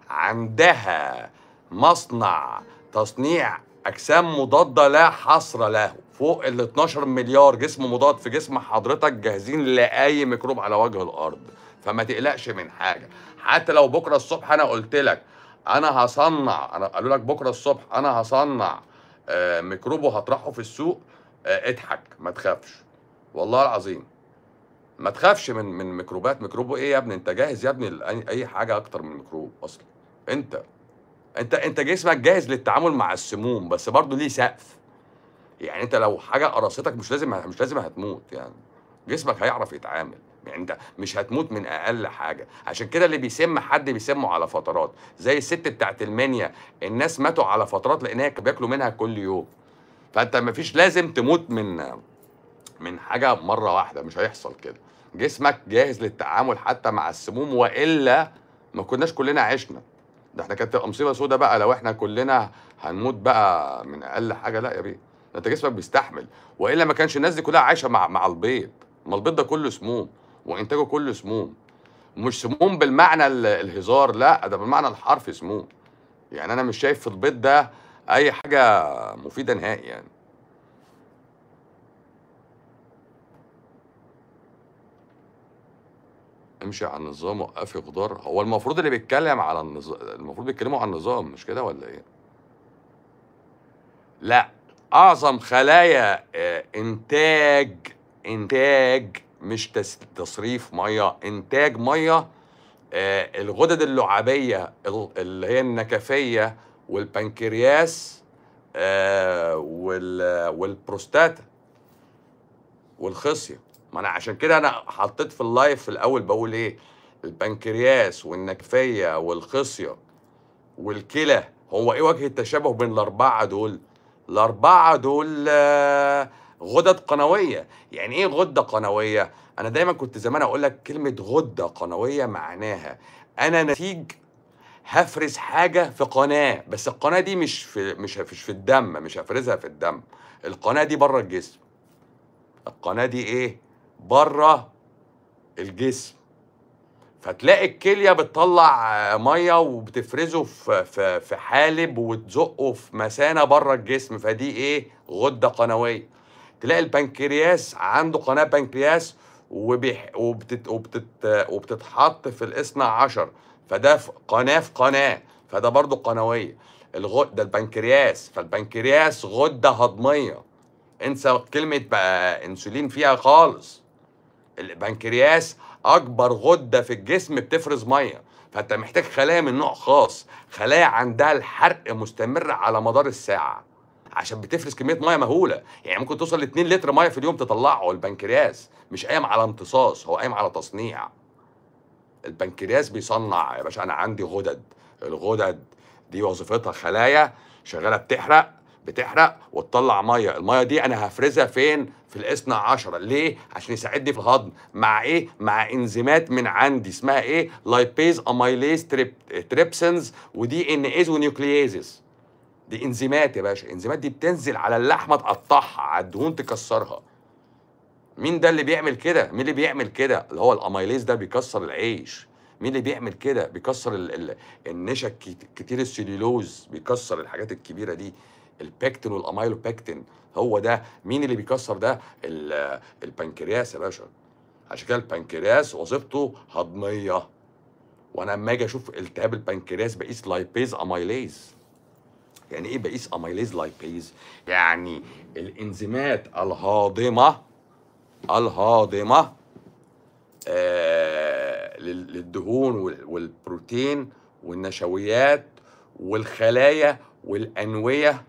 عندها مصنع تصنيع اجسام مضاده لا حصر له فوق ال 12 مليار جسم مضاد في جسم حضرتك جاهزين لاي ميكروب على وجه الارض فما تقلقش من حاجه حتى لو بكره الصبح انا قلت لك انا هصنع انا قالوا لك بكره الصبح انا هصنع آه، ميكروب وهطرحه في السوق آه، اضحك ما تخافش والله العظيم ما تخافش من من ميكروبات ميكروب ايه يا ابني انت جاهز يا ابني لاي أي حاجه اكتر من ميكروب اصلا انت انت انت جسمك جاهز للتعامل مع السموم بس برضه ليه سقف يعني انت لو حاجه قرصتك مش لازم مش لازم هتموت يعني جسمك هيعرف يتعامل يعني انت مش هتموت من اقل حاجه عشان كده اللي بيسم حد بيسمه على فترات زي الست بتاعت المنيا الناس ماتوا على فترات لان هي كانوا بياكلوا منها كل يوم فانت مفيش لازم تموت من من حاجه مره واحده مش هيحصل كده جسمك جاهز للتعامل حتى مع السموم والا ما كناش كلنا عشنا ده احنا كانت تبقى مصيبه سودا بقى لو احنا كلنا هنموت بقى من اقل حاجه لا يا بيه ده انت جسمك بيستحمل والا ما كانش الناس دي كلها عايشه مع مع البيض ما البيض ده كله سموم وانتاجه كله سموم مش سموم بالمعنى ال- الهزار لا ده بالمعنى الحرفي سموم يعني انا مش شايف في البيض ده اي حاجه مفيده نهائي يعني امشي على النظام وقفي خضار هو المفروض اللي بيتكلم على النظام المفروض بيتكلموا عن النظام مش كده ولا ايه لا اعظم خلايا آه، انتاج انتاج مش تس- تصريف ميه انتاج ميه آه، الغدد اللعابيه ال- اللي هي النكفيه والبنكرياس آه، وال- والبروستاتا والخصيه ما انا عشان كده انا حطيت في اللايف في الاول بقول ايه البنكرياس والنكفيه والخصيه والكلى هو ايه وجه التشابه بين الاربعه دول الاربعه دول آه، غدد قنويه يعني ايه غده قنويه انا دايما كنت زمان اقول لك كلمه غده قنويه معناها انا نتيج هفرز حاجه في قناه بس القناه دي مش في مش مش في الدم مش هفرزها في الدم القناه دي بره الجسم القناه دي ايه بره الجسم فتلاقي الكليه بتطلع آه، ميه وبتفرزه في في في حالب وتزقه في مثانه بره الجسم فدي ايه غده قنويه تلاقي البنكرياس عنده قناه بنكرياس وبيح وبتت وبتت وبتتحط في الاثنى عشر فده في قناه في قناه فده برضو قنويه الغد ده البنكرياس فالبنكرياس غده هضميه انسى كلمه بقى انسولين فيها خالص البنكرياس اكبر غده في الجسم بتفرز ميه فانت محتاج خلايا من نوع خاص خلايا عندها الحرق مستمر على مدار الساعه عشان بتفرز كميه ميه مهوله يعني ممكن توصل ل 2 لتر ميه في اليوم تطلعه البنكرياس مش قايم على امتصاص هو قايم على تصنيع البنكرياس بيصنع يا باشا انا عندي غدد الغدد دي وظيفتها خلايا شغاله بتحرق بتحرق وتطلع ميه الميه دي انا هفرزها فين في الاثنى عشرة ليه عشان يساعدني في الهضم مع ايه مع انزيمات من عندي اسمها ايه لايبيز اميليز تريب تريبسنز ودي ان ايز ونيوكلييزز دي انزيمات يا باشا الانزيمات دي بتنزل على اللحمه تقطعها على الدهون تكسرها مين ده اللي بيعمل كده مين اللي بيعمل كده اللي هو الاميليز ده بيكسر العيش مين اللي بيعمل كده بيكسر ال ال النشا الكت- كتير السليلوز بيكسر الحاجات الكبيره دي البكتين والاميلوبكتين هو ده مين اللي بيكسر ده ال- البنكرياس يا باشا عشان كده البنكرياس وظيفته هضميه وانا لما اجي اشوف التهاب البنكرياس بقيس لايبيز اميليز يعني ايه بقيس اميليز لايبيز يعني الانزيمات الهاضمه الهاضمه آه لل- للدهون وال- والبروتين والنشويات والخلايا والانويه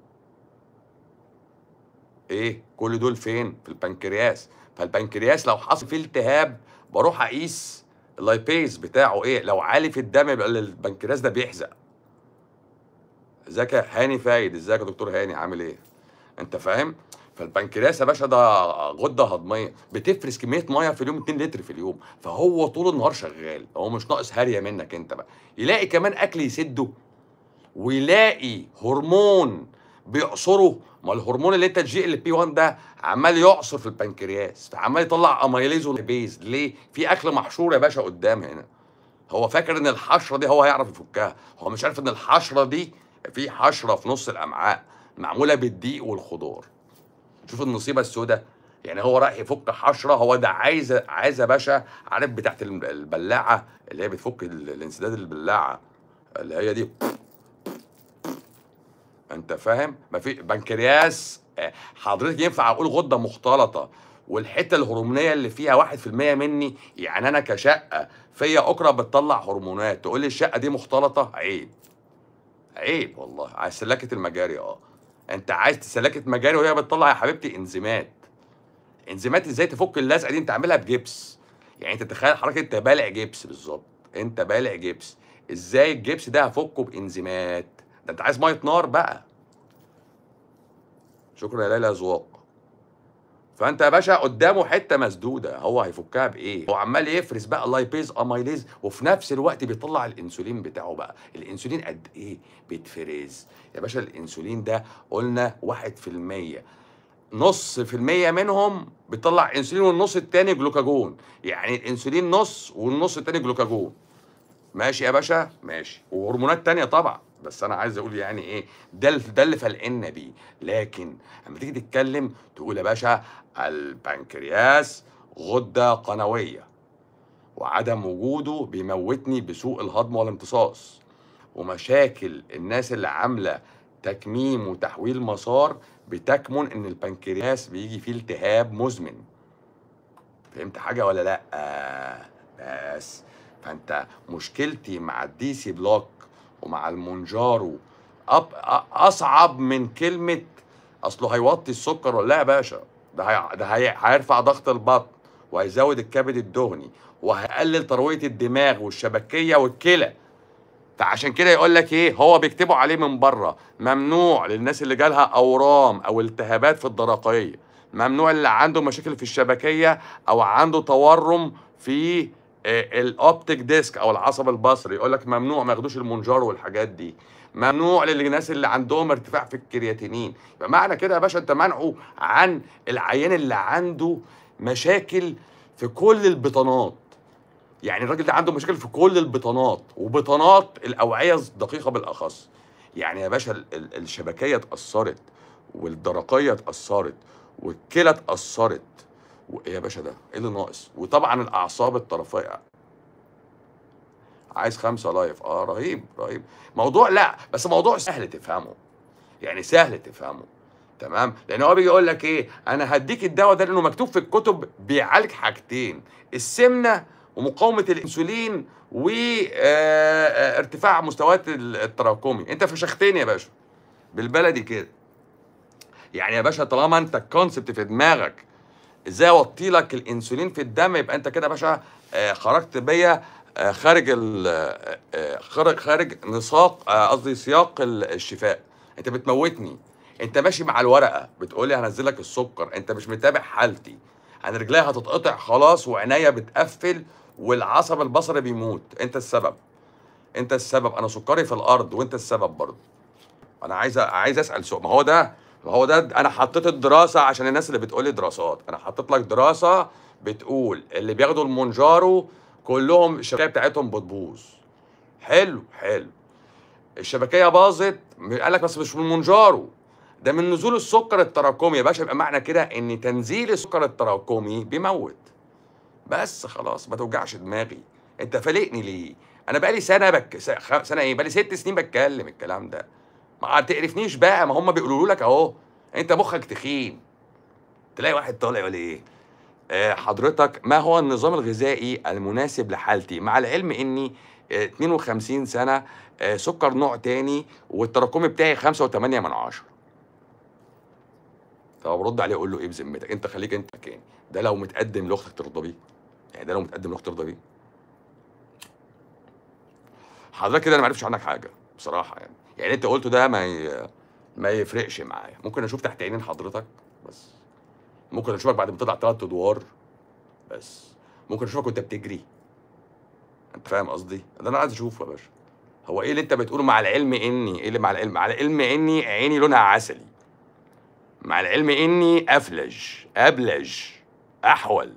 ايه كل دول فين في البنكرياس فالبنكرياس لو حصل فيه التهاب بروح اقيس اللايبيز بتاعه ايه لو عالي في الدم يبقى البنكرياس ده بيحزق ازيك يا هاني فايد ازيك يا دكتور هاني عامل ايه انت فاهم فالبنكرياس يا باشا ده غده هضميه بتفرز كميه ميه في اليوم 2 لتر في اليوم فهو طول النهار شغال هو مش ناقص هريه منك انت بقى يلاقي كمان اكل يسده ويلاقي هرمون بيعصره ما الهرمون اللي انت الجي ال بي 1 ده عمال يعصر في البنكرياس فعمال يطلع اميليز وليبيز ليه في اكل محشور يا باشا قدام هنا هو فاكر ان الحشره دي هو هيعرف يفكها هو مش عارف ان الحشره دي في حشره في نص الامعاء معموله بالدقيق والخضار شوف النصيبه السوداء يعني هو رايح يفك حشره هو ده عايز عايز يا باشا عارف بتاعت الم- البلاعه اللي هي بتفك ال- الانسداد البلاعه اللي هي دي انت فاهم ما في بنكرياس آه، حضرتك ينفع اقول غده مختلطه والحته الهرمونيه اللي فيها واحد في المية مني يعني انا كشقه فيا اكره بتطلع هرمونات تقول لي الشقه دي مختلطه عيب عيب والله عايز سلاكه المجاري اه انت عايز سلاكه مجاري وهي بتطلع يا حبيبتي انزيمات انزيمات ازاي تفك اللزقه دي انت عاملها بجبس يعني انت تخيل حضرتك انت بالع جبس بالظبط انت بالع جبس ازاي الجبس ده هفكه بانزيمات ده انت عايز ميه نار بقى شكرا يا ليلى يا زواق فانت يا باشا قدامه حته مسدوده هو هيفكها بايه هو عمال يفرز بقى لايبيز اميليز وفي نفس الوقت بيطلع الانسولين بتاعه بقى الانسولين قد ايه بيتفرز يا باشا الانسولين ده قلنا واحد في المية نص في المية منهم بيطلع انسولين والنص التاني جلوكاجون يعني الانسولين نص والنص التاني جلوكاجون ماشي يا باشا ماشي وهرمونات تانية طبعا بس انا عايز اقول يعني ايه ده ال- ده اللي فلقنا بيه لكن لما تيجي تتكلم تقول يا باشا البنكرياس غده قنويه وعدم وجوده بيموتني بسوء الهضم والامتصاص ومشاكل الناس اللي عامله تكميم وتحويل مسار بتكمن ان البنكرياس بيجي فيه التهاب مزمن فهمت حاجه ولا لا آه بس فانت مشكلتي مع الدي سي بلوك ومع المونجارو أب أ- اصعب من كلمه اصله هيوطي السكر ولا لا يا باشا ده هي... ده هي... هيرفع ضغط البطن وهيزود الكبد الدهني وهيقلل ترويه الدماغ والشبكيه والكلى فعشان كده يقول لك ايه هو بيكتبوا عليه من بره ممنوع للناس اللي جالها اورام او التهابات في الدرقيه ممنوع اللي عنده مشاكل في الشبكيه او عنده تورم في الاوبتيك ديسك او العصب البصري يقول لك ممنوع ما ياخدوش المونجارو والحاجات دي ممنوع للناس اللي عندهم ارتفاع في الكرياتينين فمعنى كده يا باشا انت منعه عن العيان اللي عنده مشاكل في كل البطانات يعني الراجل ده عنده مشاكل في كل البطانات وبطانات الاوعيه الدقيقه بالاخص يعني يا باشا ال- ال- الشبكيه اتاثرت والدرقيه اتاثرت والكلى اتاثرت وايه يا باشا ده ايه اللي ناقص وطبعا الاعصاب الطرفيه عايز خمسة لايف اه رهيب رهيب موضوع لا بس موضوع سهل تفهمه يعني سهل تفهمه تمام لان هو بيجي يقول لك ايه انا هديك الدواء ده لانه مكتوب في الكتب بيعالج حاجتين السمنه ومقاومه الانسولين وارتفاع مستويات ال- التراكمي انت فشختني يا باشا بالبلدي كده يعني يا باشا طالما انت الكونسبت في دماغك ازاي اوطي لك الانسولين في الدم يبقى انت كده يا باشا آه، خرجت بيا آه، خارج ال- آه، آه، خارج خارج نساق آه، قصدي سياق ال- الشفاء انت بتموتني انت ماشي مع الورقه بتقولي هنزل لك السكر انت مش متابع حالتي انا رجليا هتتقطع خلاص وعينيا بتقفل والعصب البصري بيموت انت السبب انت السبب انا سكري في الارض وانت السبب برضه انا عايز عايز اسال سؤال ما هو ده ما هو ده انا حطيت الدراسه عشان الناس اللي بتقول لي دراسات انا حطيت لك دراسه بتقول اللي بياخدوا المونجارو كلهم الشبكيه بتاعتهم بتبوظ حلو حلو الشبكيه باظت قال لك بس مش من المونجارو ده من نزول السكر التراكمي يا باشا يبقى معنى كده ان تنزيل السكر التراكمي بيموت بس خلاص ما توجعش دماغي انت فالقني ليه انا بقالي سنه بك س- خ- سنه ايه بقالي ست سنين بتكلم الكلام ده ما تقرفنيش بقى ما هم بيقولوا لك اهو انت مخك تخين تلاقي واحد طالع يقول ايه آه، حضرتك ما هو النظام الغذائي المناسب لحالتي مع العلم اني آه، 52 سنه آه، سكر نوع تاني والتراكمي بتاعي 5.8 من عشرة طب برد عليه اقول له ايه بذمتك انت خليك انت مكاني ده لو متقدم لاختك ترضى بيه يعني ده لو متقدم لاختك ترضى بيه حضرتك كده انا ما عرفتش عنك حاجه بصراحه يعني يعني انت قلته ده ما ي... ما يفرقش معايا ممكن اشوف تحت عينين حضرتك بس ممكن اشوفك بعد ما تطلع ثلاث ادوار بس ممكن اشوفك وانت بتجري انت فاهم قصدي ده انا عايز اشوفه يا باشا هو ايه اللي انت بتقوله مع العلم اني ايه اللي مع العلم مع العلم اني عيني لونها عسلي مع العلم اني افلج ابلج احول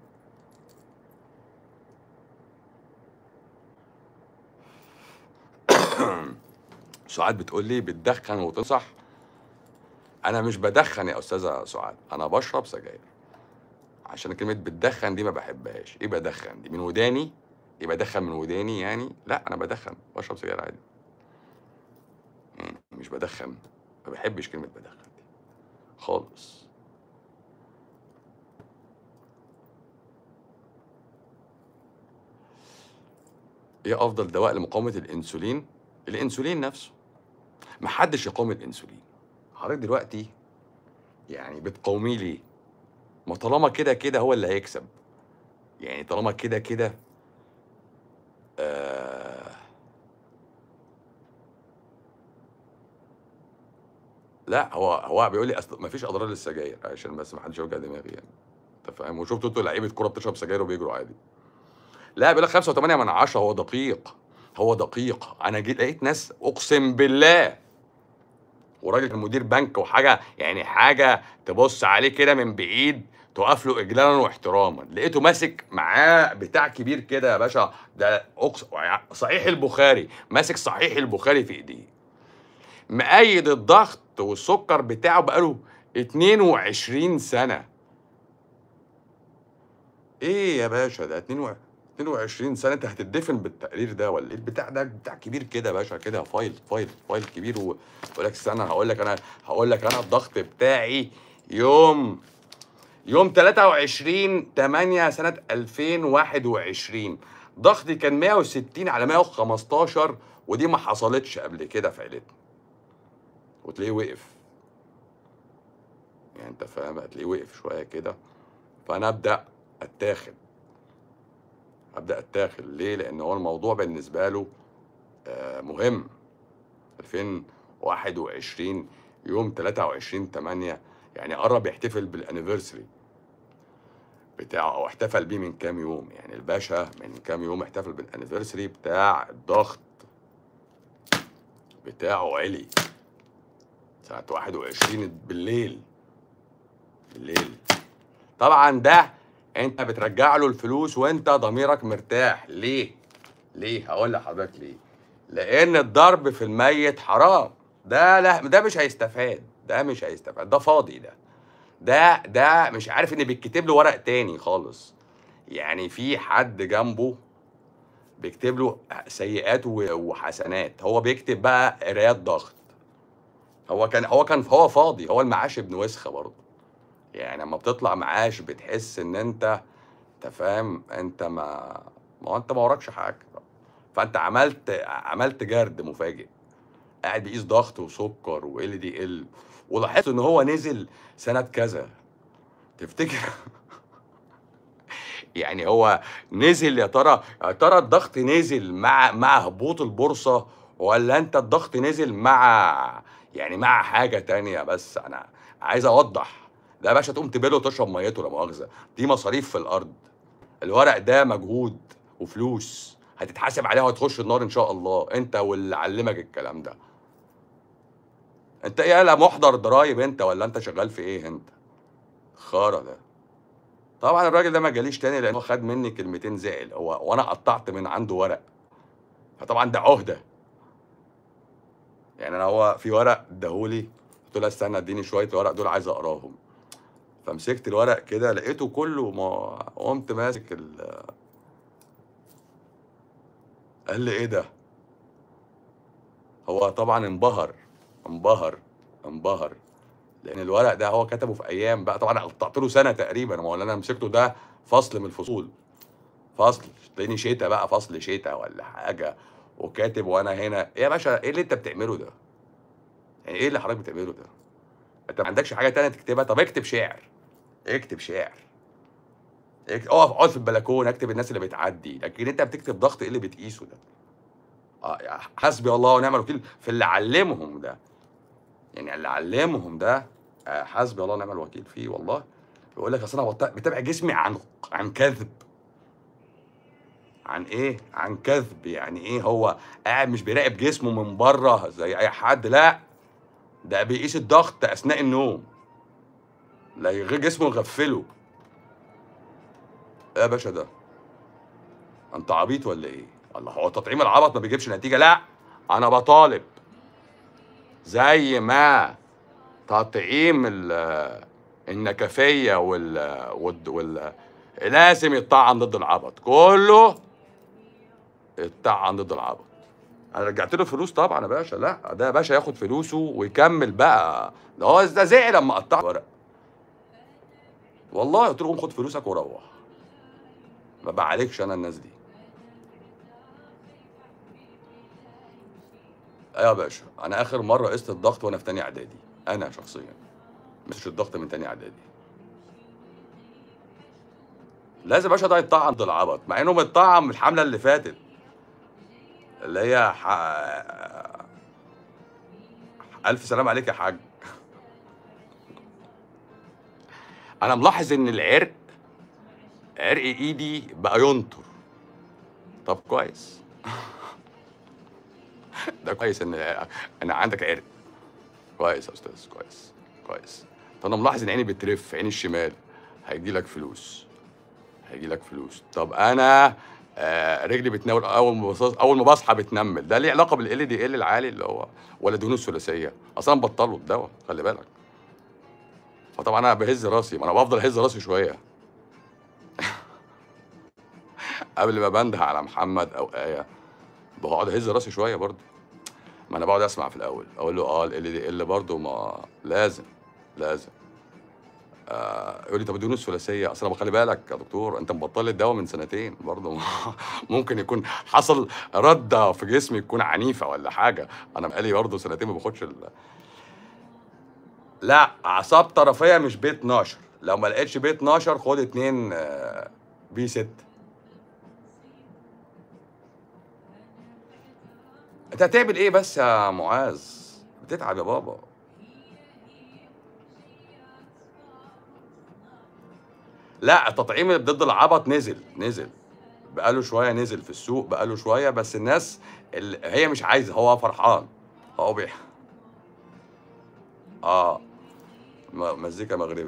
سعاد بتقول لي بتدخن وتنصح انا مش بدخن يا استاذه سعاد انا بشرب سجاير عشان كلمه بتدخن دي ما بحبهاش ايه بدخن دي من وداني ايه بدخن من وداني يعني لا انا بدخن بشرب سجاير عادي يعني مش بدخن ما بحبش كلمه بدخن دي خالص ايه افضل دواء لمقاومه الانسولين الانسولين نفسه محدش يقاوم الانسولين حضرتك دلوقتي يعني بتقاوميه ليه ما طالما كده كده هو اللي هيكسب يعني طالما كده كده آه لا هو هو بيقول لي اصل ما فيش اضرار للسجاير عشان بس ما حدش يوجع دماغي يعني انت فاهم وشفت انتوا لعيبه كوره بتشرب سجاير وبيجروا عادي لا بيقول لك 5.8 من 10 هو دقيق هو دقيق انا جيت لقيت ناس اقسم بالله وراجل كان مدير بنك وحاجه يعني حاجه تبص عليه كده من بعيد تقف له اجلالا واحتراما لقيته ماسك معاه بتاع كبير كده يا باشا ده أقسم صحيح البخاري ماسك صحيح البخاري في ايديه مقيد الضغط والسكر بتاعه بقاله 22 سنه ايه يا باشا ده 22 22 سنه انت هتدفن بالتقرير ده ولا ايه البتاع ده بتاع كبير كده يا باشا كده فايل فايل فايل كبير ويقول لك استنى هقول لك انا هقول لك انا الضغط بتاعي يوم يوم 23 8 سنه 2021 ضغطي كان 160 على 115 ودي ما حصلتش قبل كده في عيلتنا وتلاقيه وقف يعني انت فاهم هتلاقيه وقف شويه كده فانا ابدا اتاخد ابدا اتاخد ليه لان هو الموضوع بالنسبه له آه، مهم 2021 يوم 23 8 يعني قرب يحتفل بالانيفرساري بتاعه او احتفل بيه من كام يوم يعني الباشا من كام يوم احتفل بالانيفرساري بتاع الضغط بتاعه علي سنة 21 بالليل بالليل طبعا ده انت بترجع له الفلوس وانت ضميرك مرتاح ليه ليه هقول لحضرتك ليه لان الضرب في الميت حرام ده لا ده مش هيستفاد ده مش هيستفاد ده فاضي ده ده ده مش عارف ان بيتكتب له ورق تاني خالص يعني في حد جنبه بيكتب له سيئات و- وحسنات هو بيكتب بقى قرايات ضغط هو كان هو كان هو فاضي هو المعاش ابن وسخه برضه يعني لما بتطلع معاش بتحس ان انت انت فاهم انت ما ما هو انت ما وراكش حاجه فانت عملت عملت جرد مفاجئ قاعد بيقيس ضغط وسكر وال دي ال ولاحظت ان هو نزل سنه كذا تفتكر يعني هو نزل يا ترى يا ترى الضغط نزل مع مع هبوط البورصه ولا انت الضغط نزل مع يعني مع حاجه تانية بس انا عايز اوضح ده يا باشا تقوم تبله وتشرب ميته لا مؤاخذه دي مصاريف في الارض الورق ده مجهود وفلوس هتتحاسب عليها وهتخش النار ان شاء الله انت واللي علمك الكلام ده انت ايه لا محضر ضرايب انت ولا انت شغال في ايه انت خارة ده طبعا الراجل ده ما جاليش تاني لانه خد مني كلمتين زعل هو وانا قطعت من عنده ورق فطبعا ده عهده يعني انا هو في ورق اداهولي قلت له استنى اديني شويه ورق دول عايز اقراهم فمسكت الورق كده لقيته كله ما قمت ماسك ال قال لي ايه ده هو طبعا انبهر انبهر انبهر لان الورق ده هو كتبه في ايام بقى طبعا قطعت له سنه تقريبا ما هو اللي انا مسكته ده فصل من الفصول فصل تاني شتاء بقى فصل شتاء ولا حاجه وكاتب وانا هنا إيه يا باشا ايه اللي انت بتعمله ده يعني ايه اللي حضرتك بتعمله ده انت ما عندكش حاجه تانية تكتبها طب اكتب شعر اكتب شعر اك- اقف اقعد في البلكونه اكتب الناس اللي بتعدي لكن انت بتكتب ضغط ايه اللي بتقيسه ده اه يا حسبي الله ونعم الوكيل في اللي علمهم ده يعني اللي علمهم ده آه، حسبي الله ونعم الوكيل فيه والله بيقول لك اصل انا بط- بتابع جسمي عن عن كذب عن ايه عن كذب يعني ايه هو قاعد مش بيراقب جسمه من بره زي اي حد لا ده بيقيس الضغط اثناء النوم لا غير جسمه يغفله ايه يا باشا ده انت عبيط ولا ايه الله هو تطعيم العبط ما بيجيبش نتيجه لا انا بطالب زي ما تطعيم ال- النكفيه وال وال, وال لازم يتطعم ضد العبط كله يتطعم ضد العبط انا رجعت له فلوس طبعا يا باشا لا ده يا باشا ياخد فلوسه ويكمل بقى ده هو ده زعل لما قطع ورق والله قلت له قوم خد فلوسك وروح ما بعالجش انا الناس دي ايوه يا باشا انا اخر مره قست الضغط وانا في تاني اعدادي انا شخصيا مش الضغط من تاني اعدادي لازم يا باشا ده يتطعم ضد العبط مع انه متطعم الحمله اللي فاتت اللي هي ح... الف سلام عليك يا حاج انا ملاحظ ان العرق عرق ايدي بقى ينطر طب كويس ده كويس ان ان عندك عرق كويس يا استاذ كويس كويس فانا ملاحظ ان عيني بترف عيني الشمال هيجي لك فلوس هيجي لك فلوس طب انا آه رجلي بتناول اول ما بص- اول ما بصحى بتنمل ده ليه علاقه بالال دي ال العالي اللي هو ولا دهون الثلاثيه اصلا بطلوا الدواء خلي بالك فطبعا انا بهز راسي ما انا بفضل اهز راسي شويه قبل ما بنده على محمد او ايه بقعد اهز راسي شويه برضه ما انا بقعد اسمع في الاول اقول له اه ال دي ال برضه ما لازم لازم آه يقول لي طب الدهون الثلاثيه اصل انا خلي بالك يا دكتور انت مبطل الدواء من سنتين برضه ممكن يكون حصل رده في جسمي تكون عنيفه ولا حاجه انا بقالي برضه سنتين ما باخدش ال... لا اعصاب طرفيه مش بي 12 لو ما لقيتش بي 12 خد اتنين آه، بي 6 انت هتعمل ايه بس يا معاذ بتتعب يا بابا لا التطعيم اللي ضد العبط نزل نزل بقاله شويه نزل في السوق بقاله شويه بس الناس اللي هي مش عايزه هو فرحان هو بيح اه م- مزيكا مغربي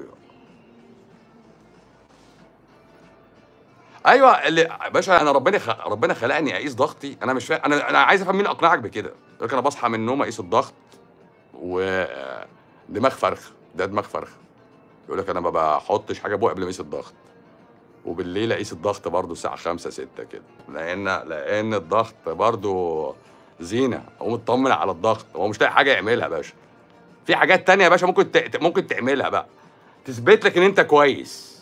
ايوه اللي يا باشا انا ربنا خ... ربنا خلقني اقيس ضغطي انا مش فاهم انا انا عايز افهم مين اقنعك بكده يقول لك انا بصحى من النوم اقيس الضغط و دماغ فرخ ده دماغ فرخ يقول لك انا ما بحطش حاجه بوق قبل ما اقيس الضغط وبالليل اقيس الضغط برضو الساعه 5 6 كده لان لان الضغط برضو زينه هو مطمن على الضغط هو مش لاقي حاجه يعملها يا باشا في حاجات تانية يا باشا ممكن ت... ممكن تعملها بقى تثبت لك ان انت كويس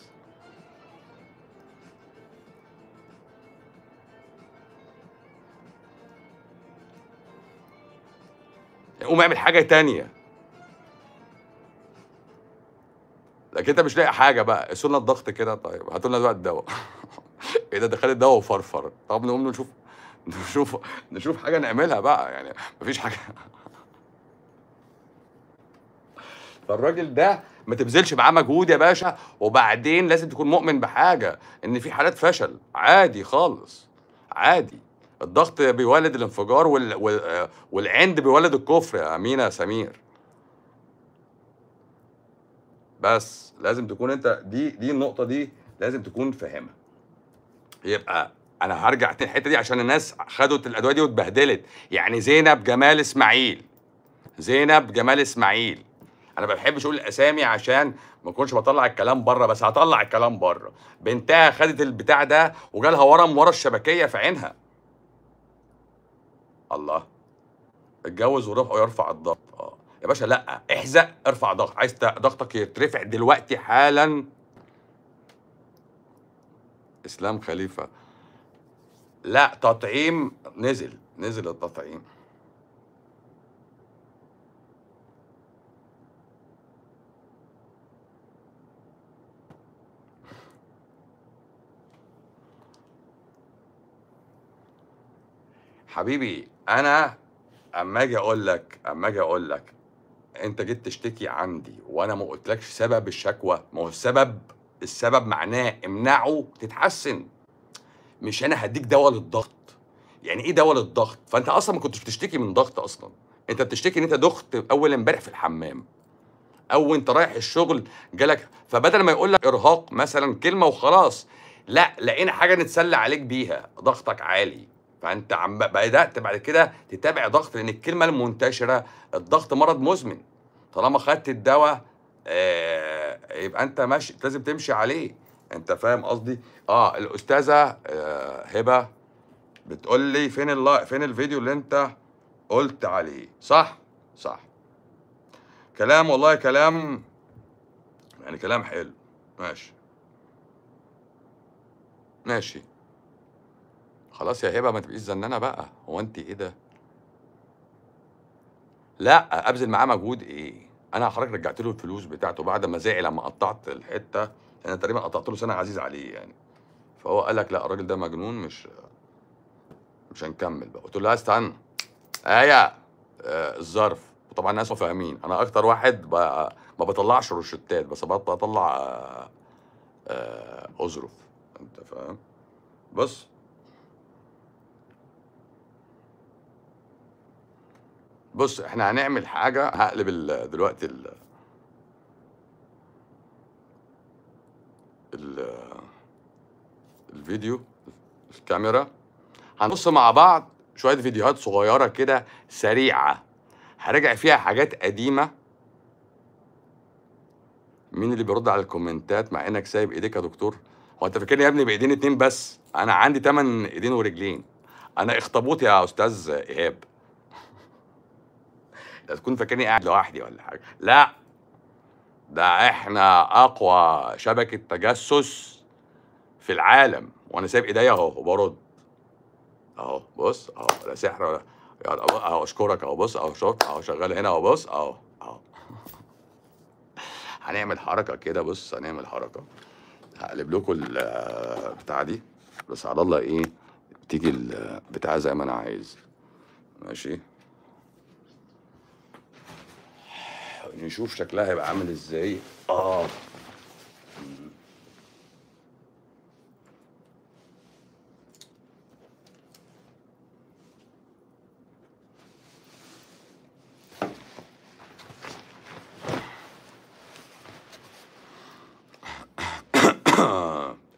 قوم اعمل حاجه تانية لكن انت مش لاقي حاجه بقى قيسوا لنا الضغط كده طيب هاتوا لنا دلوقتي الدواء ايه ده دخل الدواء وفرفر طب نقوم نشوف نشوف نشوف حاجه نعملها بقى يعني مفيش حاجه فالراجل ده ما تبذلش معاه مجهود يا باشا وبعدين لازم تكون مؤمن بحاجه ان في حالات فشل عادي خالص عادي الضغط بيولد الانفجار وال... وال... والعند بيولد الكفر يا امينه يا سمير بس لازم تكون انت دي دي النقطه دي لازم تكون فاهمها يبقى انا هرجع تاني الحته دي عشان الناس خدت الادويه دي واتبهدلت يعني زينب جمال اسماعيل زينب جمال اسماعيل انا ما بحبش اقول الاسامي عشان ما اكونش بطلع الكلام بره بس هطلع الكلام بره بنتها خدت البتاع ده وجالها ورم ورا الشبكيه في عينها الله اتجوز ورفع يرفع الضغط اه يا باشا لا احزق ارفع ضغط عايز ت- ضغطك يترفع دلوقتي حالا اسلام خليفه لا تطعيم نزل نزل التطعيم حبيبي انا اما اجي اقول لك اما اجي اقول لك انت جيت تشتكي عندي وانا ما قلتلكش سبب الشكوى ما هو السبب السبب معناه امنعه تتحسن مش انا هديك دواء للضغط يعني ايه دواء للضغط فانت اصلا ما كنتش بتشتكي من ضغط اصلا انت بتشتكي ان انت دخت اول امبارح في الحمام او انت رايح الشغل جالك فبدل ما يقول لك ارهاق مثلا كلمه وخلاص لا لقينا حاجه نتسلى عليك بيها ضغطك عالي فانت عم بدات بعد كده تتابع ضغط لان الكلمه المنتشره الضغط مرض مزمن طالما خدت الدواء آه يبقى انت ماشي لازم تمشي عليه انت فاهم قصدي اه الاستاذه آه هبه بتقول لي فين اللا... فين الفيديو اللي انت قلت عليه صح صح كلام والله كلام يعني كلام حلو ماشي ماشي خلاص يا هبه ما تبقيش زنانه بقى هو انت ايه ده لا ابذل معاه مجهود ايه انا حضرتك رجعت له الفلوس بتاعته بعد ما زعل لما قطعت الحته انا تقريبا قطعت له سنه عزيز عليه يعني فهو قال لك لا الراجل ده مجنون مش مش هنكمل بقى قلت له لا استنى ايه آه الظرف وطبعا الناس ما فاهمين انا اكتر واحد ب... ما بطلعش روشتات بس بط- بطلع آه، آه، اظرف انت فاهم بص بص احنا هنعمل حاجه هقلب ال... دلوقتي ال... ال... الفيديو الكاميرا هنبص مع بعض شويه فيديوهات صغيره كده سريعه هراجع فيها حاجات قديمه مين اللي بيرد على الكومنتات مع انك سايب ايديك يا دكتور هو انت فاكرني يا ابني بايدين اتنين بس انا عندي تمن ايدين ورجلين انا اخطبوط يا استاذ ايهاب لا تكون فاكرني قاعد لوحدي ولا حاجه لا ده احنا اقوى شبكه تجسس في العالم وانا سايب ايديا اهو وبرد اهو بص اهو لا سحر ولا يلا أهو- اهو اشكرك اهو بص اهو شوف اهو شغال هنا اهو بص اهو اهو هنعمل حركه كده بص هنعمل حركه هقلب لكم البتاع دي بس على الله ايه تيجي البتاع زي ما انا عايز ماشي نشوف شكلها هيبقى عامل ازاي اه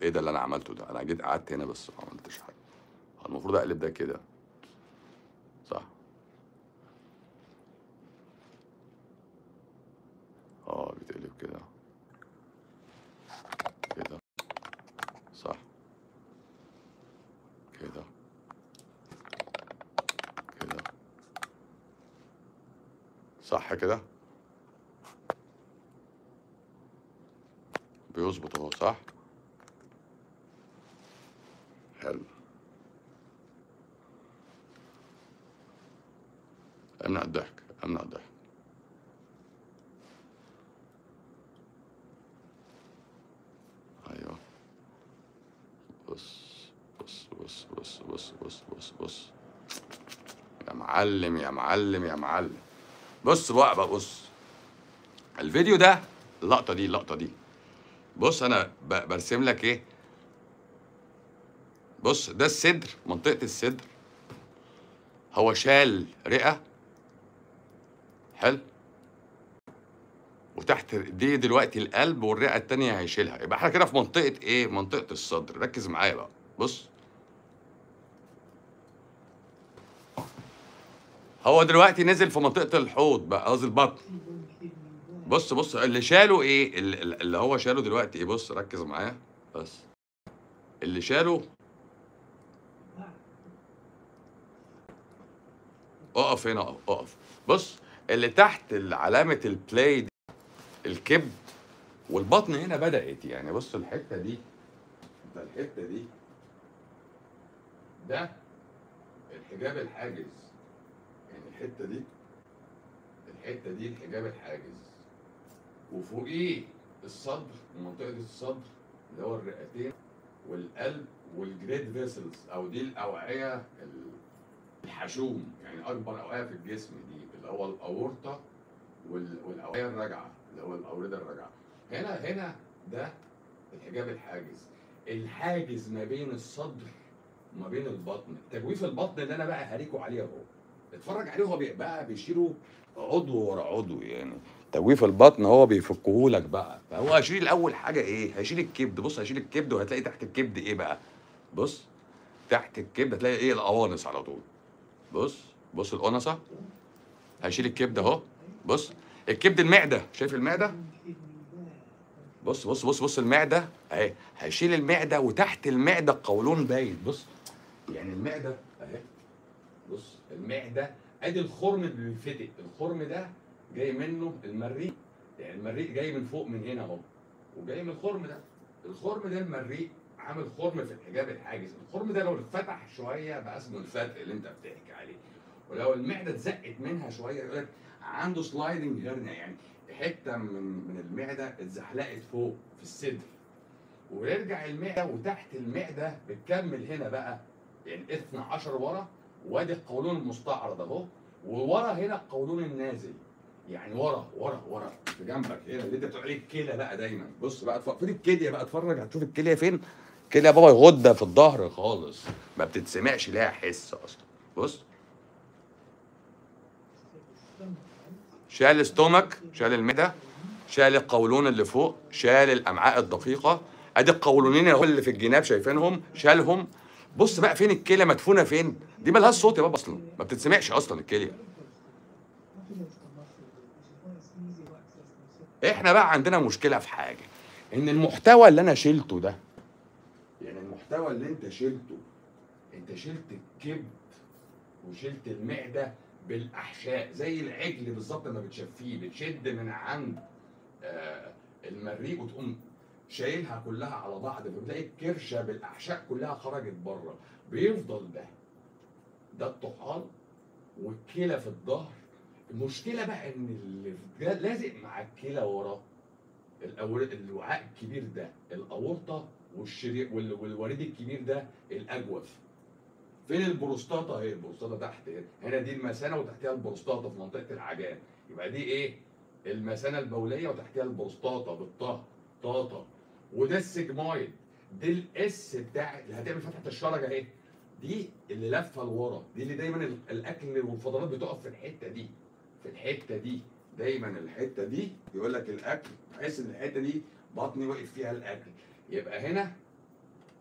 ايه ده اللي انا عملته ده انا جيت قعدت هنا بس ما عملتش حاجه المفروض اقلب ده كده صح اه بيتقلب كده كده صح كده كده صح كده بيظبط اهو صح حلو امنع الضحك امنع الضحك ايوه بص بص بص بص بص بص بص بص يا معلم يا معلم يا معلم بص بقى بقى بص الفيديو ده اللقطه دي اللقطه دي بص انا ب- برسم لك ايه بص ده الصدر منطقه الصدر هو شال رئه حلو وتحت دي دلوقتي القلب والرئه التانيه هيشيلها يبقى احنا كده في منطقه ايه منطقه الصدر ركز معايا بقى بص هو دلوقتي نزل في منطقه الحوض بقى قصدي البطن بص بص اللي شاله ايه اللي, اللي هو شاله دلوقتي ايه بص ركز معايا بس اللي شاله اقف هنا اقف اقف بص اللي تحت علامة البلاي دي الكبد والبطن هنا بدأت يعني بص الحتة دي ده الحتة دي ده الحجاب الحاجز يعني الحتة دي الحتة دي الحجاب الحاجز وفوقيه الصدر منطقة الصدر اللي هو الرئتين والقلب والجريد فيسلز او دي الاوعية ال- الحشوم يعني اكبر اوعية في الجسم دي اللي هو الاورطة وال- والاوعية الراجعة اللي هو الاوردة الراجعة هنا هنا ده الحجاب الحاجز الحاجز ما بين الصدر وما بين البطن تجويف البطن اللي انا بقى هريكوا عليه اهو اتفرج عليه هو بي- بقى بيشيله عضو ورا عضو يعني تجويف البطن هو بيفكهولك بقى فهو هيشيل اول حاجه ايه هيشيل الكبد بص هيشيل الكبد وهتلاقي تحت الكبد ايه بقى بص تحت الكبد هتلاقي ايه القوانص على طول بص بص القنصه هيشيل الكبد اهو بص الكبد المعده شايف المعده بص بص بص بص المعده اهي هيشيل المعده وتحت المعده القولون باين بص يعني المعده اهي بص المعده ادي الخرم اللي بيتفتق الخرم ده جاي منه المريء يعني المريء جاي من فوق من هنا اهو وجاي من الخرم ده الخرم ده المريء عامل خرم في الحجاب الحاجز الخرم ده لو اتفتح شويه بقى اسمه الفتق اللي انت بتحكي عليه ولو المعده اتزقت منها شويه يقول لك عنده سلايدنج هرنيا يعني حته من من المعده اتزحلقت فوق في الصدر ويرجع المعده وتحت المعده بتكمل هنا بقى يعني 12 ورا وادي القولون المستعرض اهو وورا هنا القولون النازل يعني ورا ورا ورا في جنبك هنا اللي انت بتقول عليه الكلى بقى دايما بص بقى اتفرج فين الكليه بقى اتفرج هتشوف الكليه فين كليه يا بابا غده في الظهر خالص ما بتتسمعش ليها حس اصلا بص شال الاستومك شال المعده شال القولون اللي فوق شال الامعاء الدقيقه ادي القولونين اهو اللي في الجناب شايفينهم شالهم بص بقى فين الكليه مدفونه فين دي مالهاش صوت يا بابا اصلا ما بتتسمعش اصلا الكليه احنا بقى عندنا مشكله في حاجه ان المحتوى اللي انا شلته ده يعني المحتوى اللي انت شلته انت شلت الكبد وشلت المعده بالاحشاء زي العجل بالظبط لما بتشفيه بتشد من عند آه المريء وتقوم شايلها كلها على بعض فبتلاقي الكرشه بالاحشاء كلها خرجت بره بيفضل ده ده الطحال والكلى في الظهر المشكله بقى ان اللي جا- لازق مع الكلى ورا الأور- الوعاء الكبير ده الاورطه والشريط وال- والوريد الكبير ده الاجوف فين البروستاتا اهي البروستاتا تحت هنا هنا دي المثانه وتحتها البروستاتا في منطقه العجان يبقى دي ايه المثانه البوليه وتحتها البروستاتا بالطه طاطا وده السجمايد دي الاس بتاع اللي هتعمل فتحه الشرج اهي دي اللي لفه لورا دي اللي دايما ال- الاكل والفضلات بتقف في الحته دي في الحته دي دايما الحته دي يقول لك الاكل تحس ان الحته دي بطني وقف فيها الاكل يبقى هنا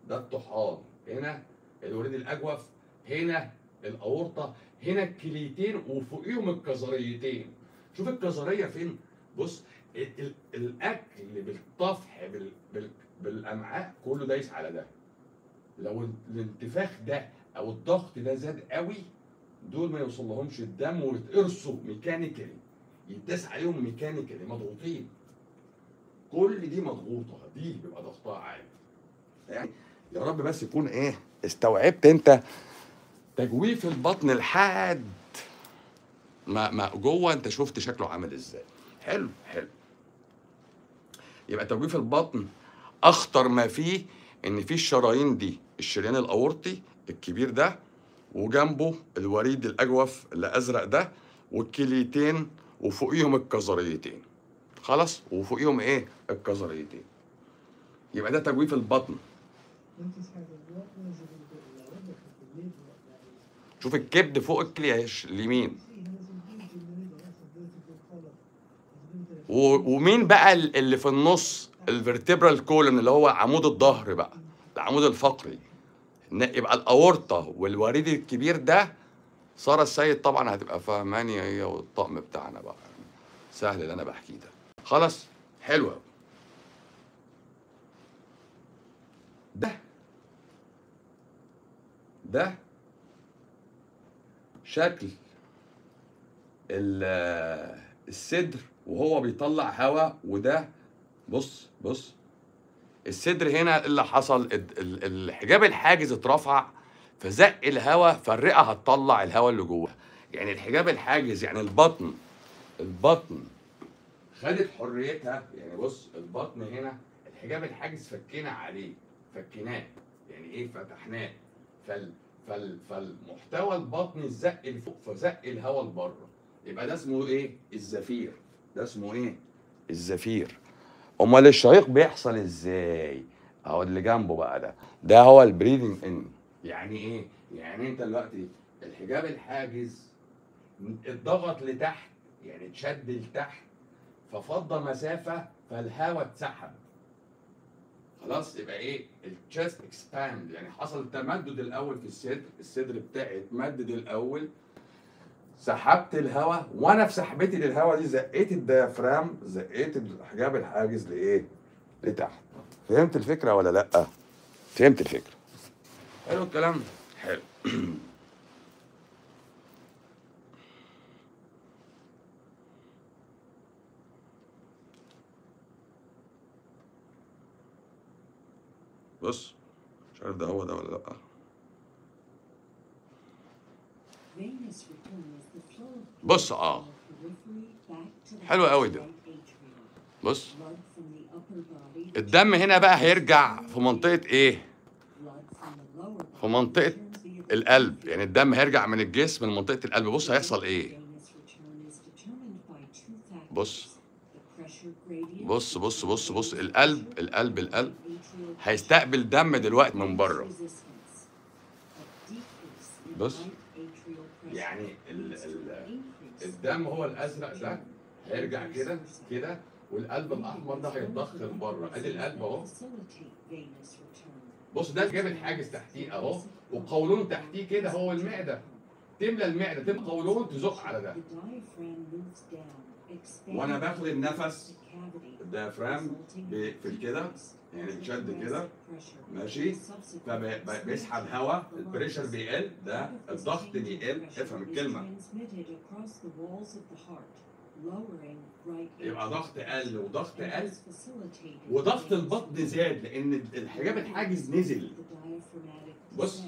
ده الطحال هنا الوريد الاجوف هنا الاورطه هنا الكليتين وفوقيهم الكظريتين شوف الكظريه فين بص ال- ال- الاكل بالطفح بال بال بالامعاء كله دايس على ده لو ال- الانتفاخ ده او الضغط ده زاد قوي دول ما يوصل لهمش الدم ويتقرصوا ميكانيكالي يتداس عليهم ميكانيكالي مضغوطين كل دي مضغوطه دي بيبقى ضغطها عالي يعني يا رب بس يكون ايه استوعبت انت تجويف البطن لحد ما ما جوه انت شفت شكله عامل ازاي حلو حلو يبقى تجويف البطن اخطر ما فيه ان في الشرايين دي الشريان الاورطي الكبير ده وجنبه الوريد الاجوف اللي ازرق ده والكليتين وفوقيهم الكظريتين خلاص وفوقيهم ايه الكظريتين يبقى ده تجويف البطن Notice how the water is a little bit lower because the lid what that is. شوف الكبد فوق الكليه اليمين See, he has a huge in the middle. That's a vertebral column. There's a little bit of و- ومين بقى ال- اللي في النص الفرتبرال كولن اللي هو عمود الظهر بقى العمود الفقري ن- يبقى الاورطه والوريد الكبير ده ساره السيد طبعا هتبقى فاهماني هي والطقم بتاعنا بقى سهل اللي انا بحكيه ده خلاص حلو أوي. ده ده شكل ال- الصدر وهو بيطلع هواء وده بص بص الصدر هنا اللي حصل ال- ال- الحجاب الحاجز اترفع فزق الهواء فالرئه هتطلع الهواء اللي جوه يعني الحجاب الحاجز يعني البطن البطن خدت حريتها يعني بص البطن هنا الحجاب الحاجز فكينا عليه فكيناه يعني ايه فتحناه فال فال فالمحتوى البطني الزق لفوق فزق الهواء لبره يبقى ده اسمه ايه الزفير ده اسمه ايه الزفير امال الشهيق بيحصل ازاي اهو اللي جنبه بقى ده ده هو البريدنج ان يعني ايه يعني انت دلوقتي الحجاب الحاجز اتضغط لتحت يعني اتشد لتحت ففضى مسافه فالهواء اتسحب خلاص يبقى ايه التشست اكسباند يعني حصل تمدد الاول في الصدر الصدر بتاعي اتمدد الاول سحبت الهواء وانا في سحبتي للهواء دي زقيت الديافرام زقيت الحجاب الحاجز لايه لتحت فهمت الفكره ولا لا فهمت الفكره حلو الكلام حلو بص مش عارف ده هو ده ولا لا Venous return is the flow of بص blood اه from the periphery back to the حلو قوي ده. right atrium. بص Blood from the upper body which الدم هنا بقى هيرجع في منطقه ايه blood from the lower body في منطقه returns via the القلب periphery. يعني الدم هيرجع من الجسم لمنطقه القلب بص هيحصل ايه Venous return is determined by two factors. بص. The pressure gradient بص بص بص بص of القلب pressure القلب القلب atrial pressure. هيستقبل دم دلوقتي من بره Resistance. A decrease in بص. right atrial pressure يعني ال- leads to ال- an increase الدم هو الازرق ده هيرجع كده كده والقلب الاحمر ده هيتضخ لبره ادي القلب اهو بص ده جاب الحاجز تحتيه اهو وقولون تحتيه كده هو المعده تملى المعده تبقى قولون تزق على ده وانا باخد النفس الديافرام بيقفل كده يعني بيشد كده ماشي فبيسحب هواء البريشر بيقل ده الضغط بيقل افهم الكلمه يبقى ضغط قل وضغط قل وضغط البطن زاد لان الحجاب الحاجز نزل بص.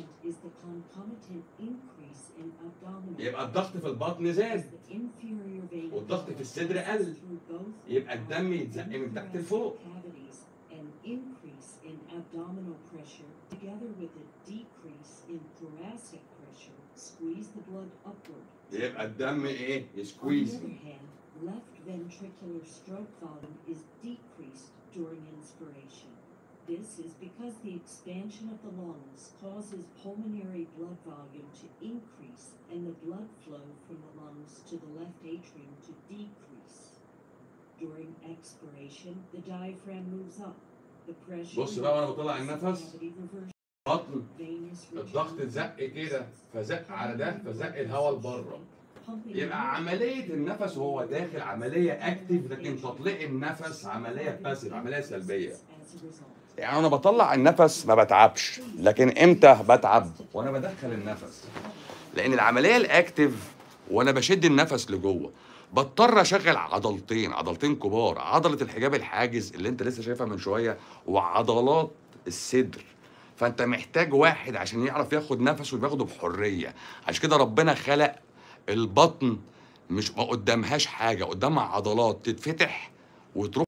يبقى الضغط في البطن زاد والضغط في الصدر قل يبقى الدم يتزق من تحت لفوق An increase in abdominal pressure together with a decrease in thoracic pressure squeeze the blood upward. يبقى الدم ايه On the يسكويز other hand, left ventricular stroke volume is decreased during inspiration. This is because the expansion of the lungs causes pulmonary blood volume to increase and the blood flow from the lungs to the left atrium to decrease. During expiration, the diaphragm moves up. The pressure بص بقى وأنا بطلع النفس. cavity reversion, بطن venous الضغط return, اتزق كده فزق على ده فزق الهواء لبره pumping يبقى عملية النفس وهو داخل عملية اكتف لكن تطليق النفس عملية باسيف عملية سلبية as a result. يعني انا بطلع النفس ما بتعبش لكن امتى بتعب وانا بدخل النفس لان العمليه الاكتف وانا بشد النفس لجوه بضطر اشغل عضلتين عضلتين كبار عضله الحجاب الحاجز اللي انت لسه شايفها من شويه وعضلات الصدر فانت محتاج واحد عشان يعرف ياخد نفسه وياخده بحريه عشان كده ربنا خلق البطن مش ما قدامهاش حاجه قدامها عضلات تتفتح وتروح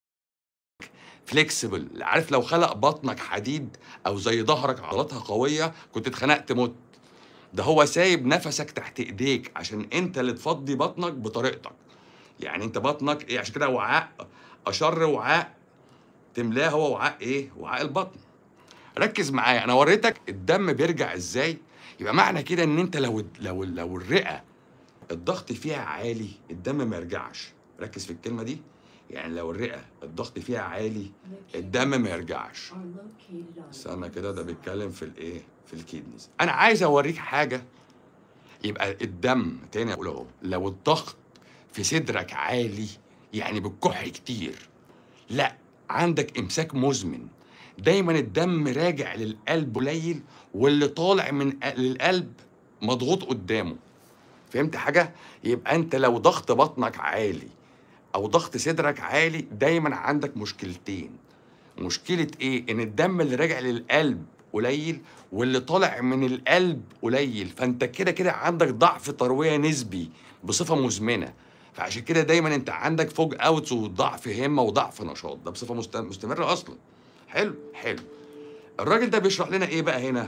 فليكسبل عارف لو خلق بطنك حديد او زي ظهرك عضلاتها قويه كنت اتخنقت مت ده هو سايب نفسك تحت ايديك عشان انت اللي تفضي بطنك بطريقتك يعني انت بطنك ايه عشان كده وعاء اشر وعاء تملاه هو وعاء ايه وعاء البطن ركز معايا انا وريتك الدم بيرجع ازاي يبقى معنى كده ان انت لو لو لو الرئه الضغط فيها عالي الدم ما يرجعش ركز في الكلمه دي يعني لو الرئه الضغط فيها عالي الدم ما يرجعش Are located on استنى كده ده بيتكلم في الايه في الكيدنيز انا عايز اوريك حاجه يبقى الدم تاني اقول اهو لو الضغط في صدرك عالي يعني بتكح كتير لا عندك امساك مزمن دايما الدم راجع للقلب قليل واللي طالع من ق- للقلب مضغوط قدامه فهمت حاجه يبقى انت لو ضغط بطنك عالي او ضغط صدرك عالي دايما عندك مشكلتين مشكلة إيه؟ إن الدم اللي راجع للقلب قليل واللي طالع من القلب قليل فأنت كده كده عندك ضعف تروية نسبي بصفة مزمنة فعشان كده دايما أنت عندك فوج أوتس وضعف همة وضعف نشاط ده بصفة مست- مستمرة أصلا حلو حلو الراجل ده بيشرح لنا إيه بقى هنا؟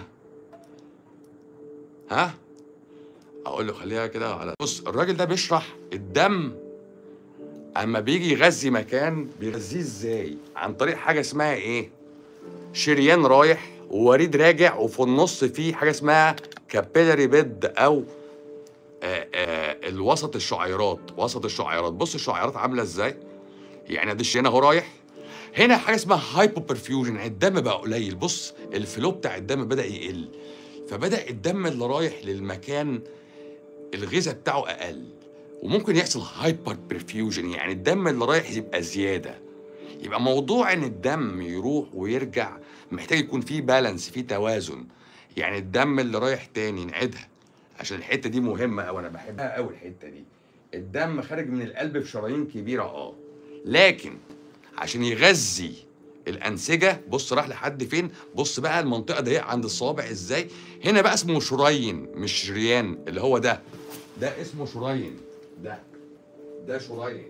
ها؟ أقول له خليها كده على بص الراجل ده بيشرح الدم اما بيجي يغذي مكان بيغذيه ازاي عن طريق حاجه اسمها ايه شريان رايح ووريد راجع وفي النص فيه حاجه اسمها كابيلاري بيد او آآ آآ الوسط الشعيرات وسط الشعيرات بص الشعيرات عامله ازاي يعني ادي الشريان اهو رايح هنا حاجه اسمها هايبو برفيوجن الدم بقى قليل بص الفلو بتاع الدم بدا يقل فبدا الدم اللي رايح للمكان الغذاء بتاعه اقل وممكن يحصل هايبر برفيوجن يعني الدم اللي رايح يبقى زياده يبقى موضوع ان الدم يروح ويرجع محتاج يكون فيه بالانس فيه توازن يعني الدم اللي رايح تاني نعيدها عشان الحته دي مهمه قوي انا بحبها قوي الحته دي الدم خارج من القلب في شرايين كبيره اه لكن عشان يغذي الانسجه بص راح لحد فين بص بقى المنطقه ضيقه عند الصوابع ازاي هنا بقى اسمه شريين مش شريان اللي هو ده ده اسمه شريين ده ده شريين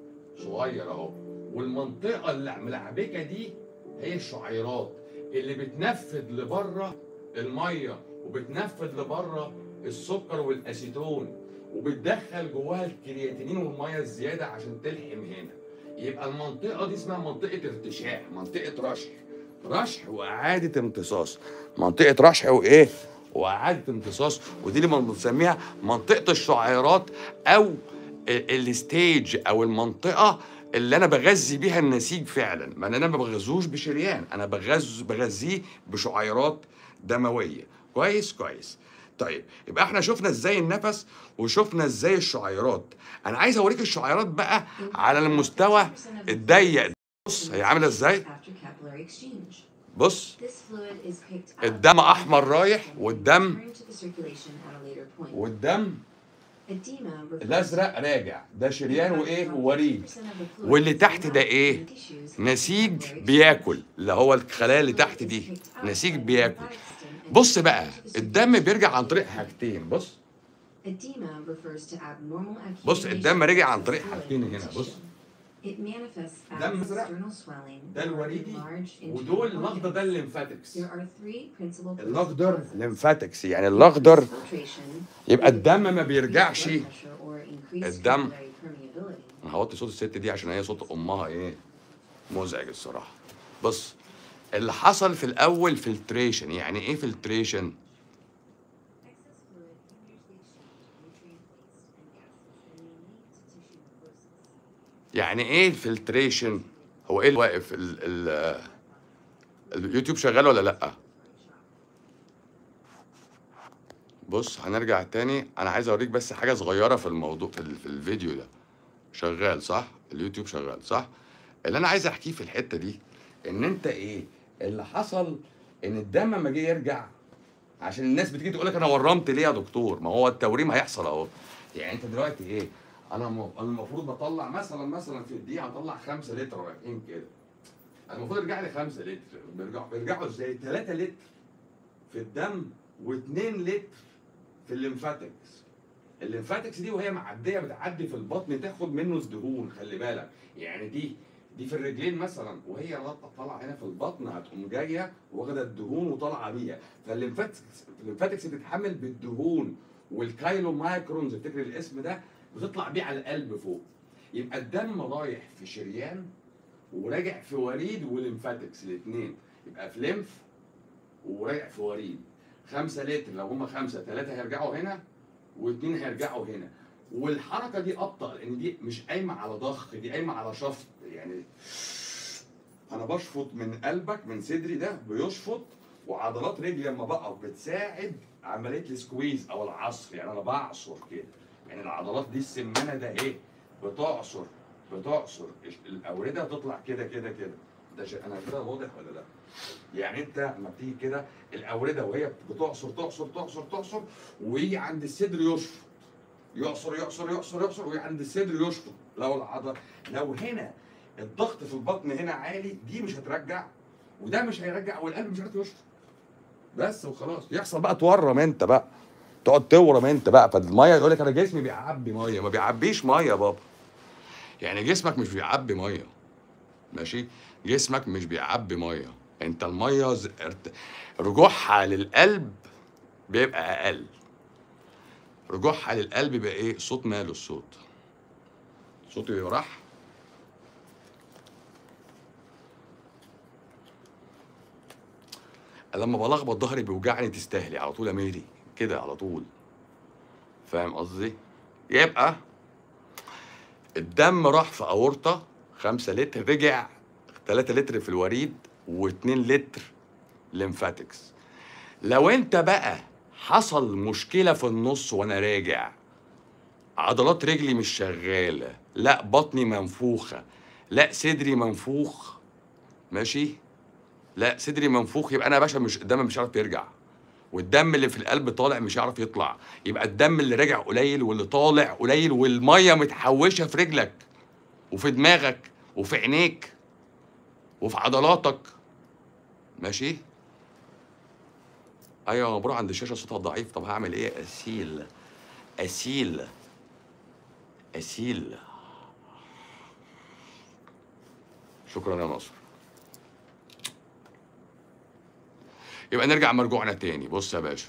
صغير اهو والمنطقه اللي ملعبكه دي هي الشعيرات اللي بتنفذ لبره الميه وبتنفذ لبره السكر والاسيتون وبتدخل جواها الكرياتينين والميه الزياده عشان تلحم هنا يبقى المنطقه دي اسمها منطقه ارتشاح منطقه رشح رشح واعاده امتصاص منطقه رشح وايه واعاده امتصاص ودي اللي بنسميها منطقه الشعيرات او ال- الستيج او المنطقه اللي انا بغذي بيها النسيج فعلا ما انا ما بغذوش بشريان انا بغذ بغذيه بشعيرات دمويه كويس كويس طيب يبقى احنا شفنا ازاي النفس وشفنا ازاي الشعيرات انا عايز اوريك الشعيرات بقى على المستوى الضيق بص هي عامله ازاي after capillary exchange. بص This fluid is picked up الدم احمر رايح and والدم returned to the circulation at a later point. والدم Edema refers الازرق راجع ده شريان وايه ووريد 50% of the fluid واللي is تحت ده left ايه in the tissues نسيج after capillary بياكل exchange. اللي هو الخلايا اللي Fluid تحت is دي picked up نسيج by the بياكل lymphatic system and بص returned بقى to the الدم circulation بيرجع at عن a طريق later point. حاجتين بص Edema refers to abnormal بص accumulation الدم رجع عن of طريق fluid حاجتين in هنا the بص tissue. It manifests دم as أزرق. external swelling ده or الوريدي enlarged internal ودول الاخضر ده organs. الليمفاتكس There are three principal الاخضر causes. ليمفاتكس يعني الاخضر Filtration, يبقى الدم ما بيرجعش blood pressure or increased الدم. capillary permeability. انا هوطي صوت الست دي عشان هي صوت امها ايه مزعج الصراحه بص اللي حصل في الاول فلتريشن يعني ايه فلتريشن Excess fluid can usually exchange nutrient waste and gases and may lead to tissue necrosis. يعني ايه الفلتريشن هو ايه اللي واقف ال ال اليوتيوب شغال ولا لا بص هنرجع تاني انا عايز اوريك بس حاجه صغيره في الموضوع في, ال- في الفيديو ده شغال صح اليوتيوب شغال صح اللي انا عايز احكيه في الحته دي ان انت ايه اللي حصل ان الدم لما جه يرجع عشان الناس بتيجي تقول لك انا ورمت ليه يا دكتور ما هو التوريم هيحصل اهو يعني انت دلوقتي ايه انا م- أنا المفروض بطلع مثلا مثلا في الدقيقه هطلع 5 لتر رايحين كده المفروض يرجع لي 5 لتر بيرجعوا بيرجعوا ازاي 3 لتر في الدم و2 لتر في الليمفاتكس الليمفاتكس دي وهي معديه بتعدي في البطن تاخد منه الدهون خلي بالك يعني دي دي في الرجلين مثلا وهي لطه طالعه هنا في البطن هتقوم جايه واخده الدهون وطالعه بيها فالليمفاتكس الليمفاتكس بتتحمل بالدهون والكايلو مايكرونز افتكر الاسم ده بتطلع بيه على القلب فوق يبقى الدم رايح في شريان وراجع في وريد وليمفاتكس الاثنين يبقى في ليمف وراجع في وريد خمسة لتر لو هم خمسة ثلاثة هيرجعوا هنا واثنين هيرجعوا هنا والحركة دي أبطأ لأن دي مش قايمة على ضخ دي قايمة على شفط يعني أنا بشفط من قلبك من صدري ده بيشفط وعضلات رجلي لما بقف بتساعد عملية السكويز أو العصر يعني أنا بعصر كده يعني العضلات دي السمانة ده إيه بتعصر بتعصر الأوردة تطلع كده كده كده ده شيء أنا كده واضح ولا لأ؟ يعني انت لما بتيجي كده الاورده وهي بتعصر تعصر تعصر تعصر ويجي عند الصدر يشفط يعصر يعصر يعصر يعصر ويجي عند الصدر يشفط لو العضله لو هنا الضغط في البطن هنا عالي دي مش هترجع وده مش هيرجع والقلب مش عارف يشفط بس وخلاص يحصل بقى تورم انت بقى تقعد تورم انت بقى فالميه يقول لك انا جسمي بيعبي ميه ما بيعبيش ميه يا بابا يعني جسمك مش بيعبي ميه ماشي جسمك مش بيعبي ميه انت الميه ز- ارت- رجوعها للقلب بيبقى اقل رجوعها للقلب بيبقى ايه صوت ماله الصوت صوتي راح لما بلخبط ظهري بيوجعني تستاهلي على طول يا ميري كده على طول فاهم قصدي يبقى الدم راح في اورطه 5 لتر رجع 3 لتر في الوريد و2 لتر ليمفاتكس لو انت بقى حصل مشكله في النص وانا راجع عضلات رجلي مش شغاله لا بطني منفوخه لا صدري منفوخ ماشي لا صدري منفوخ يبقى انا يا باشا مش الدم مش عارف يرجع والدم اللي في القلب طالع مش هيعرف يطلع يبقى الدم اللي راجع قليل واللي طالع قليل والميه متحوشه في رجلك وفي دماغك وفي عينيك وفي عضلاتك ماشي ايوه مبروك عند الشاشه صوتها ضعيف طب هعمل ايه اسيل اسيل اسيل شكرا يا ناصر يبقى نرجع مرجوعنا تاني بص يا باشا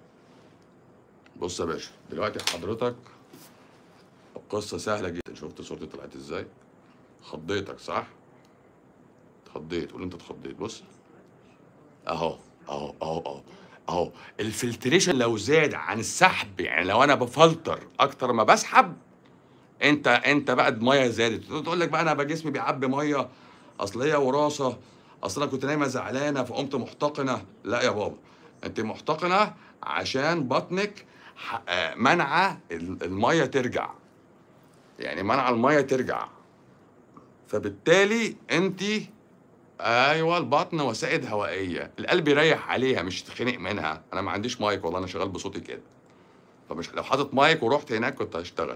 بص يا باشا دلوقتي حضرتك القصة سهلة جدا شفت صورتي طلعت ازاي خضيتك صح اتخضيت قول انت اتخضيت بص اهو اهو اهو اهو اهو الفلتريشن لو زاد عن السحب يعني لو انا بفلتر اكتر ما بسحب انت انت بقى الميه زادت تقول لك بقى انا بقى جسمي بيعبي ميه اصل هي وراثه اصل انا كنت نايمه زعلانه فقمت محتقنه لا يا بابا انت محتقنه عشان بطنك ح- آه، منعه ال- الميه ترجع يعني منع الميه ترجع فبالتالي انت ايوه البطن وسائد هوائيه القلب يريح عليها مش تتخنق منها انا ما عنديش مايك والله انا شغال بصوتي كده فمش لو حاطط مايك ورحت هناك كنت هشتغل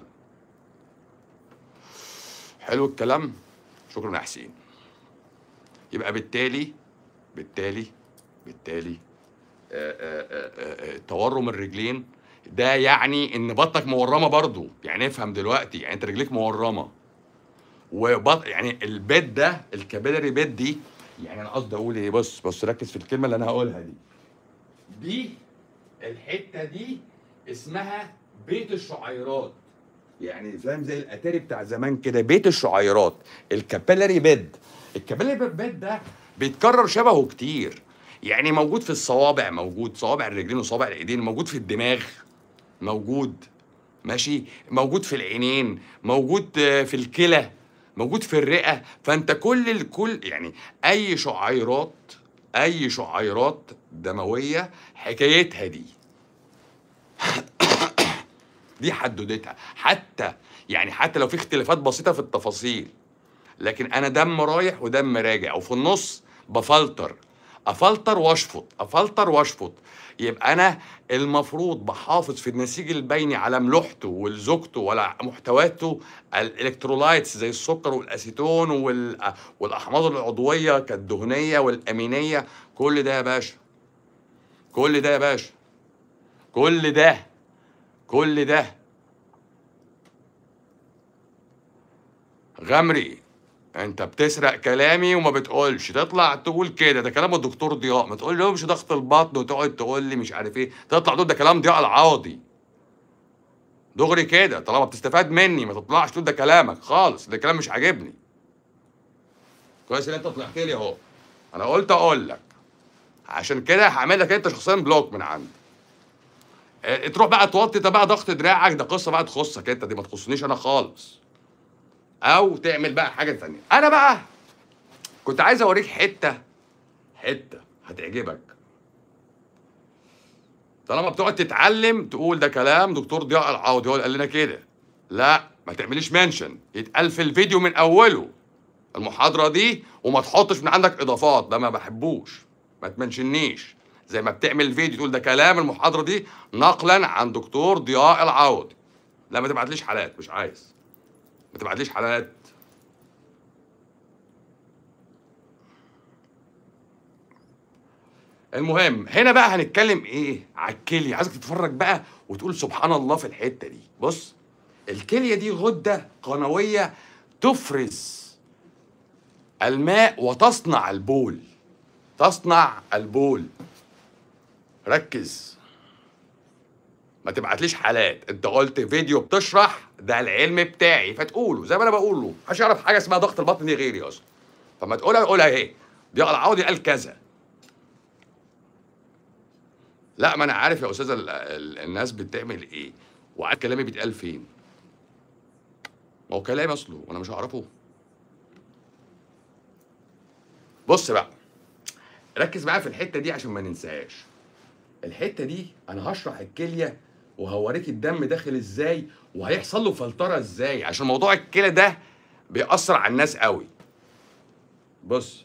حلو الكلام شكرا يا حسين يبقى بالتالي بالتالي بالتالي آه، آه، آه، آه، تورم الرجلين ده يعني ان بطنك مورمه برضو يعني افهم دلوقتي يعني انت رجليك مورمه وبط يعني البيت ده الكابيلاري بيت دي يعني انا قصدي اقول ايه بص بص ركز في الكلمه اللي انا هقولها دي دي الحته دي اسمها بيت الشعيرات يعني فاهم زي الاتاري بتاع زمان كده بيت الشعيرات الكابيلاري بيد الكابيلاري بيد ده بيتكرر شبهه كتير يعني موجود في الصوابع موجود صوابع الرجلين وصوابع الايدين موجود في الدماغ موجود ماشي موجود في العينين موجود آه، في الكلى موجود في الرئه فانت كل الكل يعني اي شعيرات اي شعيرات دمويه حكايتها دي دي حدودتها حتى يعني حتى لو في اختلافات بسيطه في التفاصيل لكن انا دم رايح ودم راجع وفي النص بفلتر افلتر واشفط افلتر واشفط يبقى انا المفروض بحافظ في النسيج البيني على ملوحته ولزوجته ولا محتواته الالكترولايتس زي السكر والاسيتون وال... والاحماض العضويه كالدهنيه والامينيه كل ده يا باشا كل ده يا باشا كل ده كل ده غمري انت بتسرق كلامي وما بتقولش تطلع تقول كده ده كلام الدكتور ضياء ما تقول لهمش ضغط البطن وتقعد تقول لي مش عارف ايه تطلع تقول ده كلام ضياء العوضي دغري كده طالما بتستفاد مني ما تطلعش تقول ده كلامك خالص ده كلام مش عاجبني كويس ان انت طلعت لي اهو انا قلت اقول لك عشان كده هعمل لك انت شخصيا بلوك من عندي اه، تروح بقى توطي ده بقى ضغط دراعك ده قصه بقى تخصك انت دي ما تخصنيش انا خالص او تعمل بقى حاجه ثانيه انا بقى كنت عايز اوريك حته حته هتعجبك طالما بتقعد تتعلم تقول ده كلام دكتور ضياء العوضي هو اللي قال لنا كده لا ما تعمليش منشن يتقال في الفيديو من اوله المحاضره دي وما تحطش من عندك اضافات ده ما بحبوش ما تمنشنيش زي ما بتعمل فيديو تقول ده كلام المحاضره دي نقلا عن دكتور ضياء العوضي لا ما تبعتليش حالات مش عايز ما تبعتليش حالات المهم هنا بقى هنتكلم ايه على الكليه عايزك تتفرج بقى وتقول سبحان الله في الحته دي بص الكليه دي غده قنويه تفرز الماء وتصنع البول تصنع البول ركز ما تبعتليش حالات انت قلت فيديو بتشرح ده العلم بتاعي فتقوله زي ما انا بقوله محدش يعرف حاجه اسمها ضغط البطن دي غيري اصلا فما تقولها قولها اهي ضياء العوضي قال كذا لا ما انا عارف يا استاذه ال- ال- الناس بتعمل ايه وعارف كلامي بيتقال فين ما هو كلامي اصله وانا مش هعرفه بص بقى ركز معايا في الحته دي عشان ما ننساهاش الحته دي انا هشرح الكليه وهوريك الدم داخل ازاي وهيحصل له فلتره ازاي عشان موضوع الكلى ده بيأثر على الناس قوي بص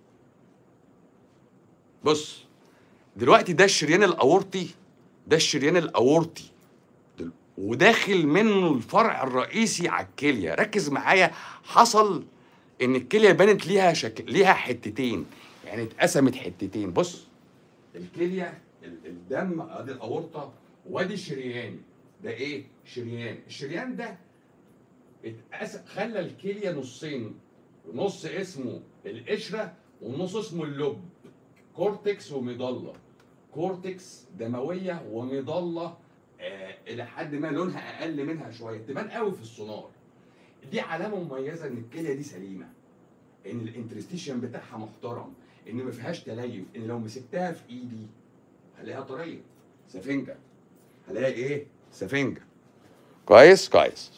بص دلوقتي ده الشريان الاورطي ده الشريان الاورطي دل- وداخل منه الفرع الرئيسي على الكليه ركز معايا حصل ان الكليه بانت ليها شكل ليها حتتين يعني اتقسمت حتتين بص الكليه ال- الدم ادي الاورطه وادي الشريان ده ايه شريان الشريان ده اتقسم خلى الكليه نصين نص اسمه القشره ونص اسمه اللب كورتكس ومظله كورتكس دمويه ومظله آه الى حد ما لونها اقل منها شويه تبان قوي في السونار دي علامه مميزه ان الكليه دي سليمه ان الانترستيشن بتاعها محترم ان ما فيهاش تليف ان لو مسكتها في ايدي هلاقيها طريه سفنجه هلاقي ايه سفنجه كويس كويس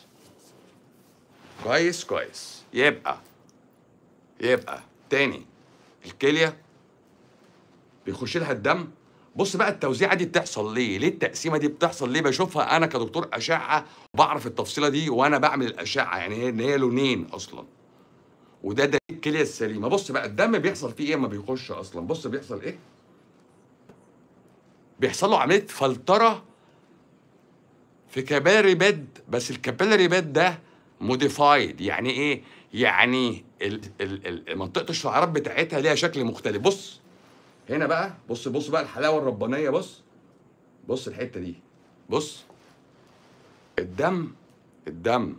كويس كويس يبقى يبقى تاني الكليه بيخش لها الدم بص بقى التوزيعه دي بتحصل ليه؟ ليه التقسيمه دي بتحصل ليه؟ بشوفها انا كدكتور اشعه بعرف التفصيله دي وانا بعمل الاشعه يعني هي ان هي لونين اصلا وده ده الكليه السليمه بص بقى الدم بيحصل فيه ايه اما بيخش اصلا بص بيحصل ايه؟ بيحصل له عمليه فلتره في كابيلاري بيد بس الكابيلاري بيد ده موديفايد يعني ايه؟ يعني ال ال ال منطقه الشعيرات بتاعتها ليها شكل مختلف بص هنا بقى بص بص بقى الحلاوه الربانيه بص بص الحته دي بص الدم الدم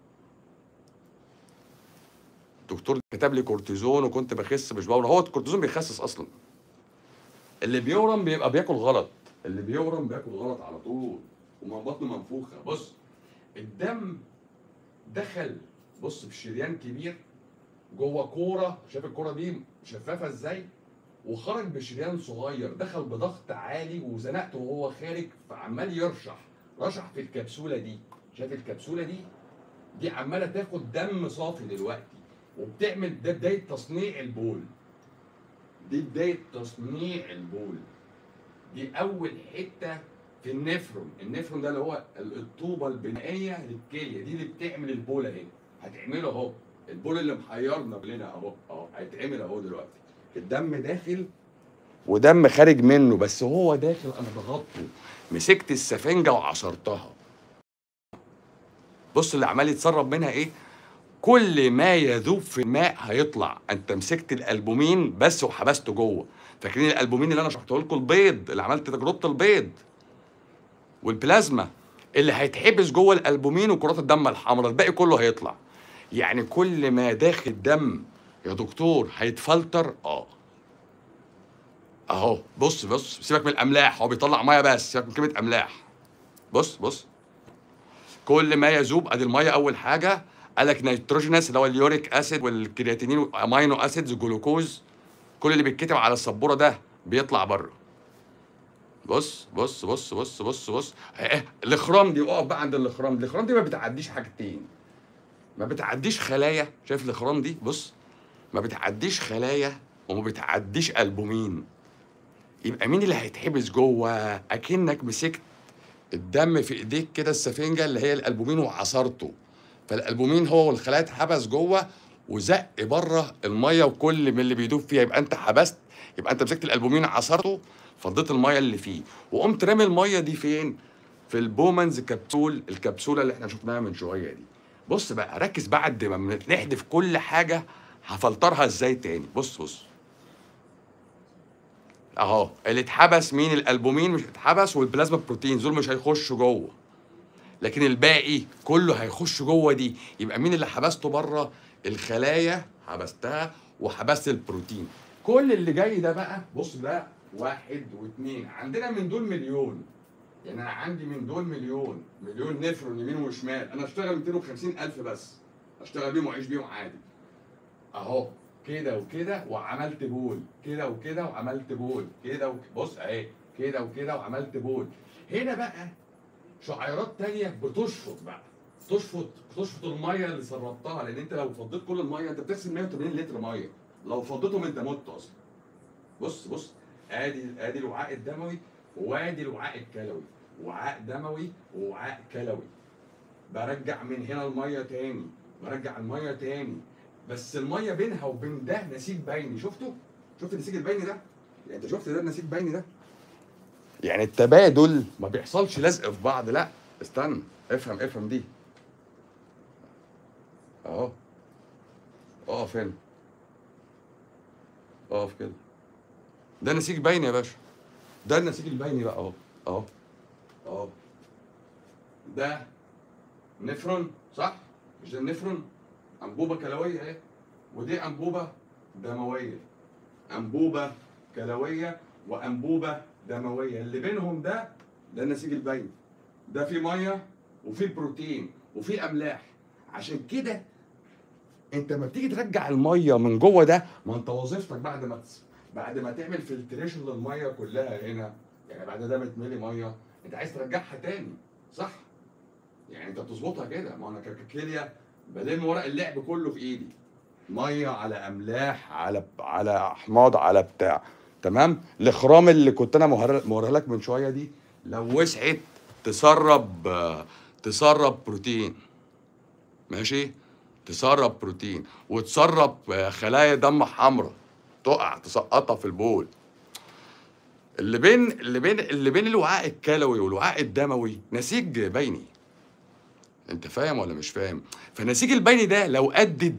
الدكتور كتب لي كورتيزون وكنت بخس مش بورم هو الكورتيزون بيخسس اصلا اللي بيورم بيبقى بياكل غلط اللي بيورم بياكل غلط على طول ومن بطنه منفوخه بص الدم دخل بص في شريان كبير جوه كوره شايف الكوره دي شفافه ازاي وخرج بشريان صغير دخل بضغط عالي وزنقته وهو خارج فعمال يرشح رشح في الكبسوله دي شايف الكبسوله دي دي عماله تاخد دم صافي دلوقتي وبتعمل ده بدايه تصنيع البول دي بدايه تصنيع البول دي اول حته في النفرون النفرون ده اللي هو ال- الطوبه البنائيه للكليه دي اللي بتعمل البول اهي هتعمله اهو البول اللي محيرنا كلنا اهو اهو هيتعمل اهو دلوقتي الدم داخل ودم خارج منه بس هو داخل انا ضغطته مسكت السفنجه وعصرتها بص اللي عمال يتسرب منها ايه كل ما يذوب في الماء هيطلع انت مسكت الالبومين بس وحبسته جوه فاكرين الالبومين اللي انا شرحته لكم البيض اللي عملت تجربه البيض والبلازما اللي هيتحبس جوه الالبومين وكرات الدم الحمراء الباقي كله هيطلع يعني كل ما داخل دم يا دكتور هيتفلتر اه اهو بص بص سيبك من الاملاح هو بيطلع ميه بس سيبك من كلمه املاح بص بص كل ما يذوب ادي الميه اول حاجه قال لك نيتروجينس اللي هو اليوريك اسيد والكرياتينين والامينو اسيدز الجلوكوز كل اللي بيتكتب على السبوره ده بيطلع بره بص بص بص بص بص بص ايه الاخرام دي اقف بقى عند الاخرام دي الاخرام دي ما بتعديش حاجتين ما بتعديش خلايا شايف الاخرام دي بص ما بتعديش خلايا وما بتعديش البومين يبقى مين اللي هيتحبس جوه اكنك مسكت الدم في ايديك كده السفنجه اللي هي الالبومين وعصرته فالالبومين هو والخلايا اتحبس جوه وزق بره الميه وكل من اللي بيدوب فيها يبقى انت حبست يبقى انت مسكت الالبومين عصرته فضيت الميه اللي فيه وقمت رامي الميه دي فين في البومنز كبسول الكبسوله اللي احنا شفناها من شويه دي بص بقى ركز بعد ما نحدف كل حاجه هفلترها ازاي تاني بص بص اهو اللي اتحبس مين الالبومين مش اتحبس والبلازما بروتين دول مش هيخشوا جوه لكن الباقي كله هيخش جوه دي يبقى مين اللي حبسته بره الخلايا حبستها وحبست البروتين كل اللي جاي ده بقى بص ده واحد واثنين عندنا من دول مليون يعني انا عندي من دول مليون مليون نفرون يمين وشمال انا اشتغل 250 الف بس اشتغل بيهم واعيش بيهم عادي اهو كده وكده وعملت بول كده وكده وعملت بول كده وك... بص اهي كده وكده وعملت بول هنا بقى شعيرات تانية بتشفط بقى تشفط تشفط الميه اللي سربتها لان انت لو فضيت كل الميه انت بتغسل 180 لتر ميه لو فضيتهم انت مت اصلا بص بص ادي ادي الوعاء الدموي وادي الوعاء الكلوي وعاء دموي ووعاء كلوي برجع من هنا الميه تاني برجع الميه تاني بس الميه بينها وبين ده نسيج بيني شفته؟ شفت النسيج البيني ده؟ يعني انت شفت ده النسيج البيني ده؟ يعني التبادل ما بيحصلش لزق في بعض لا استنى افهم افهم دي اهو اقف هنا اقف كده ده نسيج بيني يا باشا ده النسيج البيني بقى اهو اهو اهو ده نفرون صح مش ده النفرون انبوبه كلويه اهي ودي انبوبه دمويه انبوبه كلويه وانبوبه دمويه اللي بينهم ده ده النسيج البيني ده فيه ميه وفيه بروتين وفيه املاح عشان كده انت لما بتيجي ترجع الميه من جوه ده ما انت وظيفتك بعد ما تس... بعد ما تعمل فلتريشن للميه كلها هنا يعني بعد ده متملي ميه انت عايز ترجعها تاني صح يعني انت بتظبطها كده ما انا ككليه بلم ورق اللعب كله في ايدي ميه على املاح على على احماض على بتاع تمام الاخرام اللي كنت انا مهر- موريها لك من شويه دي لو وسعت تسرب آه، تسرب بروتين ماشي تسرب بروتين وتسرب آه، خلايا دم حمراء تقع تسقطها في البول اللي بين اللي بين اللي بين الوعاء الكلوي والوعاء الدموي نسيج بيني انت فاهم ولا مش فاهم فالنسيج البيني ده لو قدد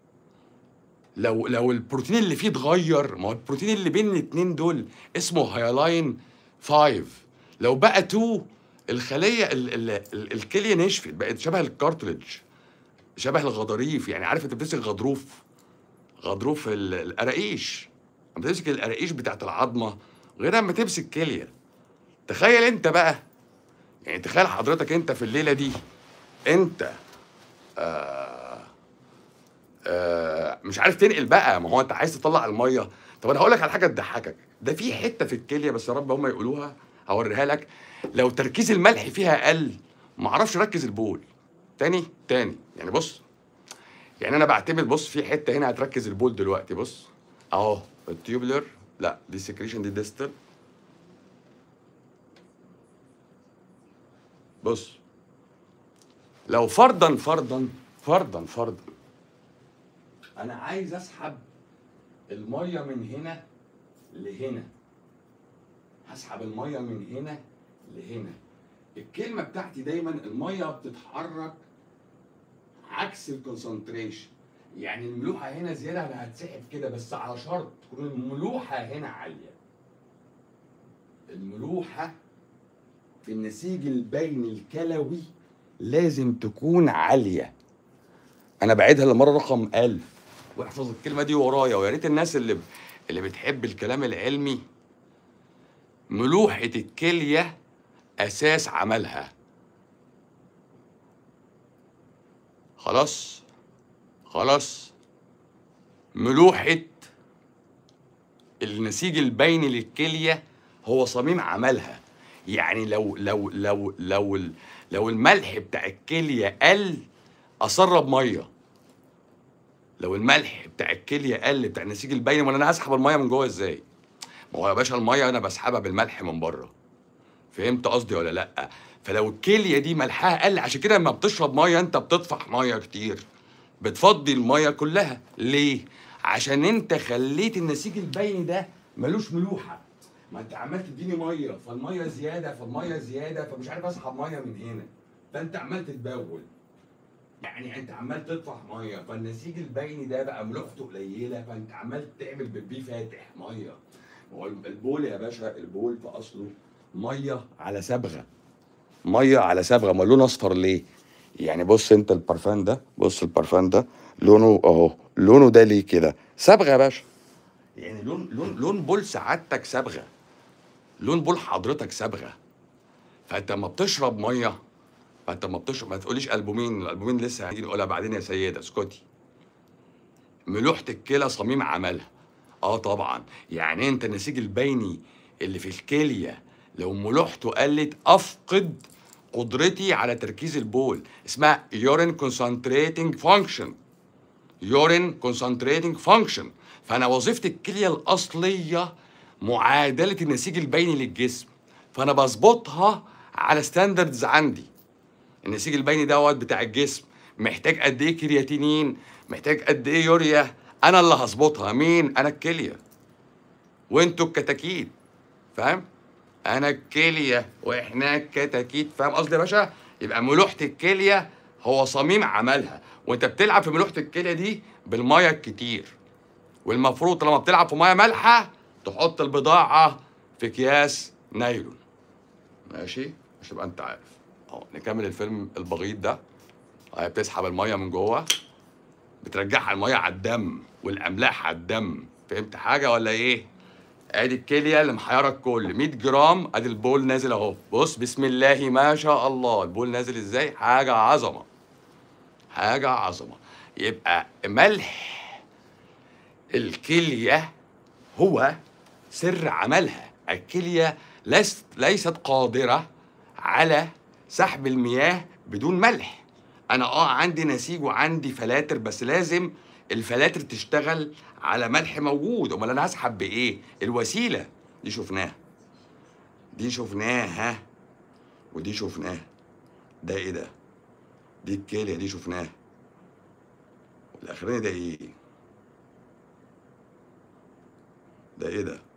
لو لو البروتين اللي فيه اتغير ما هو البروتين اللي بين الاتنين دول اسمه هايلاين 5 لو بقى 2 الخليه ال ال ال الكليه نشفت بقت شبه الكارتلج شبه الغضاريف يعني عارف انت بتمسك غضروف غضروف ال- القراقيش لما تمسك القراقيش بتاعت العظمه غير لما تمسك كليه تخيل انت بقى يعني تخيل حضرتك انت في الليله دي انت آه آه مش عارف تنقل بقى ما هو انت عايز تطلع الميه طب انا هقول لك على حاجه تضحكك ده في حته في الكليه بس يا رب هم يقولوها هوريها لك لو تركيز الملح فيها قل ما اعرفش اركز البول تاني تاني يعني بص يعني انا بعتمد بص في حته هنا هتركز البول دلوقتي بص اهو التيوبلر لا دي سكريشن دي ديستال بص لو فرضا فرضا فرضا فرضا انا عايز اسحب الميه من هنا لهنا هسحب الميه من هنا لهنا الكلمه بتاعتي دايما الميه بتتحرك عكس الكونسنتريشن يعني الملوحه هنا زياده انا هتسحب كده بس على شرط تكون الملوحه هنا عاليه الملوحه في النسيج البيني الكلوي لازم تكون عاليه انا بعيدها للمره رقم ألف واحفظ الكلمه دي ورايا ويا ريت الناس اللي اللي بتحب الكلام العلمي ملوحه الكليه اساس عملها خلاص خلاص ملوحه النسيج البيني للكليه هو صميم عملها يعني لو لو لو لو ال- لو الملح بتاع الكليه قل اسرب ميه لو الملح بتاع الكليه قل بتاع النسيج البيني ولا انا هسحب الميه من جوه ازاي ما هو يا باشا الميه انا بسحبها بالملح من بره فهمت قصدي ولا لا فلو الكليه دي ملحها قل عشان كده لما بتشرب ميه انت بتطفح ميه كتير بتفضي الميه كلها ليه عشان انت خليت النسيج البيني ده ملوش ملوحه ما انت عمال تديني ميه فالميه زياده فالميه زياده فمش عارف اسحب ميه من هنا فانت عمال تتبول يعني انت عمال تطفح ميه فالنسيج البيني ده بقى ملوحته قليله فانت عمال تعمل بيبي فاتح ميه هو البول يا باشا البول في اصله ميه على صبغه ميه على صبغه ما لونه اصفر ليه يعني بص انت البرفان ده بص البرفان ده لونه اهو لونه ده ليه كده صبغه يا باشا يعني لون لون لون بول سعادتك صبغه لون بول حضرتك صبغه فانت لما بتشرب ميه فانت لما بتشرب ما تقوليش البومين الالبومين لسه هنيجي نقولها بعدين يا سيده اسكتي ملوحه الكلى صميم عملها اه طبعا يعني انت النسيج البيني اللي في الكليه لو ملوحته قلت افقد قدرتي على تركيز البول اسمها يورين كونسنتريتنج فانكشن يورين كونسنتريتنج فانكشن فانا وظيفه الكليه الاصليه معادله النسيج البيني للجسم فانا بظبطها على ستاندردز عندي النسيج البيني دوت بتاع الجسم محتاج قد ايه كرياتينين محتاج قد ايه يوريا انا اللي هظبطها مين انا الكليه وانتوا الكتاكيت فاهم انا الكليه واحنا الكتاكيت فاهم قصدي يا باشا يبقى ملوحه الكليه هو صميم عملها وانت بتلعب في ملوحه الكليه دي بالميه الكتير والمفروض لما بتلعب في ميه مالحه تحط البضاعه في اكياس نايلون ماشي عشان تبقى انت عارف اهو نكمل الفيلم البغيض ده هي بتسحب الميه من جوه بترجعها الميه على الدم والاملاح على الدم فهمت حاجه ولا ايه ادي الكليه اللي محيره الكل 100 جرام ادي البول نازل اهو بص بسم الله ما شاء الله البول نازل ازاي حاجه عظمه حاجه عظمه يبقى ملح الكليه هو سر عملها الكليه ليست ليست قادره على سحب المياه بدون ملح انا اه عندي نسيج وعندي فلاتر بس لازم الفلاتر تشتغل على ملح موجود امال انا هسحب بايه الوسيله دي شفناها دي شفناها ودي شفناها ده ايه ده دي الكليه دي شفناها والاخراني ده ايه ده ايه ده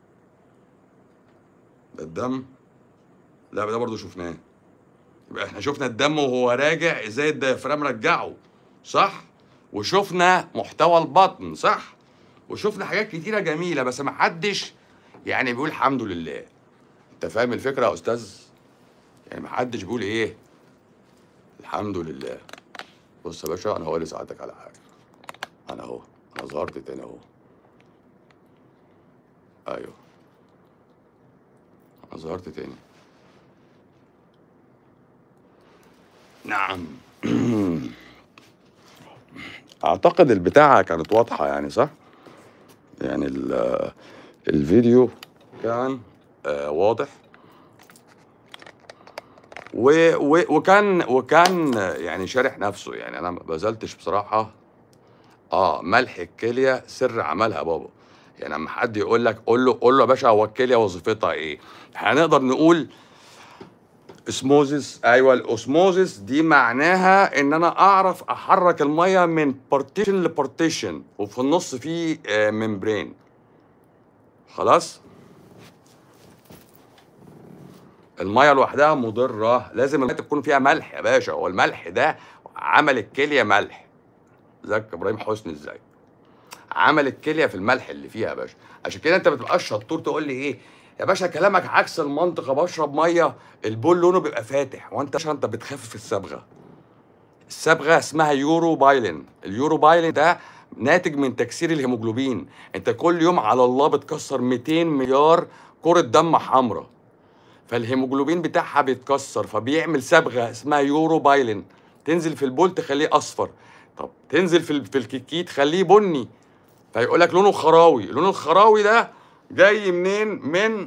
ده الدم لا ده برضه شفناه يبقى احنا شفنا الدم وهو راجع ازاي الديافرام رجعه صح وشفنا محتوى البطن صح وشفنا حاجات كتيرة جميلة بس ما حدش يعني بيقول الحمد لله انت فاهم الفكرة يا استاذ يعني ما حدش بيقول ايه الحمد لله بص يا باشا انا هقول لساعتك على حاجة انا اهو انا ظهرت تاني اهو ايوه انا ظهرت تاني نعم اعتقد البتاعة كانت واضحة يعني صح يعني ال- الفيديو كان آه، واضح و و وكان وكان يعني شارح نفسه يعني انا ما بذلتش بصراحة اه ملح الكلية سر عملها بابا يعني لما حد يقول لك قول له قول له يا باشا هو الكليه وظيفتها ايه هنقدر نقول اسموزيس ايوه الاسموزيس دي معناها ان انا اعرف احرك الميه من بارتيشن لبارتيشن وفي النص في ممبرين خلاص الميه لوحدها مضره لازم الميه تكون فيها ملح يا باشا هو الملح ده عمل الكليه ملح ازيك يا ابراهيم حسني ازاي عمل الكليه في الملح اللي فيها يا باشا عشان كده انت ما بتبقاش شطور تقول لي ايه يا باشا كلامك عكس المنطق بشرب ميه البول لونه بيبقى فاتح وانت عشان انت بتخفف الصبغه الصبغه اسمها يورو بايلين اليورو بايلين ده ناتج من تكسير الهيموجلوبين انت كل يوم على الله بتكسر 200 مليار كرة دم حمراء فالهيموجلوبين بتاعها بيتكسر فبيعمل صبغه اسمها يورو بايلين تنزل في البول تخليه اصفر طب تنزل في ال- في الكيكي تخليه بني فيقول لك لونه خراوي لون الخراوي ده جاي منين من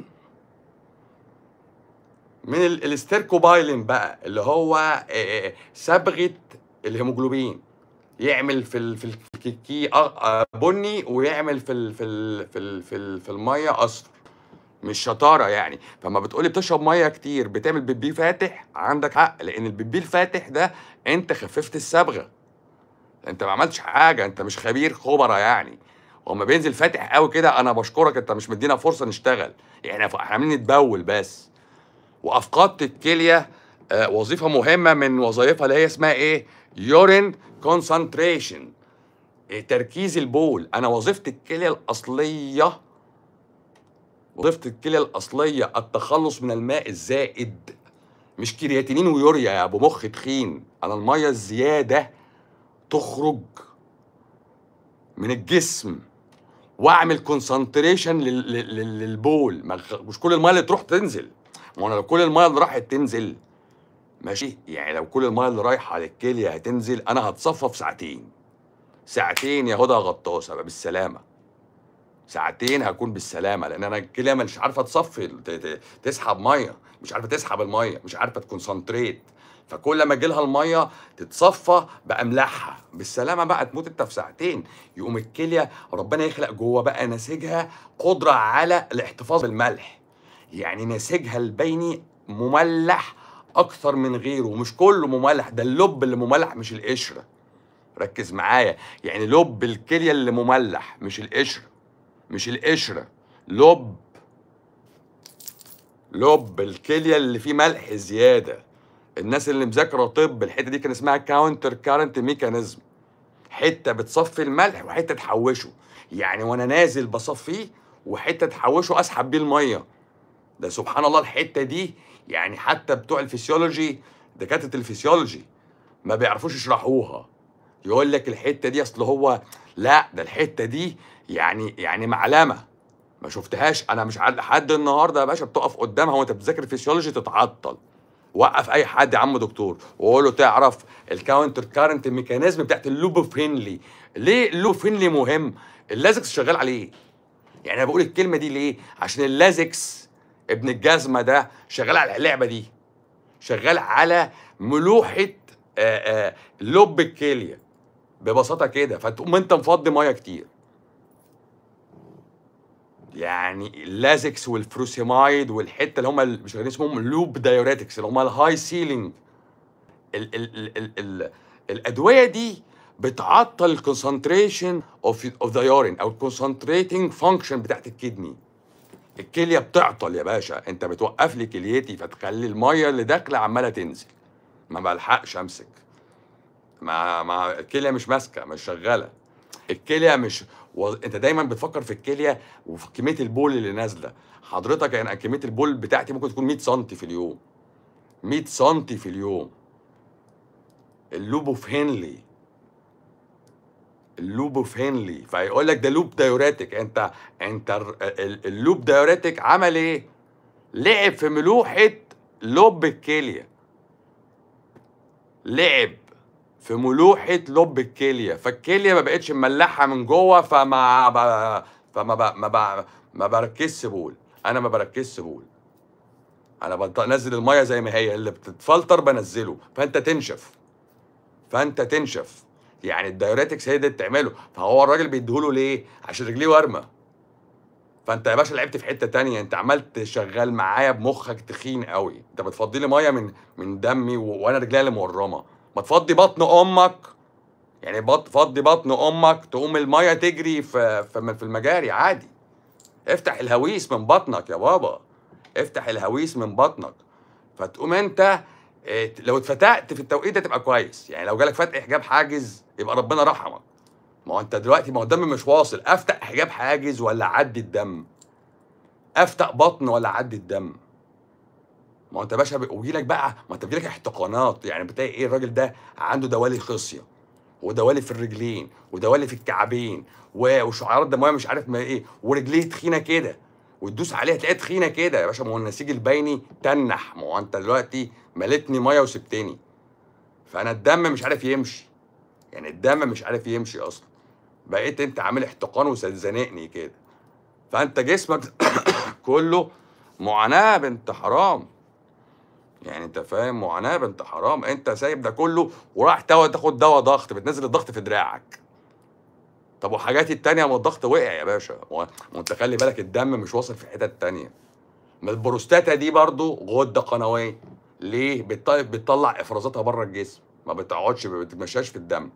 من ال- الاستيركوبايلين بقى اللي هو آه، آه، صبغه الهيموجلوبين يعمل في ال- في الكيكي أ- آه، بني ويعمل في ال في ال في ال في, ال في الميه اصفر مش شطاره يعني فما بتقولي بتشرب ميه كتير بتعمل بيبي فاتح عندك حق لان البيبي الفاتح ده انت خففت الصبغه انت ما عملتش حاجه انت مش خبير خبره يعني وما بينزل فاتح قوي كده انا بشكرك انت مش مدينا فرصه نشتغل يعني احنا عاملين نتبول بس وافقدت الكليه آه، وظيفه مهمه من وظائفها اللي هي اسمها ايه يورين كونسنتريشن تركيز البول انا وظيفه الكليه الاصليه وظيفه الكليه الاصليه التخلص من الماء الزائد مش كرياتينين ويوريا يا ابو مخ تخين انا الميه الزياده تخرج من الجسم واعمل كونسنتريشن للبول ما غ- مش كل الميه اللي تروح تنزل ما انا لو كل الميه اللي راحت تنزل ماشي يعني لو كل الميه اللي رايحه للكليه هتنزل انا هتصفى في ساعتين ساعتين يا هدى غطاسه بقى بالسلامه ساعتين هكون بالسلامه لان انا الكليه مش عارفه تصفي ت- ت- تسحب ميه مش عارفه تسحب الميه مش عارفه تكونسنتريت فكل ما يجي لها الميه تتصفى باملاحها بالسلامه بقى تموت انت في ساعتين يقوم الكليه ربنا يخلق جوه بقى نسيجها قدره على الاحتفاظ بالملح يعني نسيجها البيني مملح اكثر من غيره مش كله مملح ده اللب اللي مملح مش القشره ركز معايا يعني لب الكليه اللي مملح مش القشره مش القشره لب لب الكليه اللي فيه ملح زياده الناس اللي مذاكره طب الحته دي كان اسمها كاونتر كارنت ميكانيزم حته بتصفي الملح وحته تحوشه يعني وانا نازل بصفيه وحته تحوشه اسحب بيه الميه ده سبحان الله الحته دي يعني حتى بتوع الفسيولوجي دكاتره الفسيولوجي ما بيعرفوش يشرحوها يقول لك الحته دي اصل هو لا ده الحته دي يعني يعني معلمه ما شفتهاش انا مش عارف لحد النهارده يا باشا بتقف قدامها وانت بتذاكر فيسيولوجي تتعطل وقف اي حد يا عم دكتور وقول له تعرف الكاونتر كارنت ميكانيزم بتاعت اللوب فينلي ليه اللوب فينلي مهم اللازكس شغال عليه يعني انا بقول الكلمه دي ليه عشان اللازكس ابن الجزمه ده شغال على اللعبه دي شغال على ملوحه آه، آه، لب الكليه ببساطه كده فتقوم انت مفضي ميه كتير يعني اللازكس والفروسيمايد والحته اللي هم ال- مش عارفين اسمهم لوب دايوريتكس اللي هم الهاي سيلينج ال ال ال ال ال الادويه دي بتعطل الكونسنتريشن اوف اوف ذا يورين او الكونسنتريتنج فانكشن بتاعت الكدني الكليه بتعطل يا باشا انت بتوقف لي كليتي فتخلي الميه اللي داخله عماله تنزل ما بلحقش امسك ما ما الكليه مش ماسكه مش شغاله الكليه مش و... انت دايما بتفكر في الكليه وفي كميه البول اللي نازله حضرتك يعني كميه البول بتاعتي ممكن تكون 100 سم في اليوم 100 سم في اليوم اللوب اوف هنلي اللوب اوف هنلي فيقول لك ده لوب دايوريتك انت انت ال- ال- اللوب دايوريتك عمل ايه؟ لعب في ملوحه لب الكليه لعب في ملوحه لب الكليه فالكليه ما بقتش مملحه من جوه فما ب... فما ب... ما ب... ما بركزش بول انا ما بركزش بول انا بنزل الميه زي ما هي اللي بتتفلتر بنزله فانت تنشف فانت تنشف يعني الدايوريتكس هي دي اللي بتعمله فهو الراجل بيديهوله ليه عشان رجليه ورمه فانت يا باشا لعبت في حته تانية انت عملت شغال معايا بمخك تخين قوي انت بتفضي لي ميه من من دمي و... وانا رجلي اللي مورمه ما تفضي بطن امك يعني بط... فضي بطن امك تقوم الميه تجري في في في المجاري عادي افتح الهويس من بطنك يا بابا افتح الهويس من بطنك فتقوم انت اه، لو اتفتقت في التوقيت ده تبقى كويس يعني لو جالك فتح حجاب حاجز يبقى ربنا رحمك ما هو انت دلوقتي ما هو الدم مش واصل افتح حجاب حاجز ولا عدي الدم افتح بطن ولا عدي الدم ما هو انت يا باشا بيجي لك بقى ما انت بيجي لك احتقانات يعني بتلاقي ايه الراجل ده عنده دوالي خصيه ودوالي في الرجلين ودوالي في الكعبين و- وشعيرات دمويه مش عارف ما ايه ورجليه تخينه كده وتدوس عليها تلاقيها تخينه كده يا باشا ما هو النسيج البيني تنح ما هو انت دلوقتي مليتني ميه وسبتني فانا الدم مش عارف يمشي يعني الدم مش عارف يمشي اصلا بقيت انت عامل احتقان وزنقني كده فانت جسمك كله معاناه بنت حرام يعني انت فاهم معاناه بنت حرام انت سايب ده كله وراح توا- تاخد دواء ضغط بتنزل الضغط في دراعك طب وحاجاتي التانية ما الضغط وقع يا باشا ما ما انت خلي بالك الدم مش واصل في حتت تانية ما البروستاتا دي برضو غدة قنوية ليه؟ بتط- بتطلع افرازاتها بره الجسم ما بتقعدش ما بتمشاش في الدم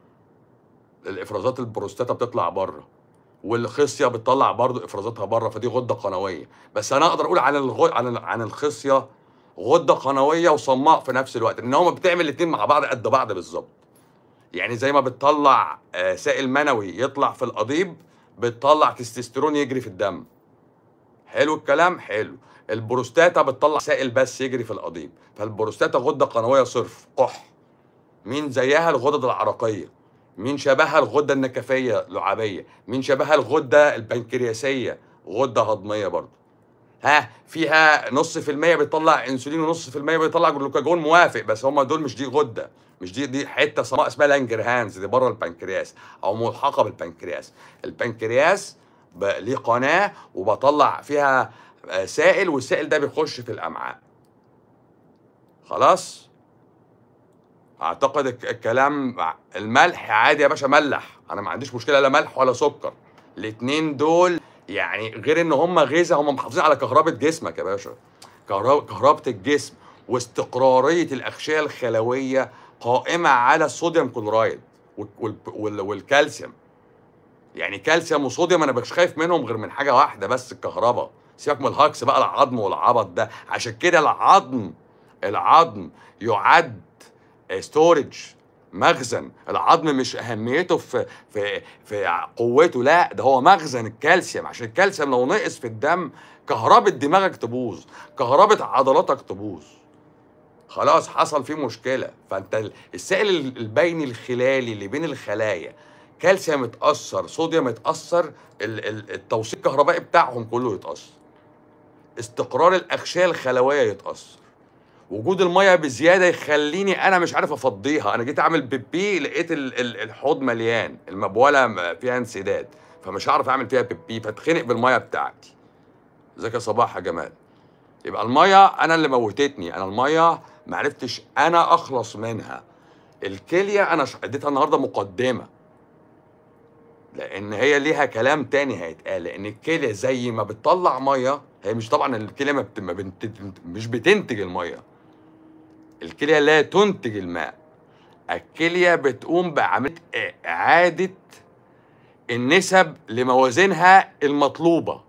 الافرازات البروستاتا بتطلع بره والخصيه بتطلع برضو افرازاتها بره فدي غده قنويه بس انا اقدر اقول عن الغ... عن ال- عن الخصيه غده قنويه وصماء في نفس الوقت ان هما بتعمل الاتنين مع بعض قد بعض بالظبط يعني زي ما بتطلع آه، سائل منوي يطلع في القضيب بتطلع تستوستيرون يجري في الدم حلو الكلام حلو البروستاتا بتطلع سائل بس يجري في القضيب فالبروستاتا غده قنويه صرف قح مين زيها الغدد العرقيه مين شبهها الغده النكفيه لعابيه مين شبهها الغده البنكرياسيه غده هضميه برضه ها فيها نص في المية بيطلع انسولين ونص في المية بيطلع جلوكاجون موافق بس هم دول مش دي غده مش دي دي حته صماء اسمها لانجرهانز دي بره البنكرياس او ملحقه بالبنكرياس البنكرياس ب- ليه قناه وبطلع فيها آه، سائل والسائل ده بيخش في الامعاء خلاص اعتقد الك- الكلام الملح عادي يا باشا ملح انا ما عنديش مشكله لا ملح ولا سكر الاتنين دول يعني غير ان هم غذاء هم محافظين على كهربة جسمك يا باشا كهرب- كهربة الجسم واستقرارية الأغشية الخلوية قائمة على الصوديوم كلورايد وال- وال- وال- والكالسيوم يعني كالسيوم وصوديوم انا مش خايف منهم غير من حاجه واحده بس الكهرباء سيبك من الهكس بقى العظم والعبط ده عشان كده العظم العظم يعد ستورج مخزن العظم مش اهميته في في في قوته لا ده هو مخزن الكالسيوم عشان الكالسيوم لو نقص في الدم كهربة دماغك تبوظ كهربة عضلاتك تبوظ خلاص حصل فيه مشكلة فانت ال- السائل ال- البيني الخلالي اللي بين الخلايا كالسيوم اتأثر صوديوم اتأثر ال- ال- التوصيل الكهربائي بتاعهم كله يتأثر استقرار الأغشية الخلوية يتأثر وجود الميه بزياده يخليني انا مش عارف افضيها انا جيت اعمل بيبي لقيت ال- ال- الحوض مليان المبوله م- فيها انسداد فمش هعرف اعمل فيها بيبي فاتخنق بالميه بتاعتي ازيك يا صباح يا جمال يبقى الميه انا اللي موتتني انا الميه ما عرفتش انا اخلص منها الكليه انا ش- اديتها النهارده مقدمه لان هي ليها كلام تاني هيتقال لان الكليه زي ما بتطلع ميه هي مش طبعا الكليه ما بت... ما بنت... مش بتنتج الميه الكليه لا تنتج الماء الكليه بتقوم بعمليه اعاده النسب لموازينها المطلوبه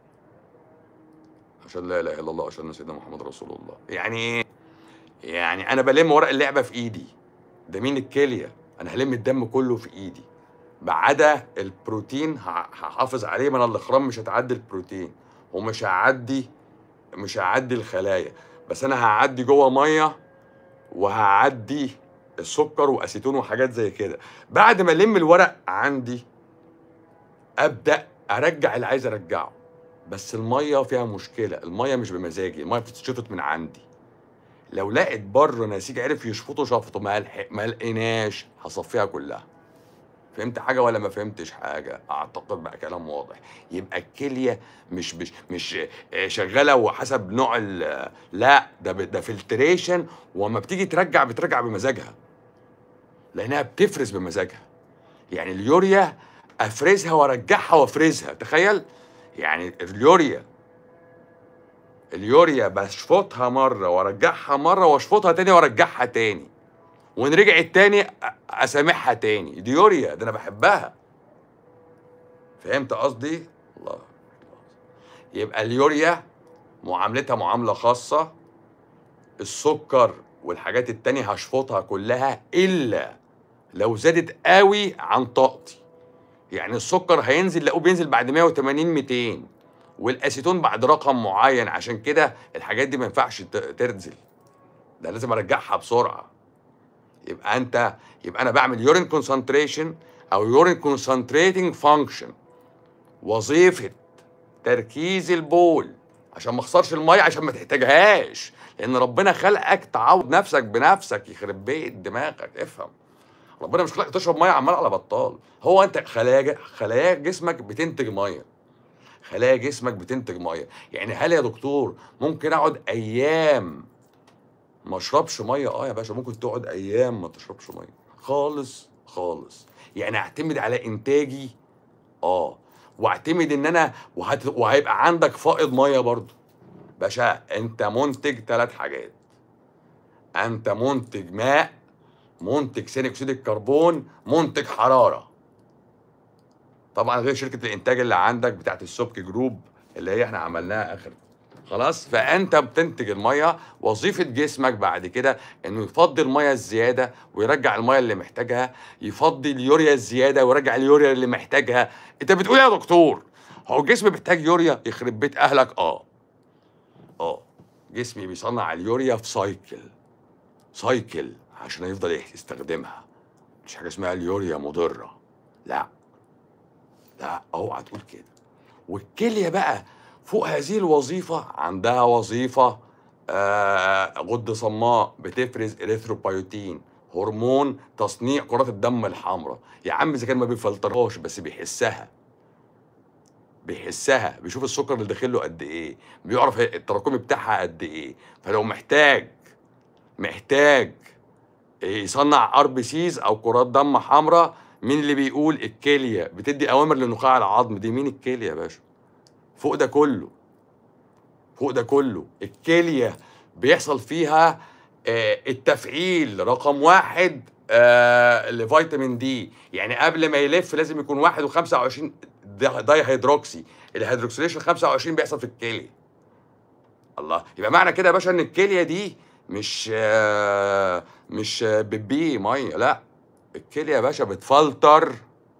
عشان لا اله الا الله عشان سيدنا محمد رسول الله يعني ايه يعني انا بلم ورق اللعبه في ايدي ده مين الكليه انا هلم الدم كله في ايدي ما عدا البروتين ه- هحافظ عليه ما انا الاخرام مش هتعدي البروتين ومش هعدي مش هعدي الخلايا بس انا هعدي جوه ميه وهعدي السكر واسيتون وحاجات زي كده بعد ما الم الورق عندي ابدا ارجع اللي عايز ارجعه بس الميه فيها مشكله الميه مش بمزاجي الميه بتتشفط من عندي لو لقيت بره نسيج عرف يشفطه شفطه ما لحق- ما لقيناش هصفيها كلها فهمت حاجه ولا ما فهمتش حاجه اعتقد بقى كلام واضح يبقى الكليه مش مش مش آه، شغاله وحسب نوع ال- لا ده ب- ده فلتريشن وما بتيجي ترجع بترجع بمزاجها لانها بتفرز بمزاجها يعني اليوريا افرزها وارجعها وافرزها تخيل يعني اليوريا اليوريا بشفطها مره وارجعها مره واشفطها تاني وارجعها تاني وان رجعت تاني أ- اسامحها تاني دي يوريا ده انا بحبها فهمت قصدي الله يبقى اليوريا معاملتها معامله خاصه السكر والحاجات التانية هشفطها كلها الا لو زادت قوي عن طاقتي يعني السكر هينزل لقوه بينزل بعد 180 200 والاسيتون بعد رقم معين عشان كده الحاجات دي ما ينفعش ت- تنزل ده لازم ارجعها بسرعه يبقى انت يبقى انا بعمل يورين كونسنتريشن او يورين كونسنتريتنج فانكشن وظيفه تركيز البول عشان ما اخسرش الميه عشان ما تحتاجهاش لان ربنا خلقك تعوض نفسك بنفسك يخرب بيت دماغك افهم ربنا مش خلقك تشرب ميه عمال على بطال هو انت خلايا خلايا جسمك بتنتج ميه خلايا جسمك بتنتج ميه يعني هل يا دكتور ممكن اقعد ايام ما اشربش ميه اه يا باشا ممكن تقعد ايام ما تشربش ميه خالص خالص يعني اعتمد على انتاجي اه واعتمد ان انا وهت... وهيبقى عندك فائض ميه برضو باشا انت منتج ثلاث حاجات انت منتج ماء منتج ثاني اكسيد الكربون منتج حراره طبعا غير شركه الانتاج اللي عندك بتاعت السبك جروب اللي هي احنا عملناها اخر خلاص فانت بتنتج الميه وظيفه جسمك بعد كده انه يفضي الميه الزياده ويرجع الميه اللي محتاجها يفضي اليوريا الزياده ويرجع اليوريا اللي محتاجها انت بتقول إيه يا دكتور هو الجسم محتاج يوريا يخرب بيت اهلك اه اه جسمي بيصنع اليوريا في سايكل سايكل عشان يفضل يستخدمها مش حاجه اسمها اليوريا مضره لا لا اوعى تقول كده والكليه بقى فوق هذه الوظيفه عندها وظيفه آه غده صماء بتفرز اريثروبايوتين هرمون تصنيع كرات الدم الحمراء يا عم اذا كان ما بيفلترهاش بس بيحسها بيحسها بيشوف السكر اللي داخل له قد ايه بيعرف التراكمي بتاعها قد ايه فلو محتاج محتاج يصنع ار بي سيز او كرات دم حمراء مين اللي بيقول الكليه بتدي اوامر لنخاع العظم دي مين الكليه يا باشا فوق ده كله فوق ده كله الكليه بيحصل فيها آه، التفعيل رقم واحد آه، لفيتامين دي يعني قبل ما يلف لازم يكون واحد وخمسة وعشرين داي هيدروكسي الهيدروكسيليشن 25 بيحصل في الكليه الله يبقى معنى كده يا باشا ان الكليه دي مش آه، مش آه، بتبي ميه لا الكليه يا باشا بتفلتر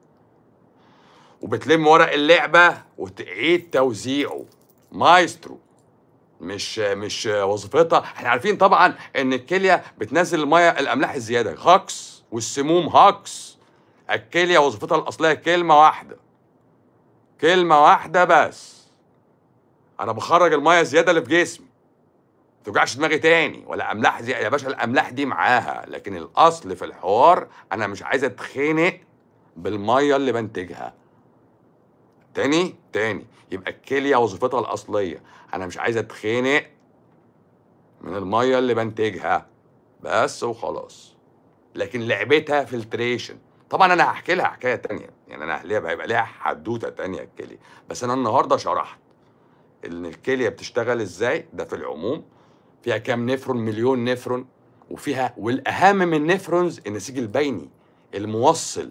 وبتلم ورق اللعبه وتعيد توزيعه مايسترو مش مش وظيفتها احنا عارفين طبعا ان الكليه بتنزل الميه الاملاح الزياده هاكس والسموم هاكس الكليه وظيفتها الاصليه كلمه واحده كلمه واحده بس انا بخرج الميه الزياده اللي في جسمي ما توجعش دماغي تاني ولا املاح زي يا باشا الاملاح دي معاها لكن الاصل في الحوار انا مش عايز اتخنق بالميه اللي بنتجها تاني تاني يبقى الكليه وظيفتها الاصليه انا مش عايز اتخنق من الميه اللي بنتجها بس وخلاص لكن لعبتها فلتريشن طبعا انا هحكي لها حكايه تانية يعني انا ليها هيبقى ليها حدوته تانية الكليه بس انا النهارده شرحت ان الكليه بتشتغل ازاي ده في العموم فيها كام نفرون مليون نفرون وفيها والاهم من النفرونز النسيج البيني الموصل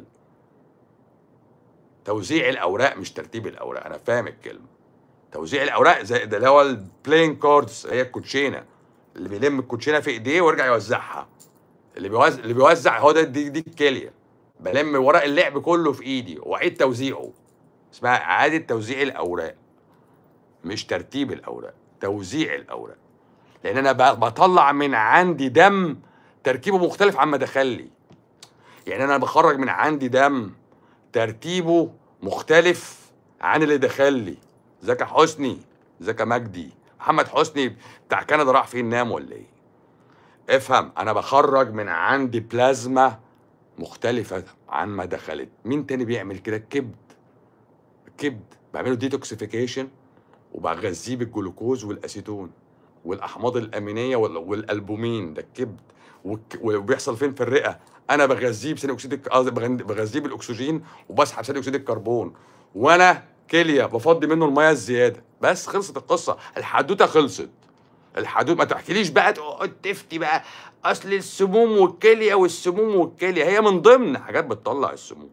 توزيع الاوراق مش ترتيب الاوراق انا فاهم الكلمه توزيع الاوراق زي ده اللي هو البلاين كاردز هي الكوتشينه اللي بيلم الكوتشينه في ايديه ويرجع يوزعها اللي بيوزع اللي بيوزع هو ده دي, دي الكليه بلم ورق اللعب كله في ايدي واعيد توزيعه اسمها اعاده توزيع الاوراق مش ترتيب الاوراق توزيع الاوراق لان انا ب- بطلع من عندي دم تركيبه مختلف عما دخل لي يعني انا بخرج من عندي دم ترتيبه مختلف عن اللي دخل لي زكا حسني زكا مجدي محمد حسني بتاع كندا راح فين نام ولا ايه افهم انا بخرج من عندي بلازما مختلفة عن ما دخلت مين تاني بيعمل كده الكبد الكبد بعمله ديتوكسيفيكيشن وبغذيه بالجلوكوز والاسيتون والاحماض الامينيه وال- والالبومين ده الكبد والك- وبيحصل فين في الرئه انا بغذيه بثاني اكسيد الك- قصدي بغن- بغذيه بالاكسجين وبسحب ثاني اكسيد الكربون وانا كليه بفضي منه الميه الزياده بس خلصت القصه الحدوته خلصت الحدود ما تحكيليش بقى تقعد تفتي بقى اصل السموم والكليه والسموم والكليه هي من ضمن حاجات بتطلع السموم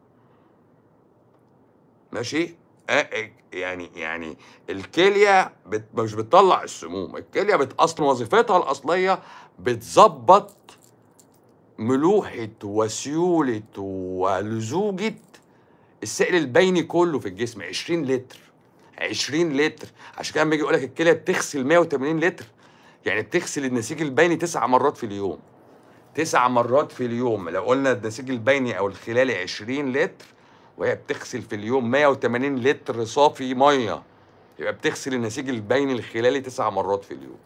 ماشي آه، آه، يعني يعني الكليه بت مش بتطلع السموم الكليه بت اصلا وظيفتها الاصليه بتظبط ملوحه وسيوله ولزوجه السائل البيني كله في الجسم 20 لتر 20 لتر عشان كده لما يجي يقول لك الكليه بتغسل 180 لتر يعني بتغسل النسيج البيني تسع مرات في اليوم تسع مرات في اليوم لو قلنا النسيج البيني او الخلالي 20 لتر وهي بتغسل في اليوم 180 لتر صافي ميه يبقى بتغسل النسيج البيني الخلالي تسع مرات في اليوم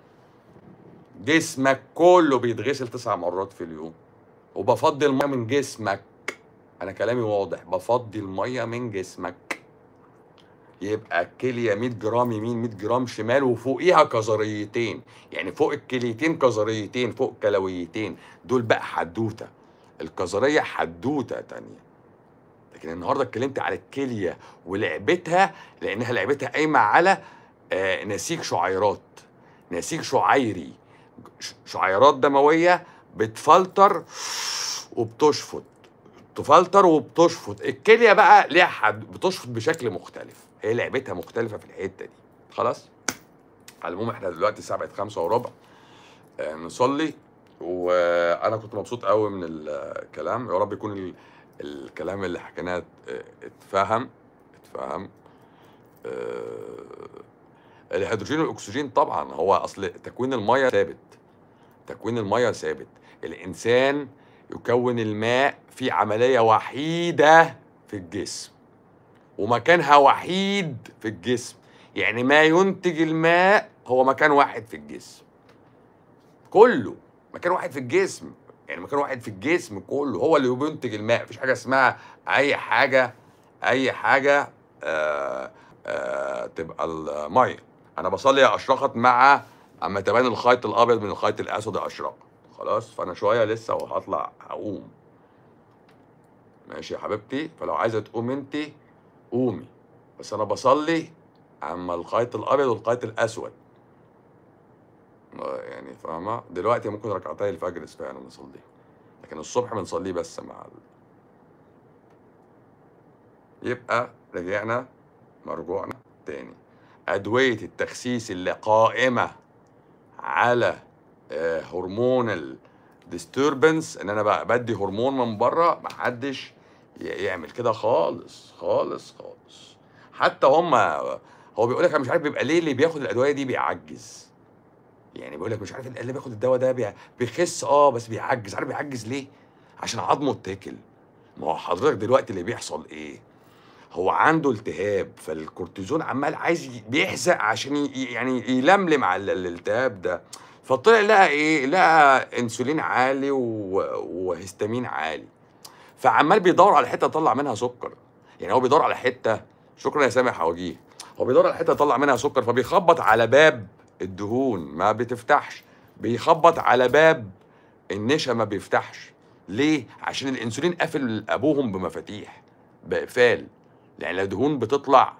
جسمك كله بيتغسل تسع مرات في اليوم وبفضي الميه من جسمك انا كلامي واضح بفضي الميه من جسمك يبقى الكليه 100 جرام يمين 100 جرام شمال وفوقيها كظريتين يعني فوق الكليتين كظريتين فوق كلويتين دول بقى حدوته الكظريه حدوته تانية لكن النهارده اتكلمت على الكليه ولعبتها لانها لعبتها قايمه على آه نسيج شعيرات نسيج شعيري ش- شعيرات دمويه بتفلتر وبتشفط تفلتر وبتشفط الكليه بقى ليها حد بتشفط بشكل مختلف هي لعبتها مختلفه في الحته دي خلاص على العموم احنا دلوقتي الساعه بقت خمسة وربع آه، نصلي وانا كنت مبسوط قوي من الكلام يا رب يكون ال- الكلام اللي حكيناه اه، اتفهم اتفهم آه، الهيدروجين والاكسجين طبعا هو اصل تكوين الميه ثابت تكوين الميه ثابت الانسان يكون الماء في عمليه وحيده في الجسم ومكانها وحيد في الجسم يعني ما ينتج الماء هو مكان واحد في الجسم كله مكان واحد في الجسم يعني مكان واحد في الجسم كله هو اللي بينتج الماء مفيش حاجه اسمها اي حاجه اي حاجه آه آه تبقى الميه انا بصلي يا اشرقت مع اما تبان الخيط الابيض من الخيط الاسود يا اشرقت خلاص فانا شويه لسه وهطلع هقوم ماشي يا حبيبتي فلو عايزه تقوم انت قومي بس انا بصلي اما الخيط الابيض والخيط الاسود آه، يعني فاهمه دلوقتي ممكن ركعتي الفجر فعلا نصليها لكن الصبح بنصليه بس مع ال... يبقى رجعنا مرجوعنا تاني أدوية التخسيس اللي قائمة على آه، هرمون الديستربنس ان انا بقى بدي هرمون من بره محدش ي- يعمل كده خالص خالص خالص حتى هم هو بيقول لك انا مش عارف بيبقى ليه اللي بياخد الادويه دي بيعجز يعني بيقول لك مش عارف اللي بياخد الدواء ده بيع- بيخس اه بس بيعجز عارف بيعجز ليه عشان عظمه اتاكل ما هو حضرتك دلوقتي اللي بيحصل ايه هو عنده التهاب فالكورتيزون عمال عايز ي- بيحزق عشان ي- يعني يلملم على ال- الالتهاب ده فطلع لقى ايه لقى انسولين عالي و- وهستامين عالي فعمال بيدور على حته يطلع منها سكر يعني هو بيدور على حته شكرا يا سامح حواجيه هو بيدور على حته يطلع منها سكر فبيخبط على باب الدهون ما بتفتحش بيخبط على باب النشا ما بيفتحش ليه عشان الانسولين قافل ابوهم بمفاتيح بقفال يعني لا دهون بتطلع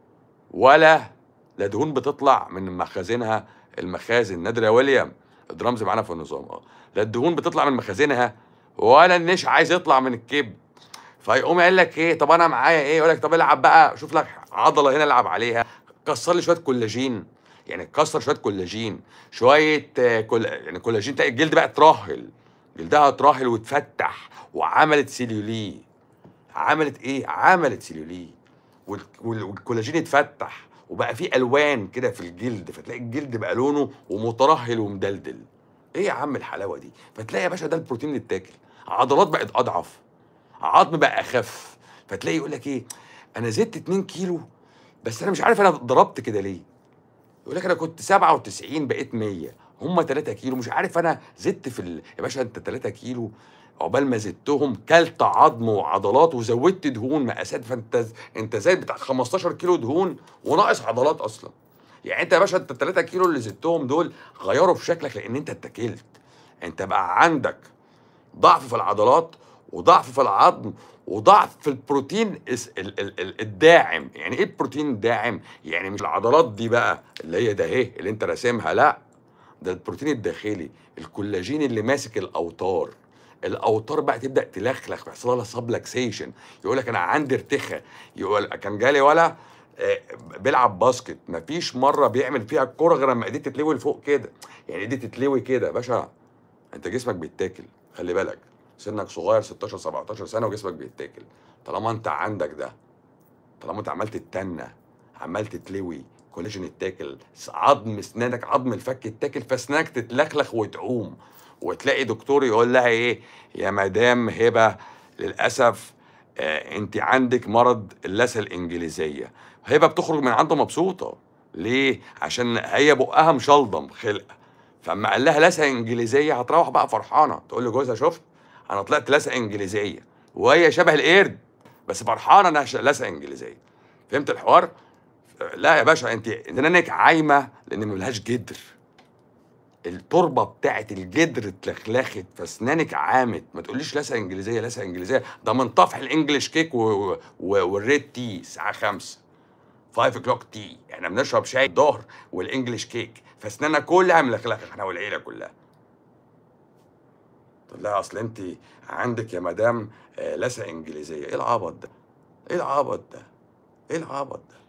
ولا لا دهون بتطلع من مخازنها المخازن نادر يا ويليام الدرامز معانا في النظام اه لا الدهون بتطلع من مخازنها ولا النشا عايز يطلع من الكبد فيقوم قايل لك ايه طب انا معايا ايه يقول لك طب العب بقى شوف لك عضله هنا العب عليها كسر لي شويه كولاجين يعني كسر شويه كولاجين شويه آه، كل يعني كولاجين تلاقي الجلد بقى اترهل جلدها اترهل واتفتح وعملت سيلوليه عملت ايه عملت سيلوليه وال- وال- والكولاجين اتفتح وبقى فيه الوان كده في الجلد فتلاقي الجلد بقى لونه ومترهل ومدلدل ايه يا عم الحلاوه دي فتلاقي يا باشا ده البروتين اللي اتاكل عضلات بقت اضعف عظم بقى اخف فتلاقي يقول لك ايه انا زدت 2 كيلو بس انا مش عارف انا ضربت كده ليه يقول لك انا كنت 97 بقيت 100 هم 3 كيلو مش عارف انا زدت في ال... يا باشا انت 3 كيلو عقبال ما زدتهم كلت عظم وعضلات وزودت دهون مقاسات فانت انت زايد بتاع 15 كيلو دهون وناقص عضلات اصلا يعني انت يا باشا انت 3 كيلو اللي زدتهم دول غيروا في شكلك لان انت اتكلت انت بقى عندك ضعف في العضلات وضعف في العظم وضعف في البروتين الس- ال- ال- ال- الداعم يعني ايه البروتين الداعم يعني مش العضلات دي بقى اللي هي ده اهي اللي انت راسمها لا ده البروتين الداخلي الكولاجين اللي ماسك الاوتار الاوتار بقى تبدا تلخلخ بيحصل لها سبلكسيشن يقول لك انا عندي ارتخاء يقول كان جالي ولا آه، بيلعب باسكت مفيش مره بيعمل فيها الكوره غير لما ايديه تتلوي لفوق كده يعني ايديه تتلوي كده يا باشا انت جسمك بيتاكل خلي بالك سنك صغير 16 17 سنه وجسمك بيتاكل طالما انت عندك ده طالما انت عمال تتنى عمال تتلوي كولاجين يتاكل عظم اسنانك عظم الفك يتاكل فاسنانك تتلخلخ وتقوم وتلاقي دكتور يقول لها ايه يا مدام هبه للاسف آه انت عندك مرض اللثه الانجليزيه هبه بتخرج من عنده مبسوطه ليه عشان هي بقها مشلضم خلقه فاما قال لها لثه انجليزيه هتروح بقى فرحانه تقول لجوزها شفت انا طلعت لثه انجليزيه وهي شبه القرد بس فرحانه انها ش- لثه انجليزيه فهمت الحوار لا يا باشا انت اسنانك عايمه لان ملهاش جدر التربه بتاعت الجدر اتلخلخت فاسنانك عامت ما تقوليش لثه انجليزيه لثه انجليزيه ده من طفح الانجليش كيك و... و... والريد تي الساعه 5 5 o'clock تي احنا بنشرب شاي الظهر والانجليش كيك فاسناننا كلها ملخلخه احنا والعيله كلها تقول لها اصل انت عندك يا مدام آه، لثه انجليزيه ايه العبط ده ايه العبط ده ايه العبط ده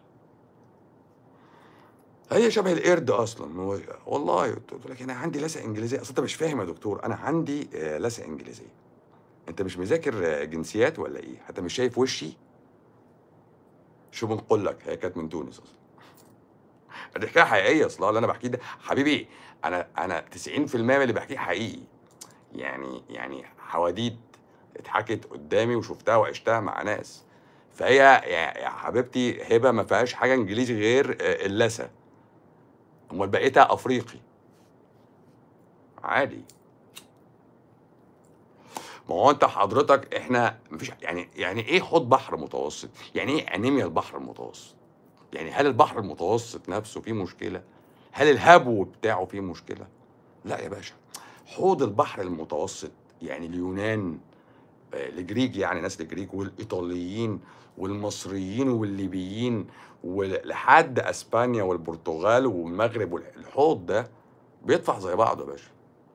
هي شبه القرد اصلا هو- والله قلت لك انا عندي لثه انجليزيه اصل انت مش فاهم يا دكتور انا عندي آه، لثه انجليزيه انت مش مذاكر آه، جنسيات ولا ايه حتى مش شايف وشي شو بنقول لك هي كانت من تونس اصلا دي حكايه حقيقيه اصلا اللي انا بحكيه ده حبيبي انا انا 90% من اللي بحكيه حقيقي يعني يعني حواديت اتحكت قدامي وشفتها وعشتها مع ناس فهي يا يا حبيبتي هبه ما فيهاش حاجه انجليزي غير آه، اللثه امال بقيتها افريقي عادي ما هو انت حضرتك احنا مفيش يعني يعني ايه حوض بحر متوسط؟ يعني ايه انيميا البحر المتوسط؟ يعني هل البحر المتوسط نفسه فيه مشكله؟ هل الهبو بتاعه فيه مشكله؟ لا يا باشا حوض البحر المتوسط يعني اليونان آه، الجريك يعني ناس الجريك والايطاليين والمصريين والليبيين ولحد اسبانيا والبرتغال والمغرب والح- الحوض ده بيطفح زي بعضه يا باشا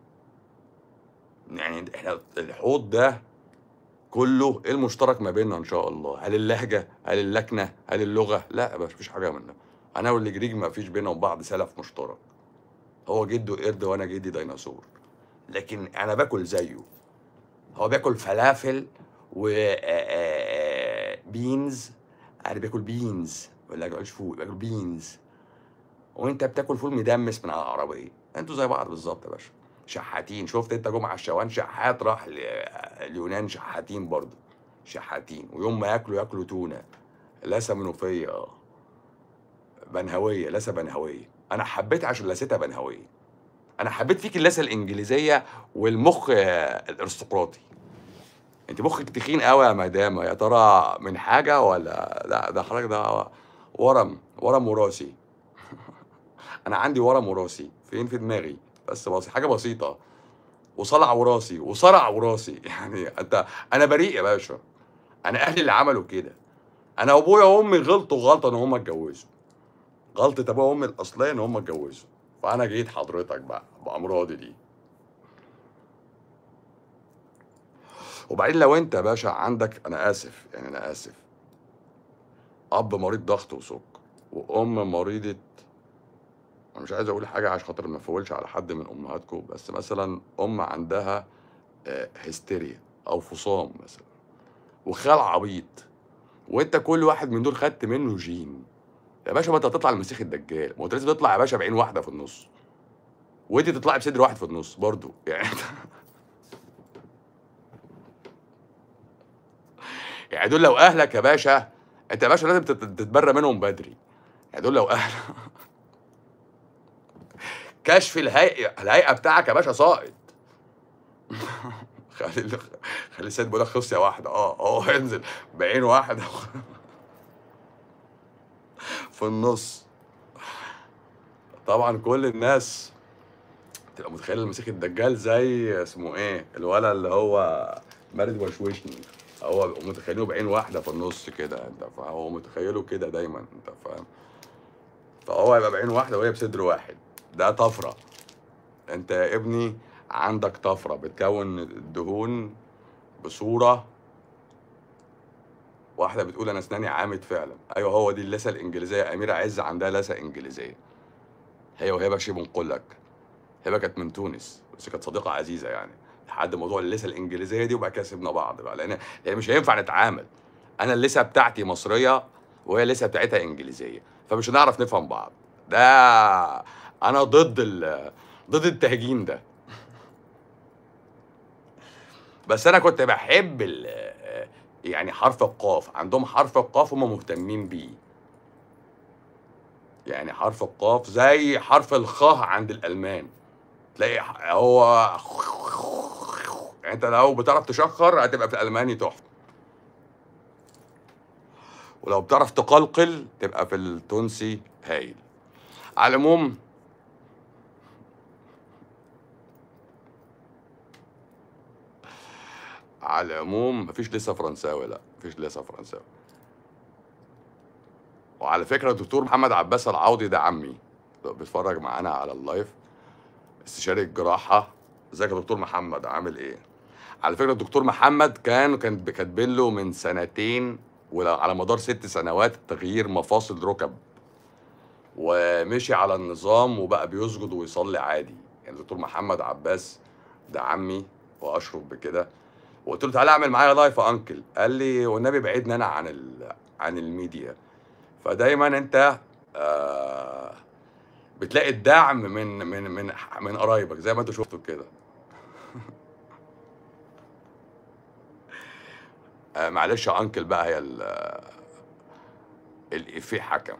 يعني احنا الحوض ده كله ايه المشترك ما بيننا ان شاء الله هل اللهجه هل اللكنه هل اللغه لا يا باشا مفيش حاجه منها انا والجريك ما فيش بيننا وبعض سلف مشترك هو جده قرد وانا جدي ديناصور لكن انا باكل زيه هو بياكل فلافل و آه، آه، بينز انا باكل بينز ولا باكلش فول باكل بينز وانت بتاكل فول مدمس من على العربيه انتوا زي بعض بالظبط يا باشا شحاتين شفت انت جمعه الشوان شحات راح ل- اليونان شحاتين برضه شحاتين ويوم ما ياكلوا ياكلوا تونه لسه منوفيه اه بنهويه لسه بنهويه انا حبيت عشان لستها بنهويه انا حبيت فيك اللثه الانجليزيه والمخ آه، الارستقراطي انت مخك تخين قوي يا مدام يا ترى من حاجه ولا لا ده حضرتك ده ورم ورم وراثي انا عندي ورم وراثي فين في دماغي بس بس حاجه بسيطه وصلع وراثي وصرع وراثي يعني انت انا بريء يا باشا انا اهلي اللي عملوا كده انا ابويا وامي غلطوا غلطه ان هم اتجوزوا غلطه ابويا وامي الاصليه ان هم اتجوزوا فانا جيت حضرتك بقى بامراضي دي وبعدين لو انت يا باشا عندك انا اسف يعني انا اسف اب مريض ضغط وسكر وام مريضه انا مش عايز اقول حاجه عشان خاطر ما افولش على حد من امهاتكم بس مثلا ام عندها آه، هستيريا او فصام مثلا وخال عبيط وانت كل واحد من دول خدت منه جين يا باشا ما انت هتطلع المسيح الدجال ما هو انت لازم تطلع يا باشا بعين واحده في النص وانت تطلعي بصدر واحد في النص برضو يعني يعني دول لو اهلك يا باشا انت يا باشا لازم تت- تتبرى منهم بدري يعني دول لو اهلك كشف الهيئه الهيئه بتاعك يا باشا ساقط خلي خلي السيد بيقول لك خصيه واحده اه اه انزل بعين واحده في النص طبعا كل الناس تبقى متخيل المسيح الدجال زي اسمه ايه الولد اللي هو مارد وشوشني هو متخيله بعين واحده في النص كده انت فاهم هو متخيله كده دايما انت فاهم فهو يبقى بعين واحده وهي بصدر واحد ده طفره انت يا ابني عندك طفره بتكون الدهون بصوره واحده بتقول انا اسناني عامد فعلا ايوه هو دي اللثه الانجليزيه اميره عز عندها لثه انجليزيه هي وهبه شي بنقول لك هبه كانت من تونس بس كانت صديقه عزيزه يعني لحد موضوع اللثه الانجليزيه دي وبقى كسبنا بعض بقى لان لان مش هينفع نتعامل انا اللثه بتاعتي مصريه وهي اللثه بتاعتها انجليزيه فمش هنعرف نفهم بعض ده انا ضد ال ضد التهجين ده بس انا كنت بحب ال يعني حرف القاف عندهم حرف القاف هم مهتمين بيه يعني حرف القاف زي حرف الخاء عند الالمان تلاقي ح- هو يعني انت لو بتعرف تشخر هتبقى في الالماني تحفه ولو بتعرف تقلقل تبقى في التونسي هايل على العموم على العموم مفيش لسه فرنساوي لا مفيش لسه فرنساوي وعلى فكره الدكتور محمد عباس العوضي ده عمي لو بيتفرج معانا على اللايف استشاري الجراحه ازيك يا دكتور محمد عامل ايه على فكره الدكتور محمد كان كان كاتبين له من سنتين وعلى مدار ست سنوات تغيير مفاصل ركب ومشي على النظام وبقى بيسجد ويصلي عادي يعني الدكتور محمد عباس ده عمي واشرف بكده وقلت له تعالى اعمل معايا لايف يا انكل قال لي والنبي بعيدني انا عن ال... عن الميديا فدايما انت آه بتلاقي الدعم من من من من قرايبك زي ما انتوا شفتوا كده آه معلش يا انكل بقى هي ال- الافيه حكم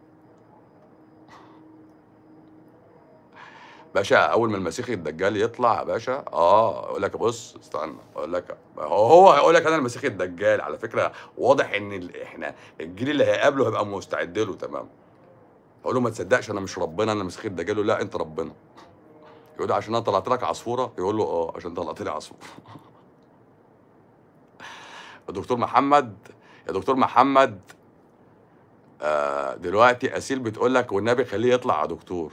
باشا اول ما المسيح الدجال يطلع يا باشا اه يقول لك بص استنى اقول لك هو هو هيقول لك انا المسيح الدجال على فكره واضح ان ال- احنا الجيل اللي هيقابله هيبقى مستعد له تمام اقول له ما تصدقش انا مش ربنا انا المسيح الدجال يقول له لا انت ربنا يقول له عشان انا طلعت لك عصفوره يقول له اه عشان طلعت لي عصفوره الدكتور محمد يا دكتور محمد آه دلوقتي اسيل بتقول لك والنبي خليه يطلع يا دكتور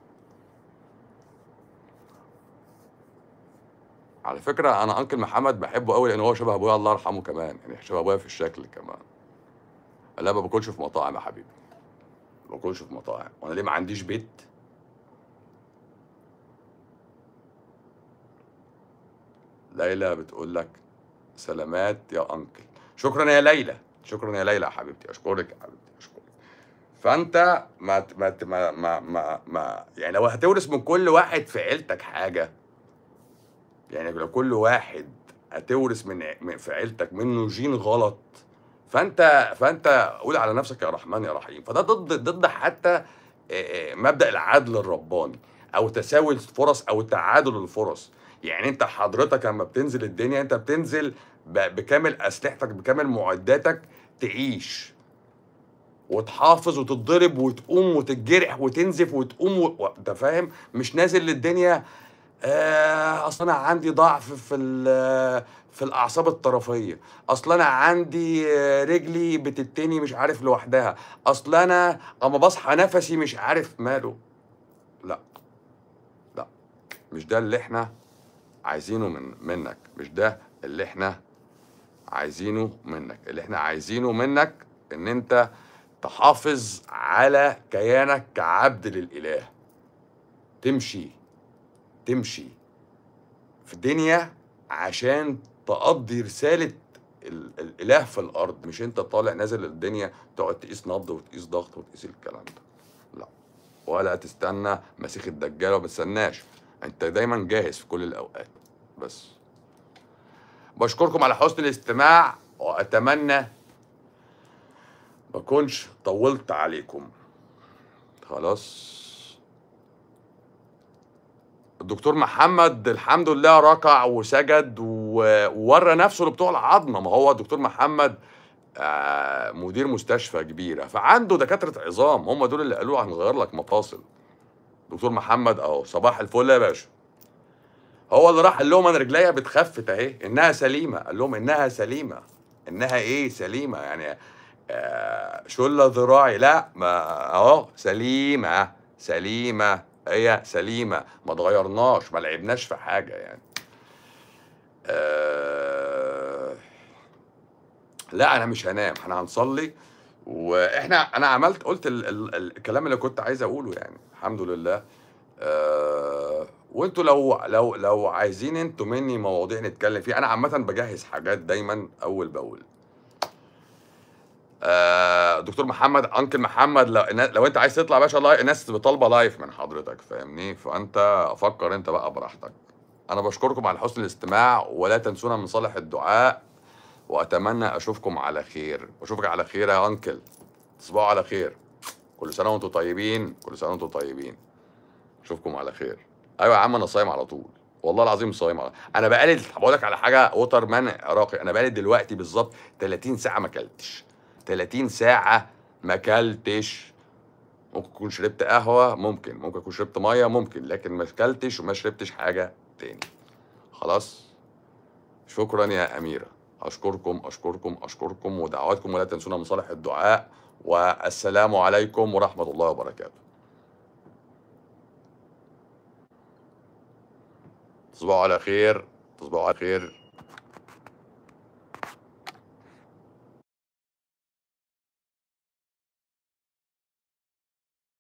على فكره انا انكل محمد بحبه قوي لان هو شبه ابويا الله يرحمه كمان يعني شبه ابويا في الشكل كمان لا ما باكلش في مطاعم يا حبيبي ما باكلش في مطاعم وانا ليه ما عنديش بيت ليلى بتقول لك سلامات يا انكل شكرا يا ليلى شكرا يا ليلى يا حبيبتي اشكرك يا حبيبتي اشكرك فانت ما ما ما ما, ما, ما يعني لو هتورث من كل واحد في عيلتك حاجه يعني لو كل واحد هتورث من من- في عيلتك منه جين غلط فانت فانت قول على نفسك يا رحمن يا رحيم فده ضد ضد حتى آه، آه، مبدا العدل الرباني او تساوي الفرص او تعادل الفرص يعني انت حضرتك لما بتنزل الدنيا انت بتنزل ب- بكامل اسلحتك بكامل معداتك تعيش وتحافظ وتتضرب وتقوم وتتجرح وتنزف وتقوم و... و... انت فاهم مش نازل للدنيا آه اصل انا عندي ضعف في ال- في الاعصاب الطرفيه اصل انا عندي آه، رجلي بتتني مش عارف لوحدها اصل انا اما بصحى نفسي مش عارف ماله لا لا مش ده اللي احنا عايزينه من منك مش ده اللي احنا عايزينه منك اللي احنا عايزينه منك ان انت تحافظ على كيانك كعبد للاله تمشي تمشي في الدنيا عشان تقضي رسالة ال- الإله في الأرض مش أنت طالع نازل الدنيا تقعد تقيس نبض وتقيس ضغط وتقيس الكلام ده لا ولا تستنى مسيح الدجال وما تستناش أنت دايما جاهز في كل الأوقات بس بشكركم على حسن الاستماع وأتمنى ما أكونش طولت عليكم خلاص الدكتور محمد الحمد لله ركع وسجد و- وورى نفسه لبتوع العظمه ما هو الدكتور محمد آه، مدير مستشفى كبيره فعنده دكاتره عظام هم دول اللي قالوا له هنغير لك مفاصل دكتور محمد اهو صباح الفل يا باشا هو اللي راح قال لهم انا رجليا بتخفت اهي انها سليمه قال لهم انها سليمه انها ايه سليمه يعني آه شله ذراعي لا ما اهو سليمه سليمه هي سليمه ما اتغيرناش ما لعبناش في حاجه يعني آه لا انا مش هنام احنا هنصلي واحنا انا عملت قلت ال ال الكلام اللي كنت عايز اقوله يعني الحمد لله آه وانتوا لو لو لو عايزين انتوا مني مواضيع نتكلم فيها انا عامه بجهز حاجات دايما اول باول آه دكتور محمد انكل محمد لو, لو انت عايز تطلع يا باشا لايف الناس طالبه لايف من حضرتك فاهمني فانت فكر انت بقى براحتك انا بشكركم على حسن الاستماع ولا تنسونا من صالح الدعاء واتمنى اشوفكم على خير واشوفك على خير يا انكل تصبحوا على خير كل سنه وانتم طيبين كل سنه وانتم طيبين اشوفكم على خير ايوه يا عم انا صايم على طول والله العظيم صايم على انا بقالي بقول لك على حاجه وتر مان عراقي انا بقالي دلوقتي بالظبط 30 ساعه ما اكلتش 30 ساعه ما اكلتش ممكن اكون شربت قهوه ممكن ممكن اكون شربت ميه ممكن لكن ما اكلتش وما شربتش حاجه تاني خلاص شكرا يا اميره اشكركم اشكركم اشكركم ودعواتكم ولا تنسونا من صالح الدعاء والسلام عليكم ورحمه الله وبركاته تصبحوا على خير تصبحوا على خير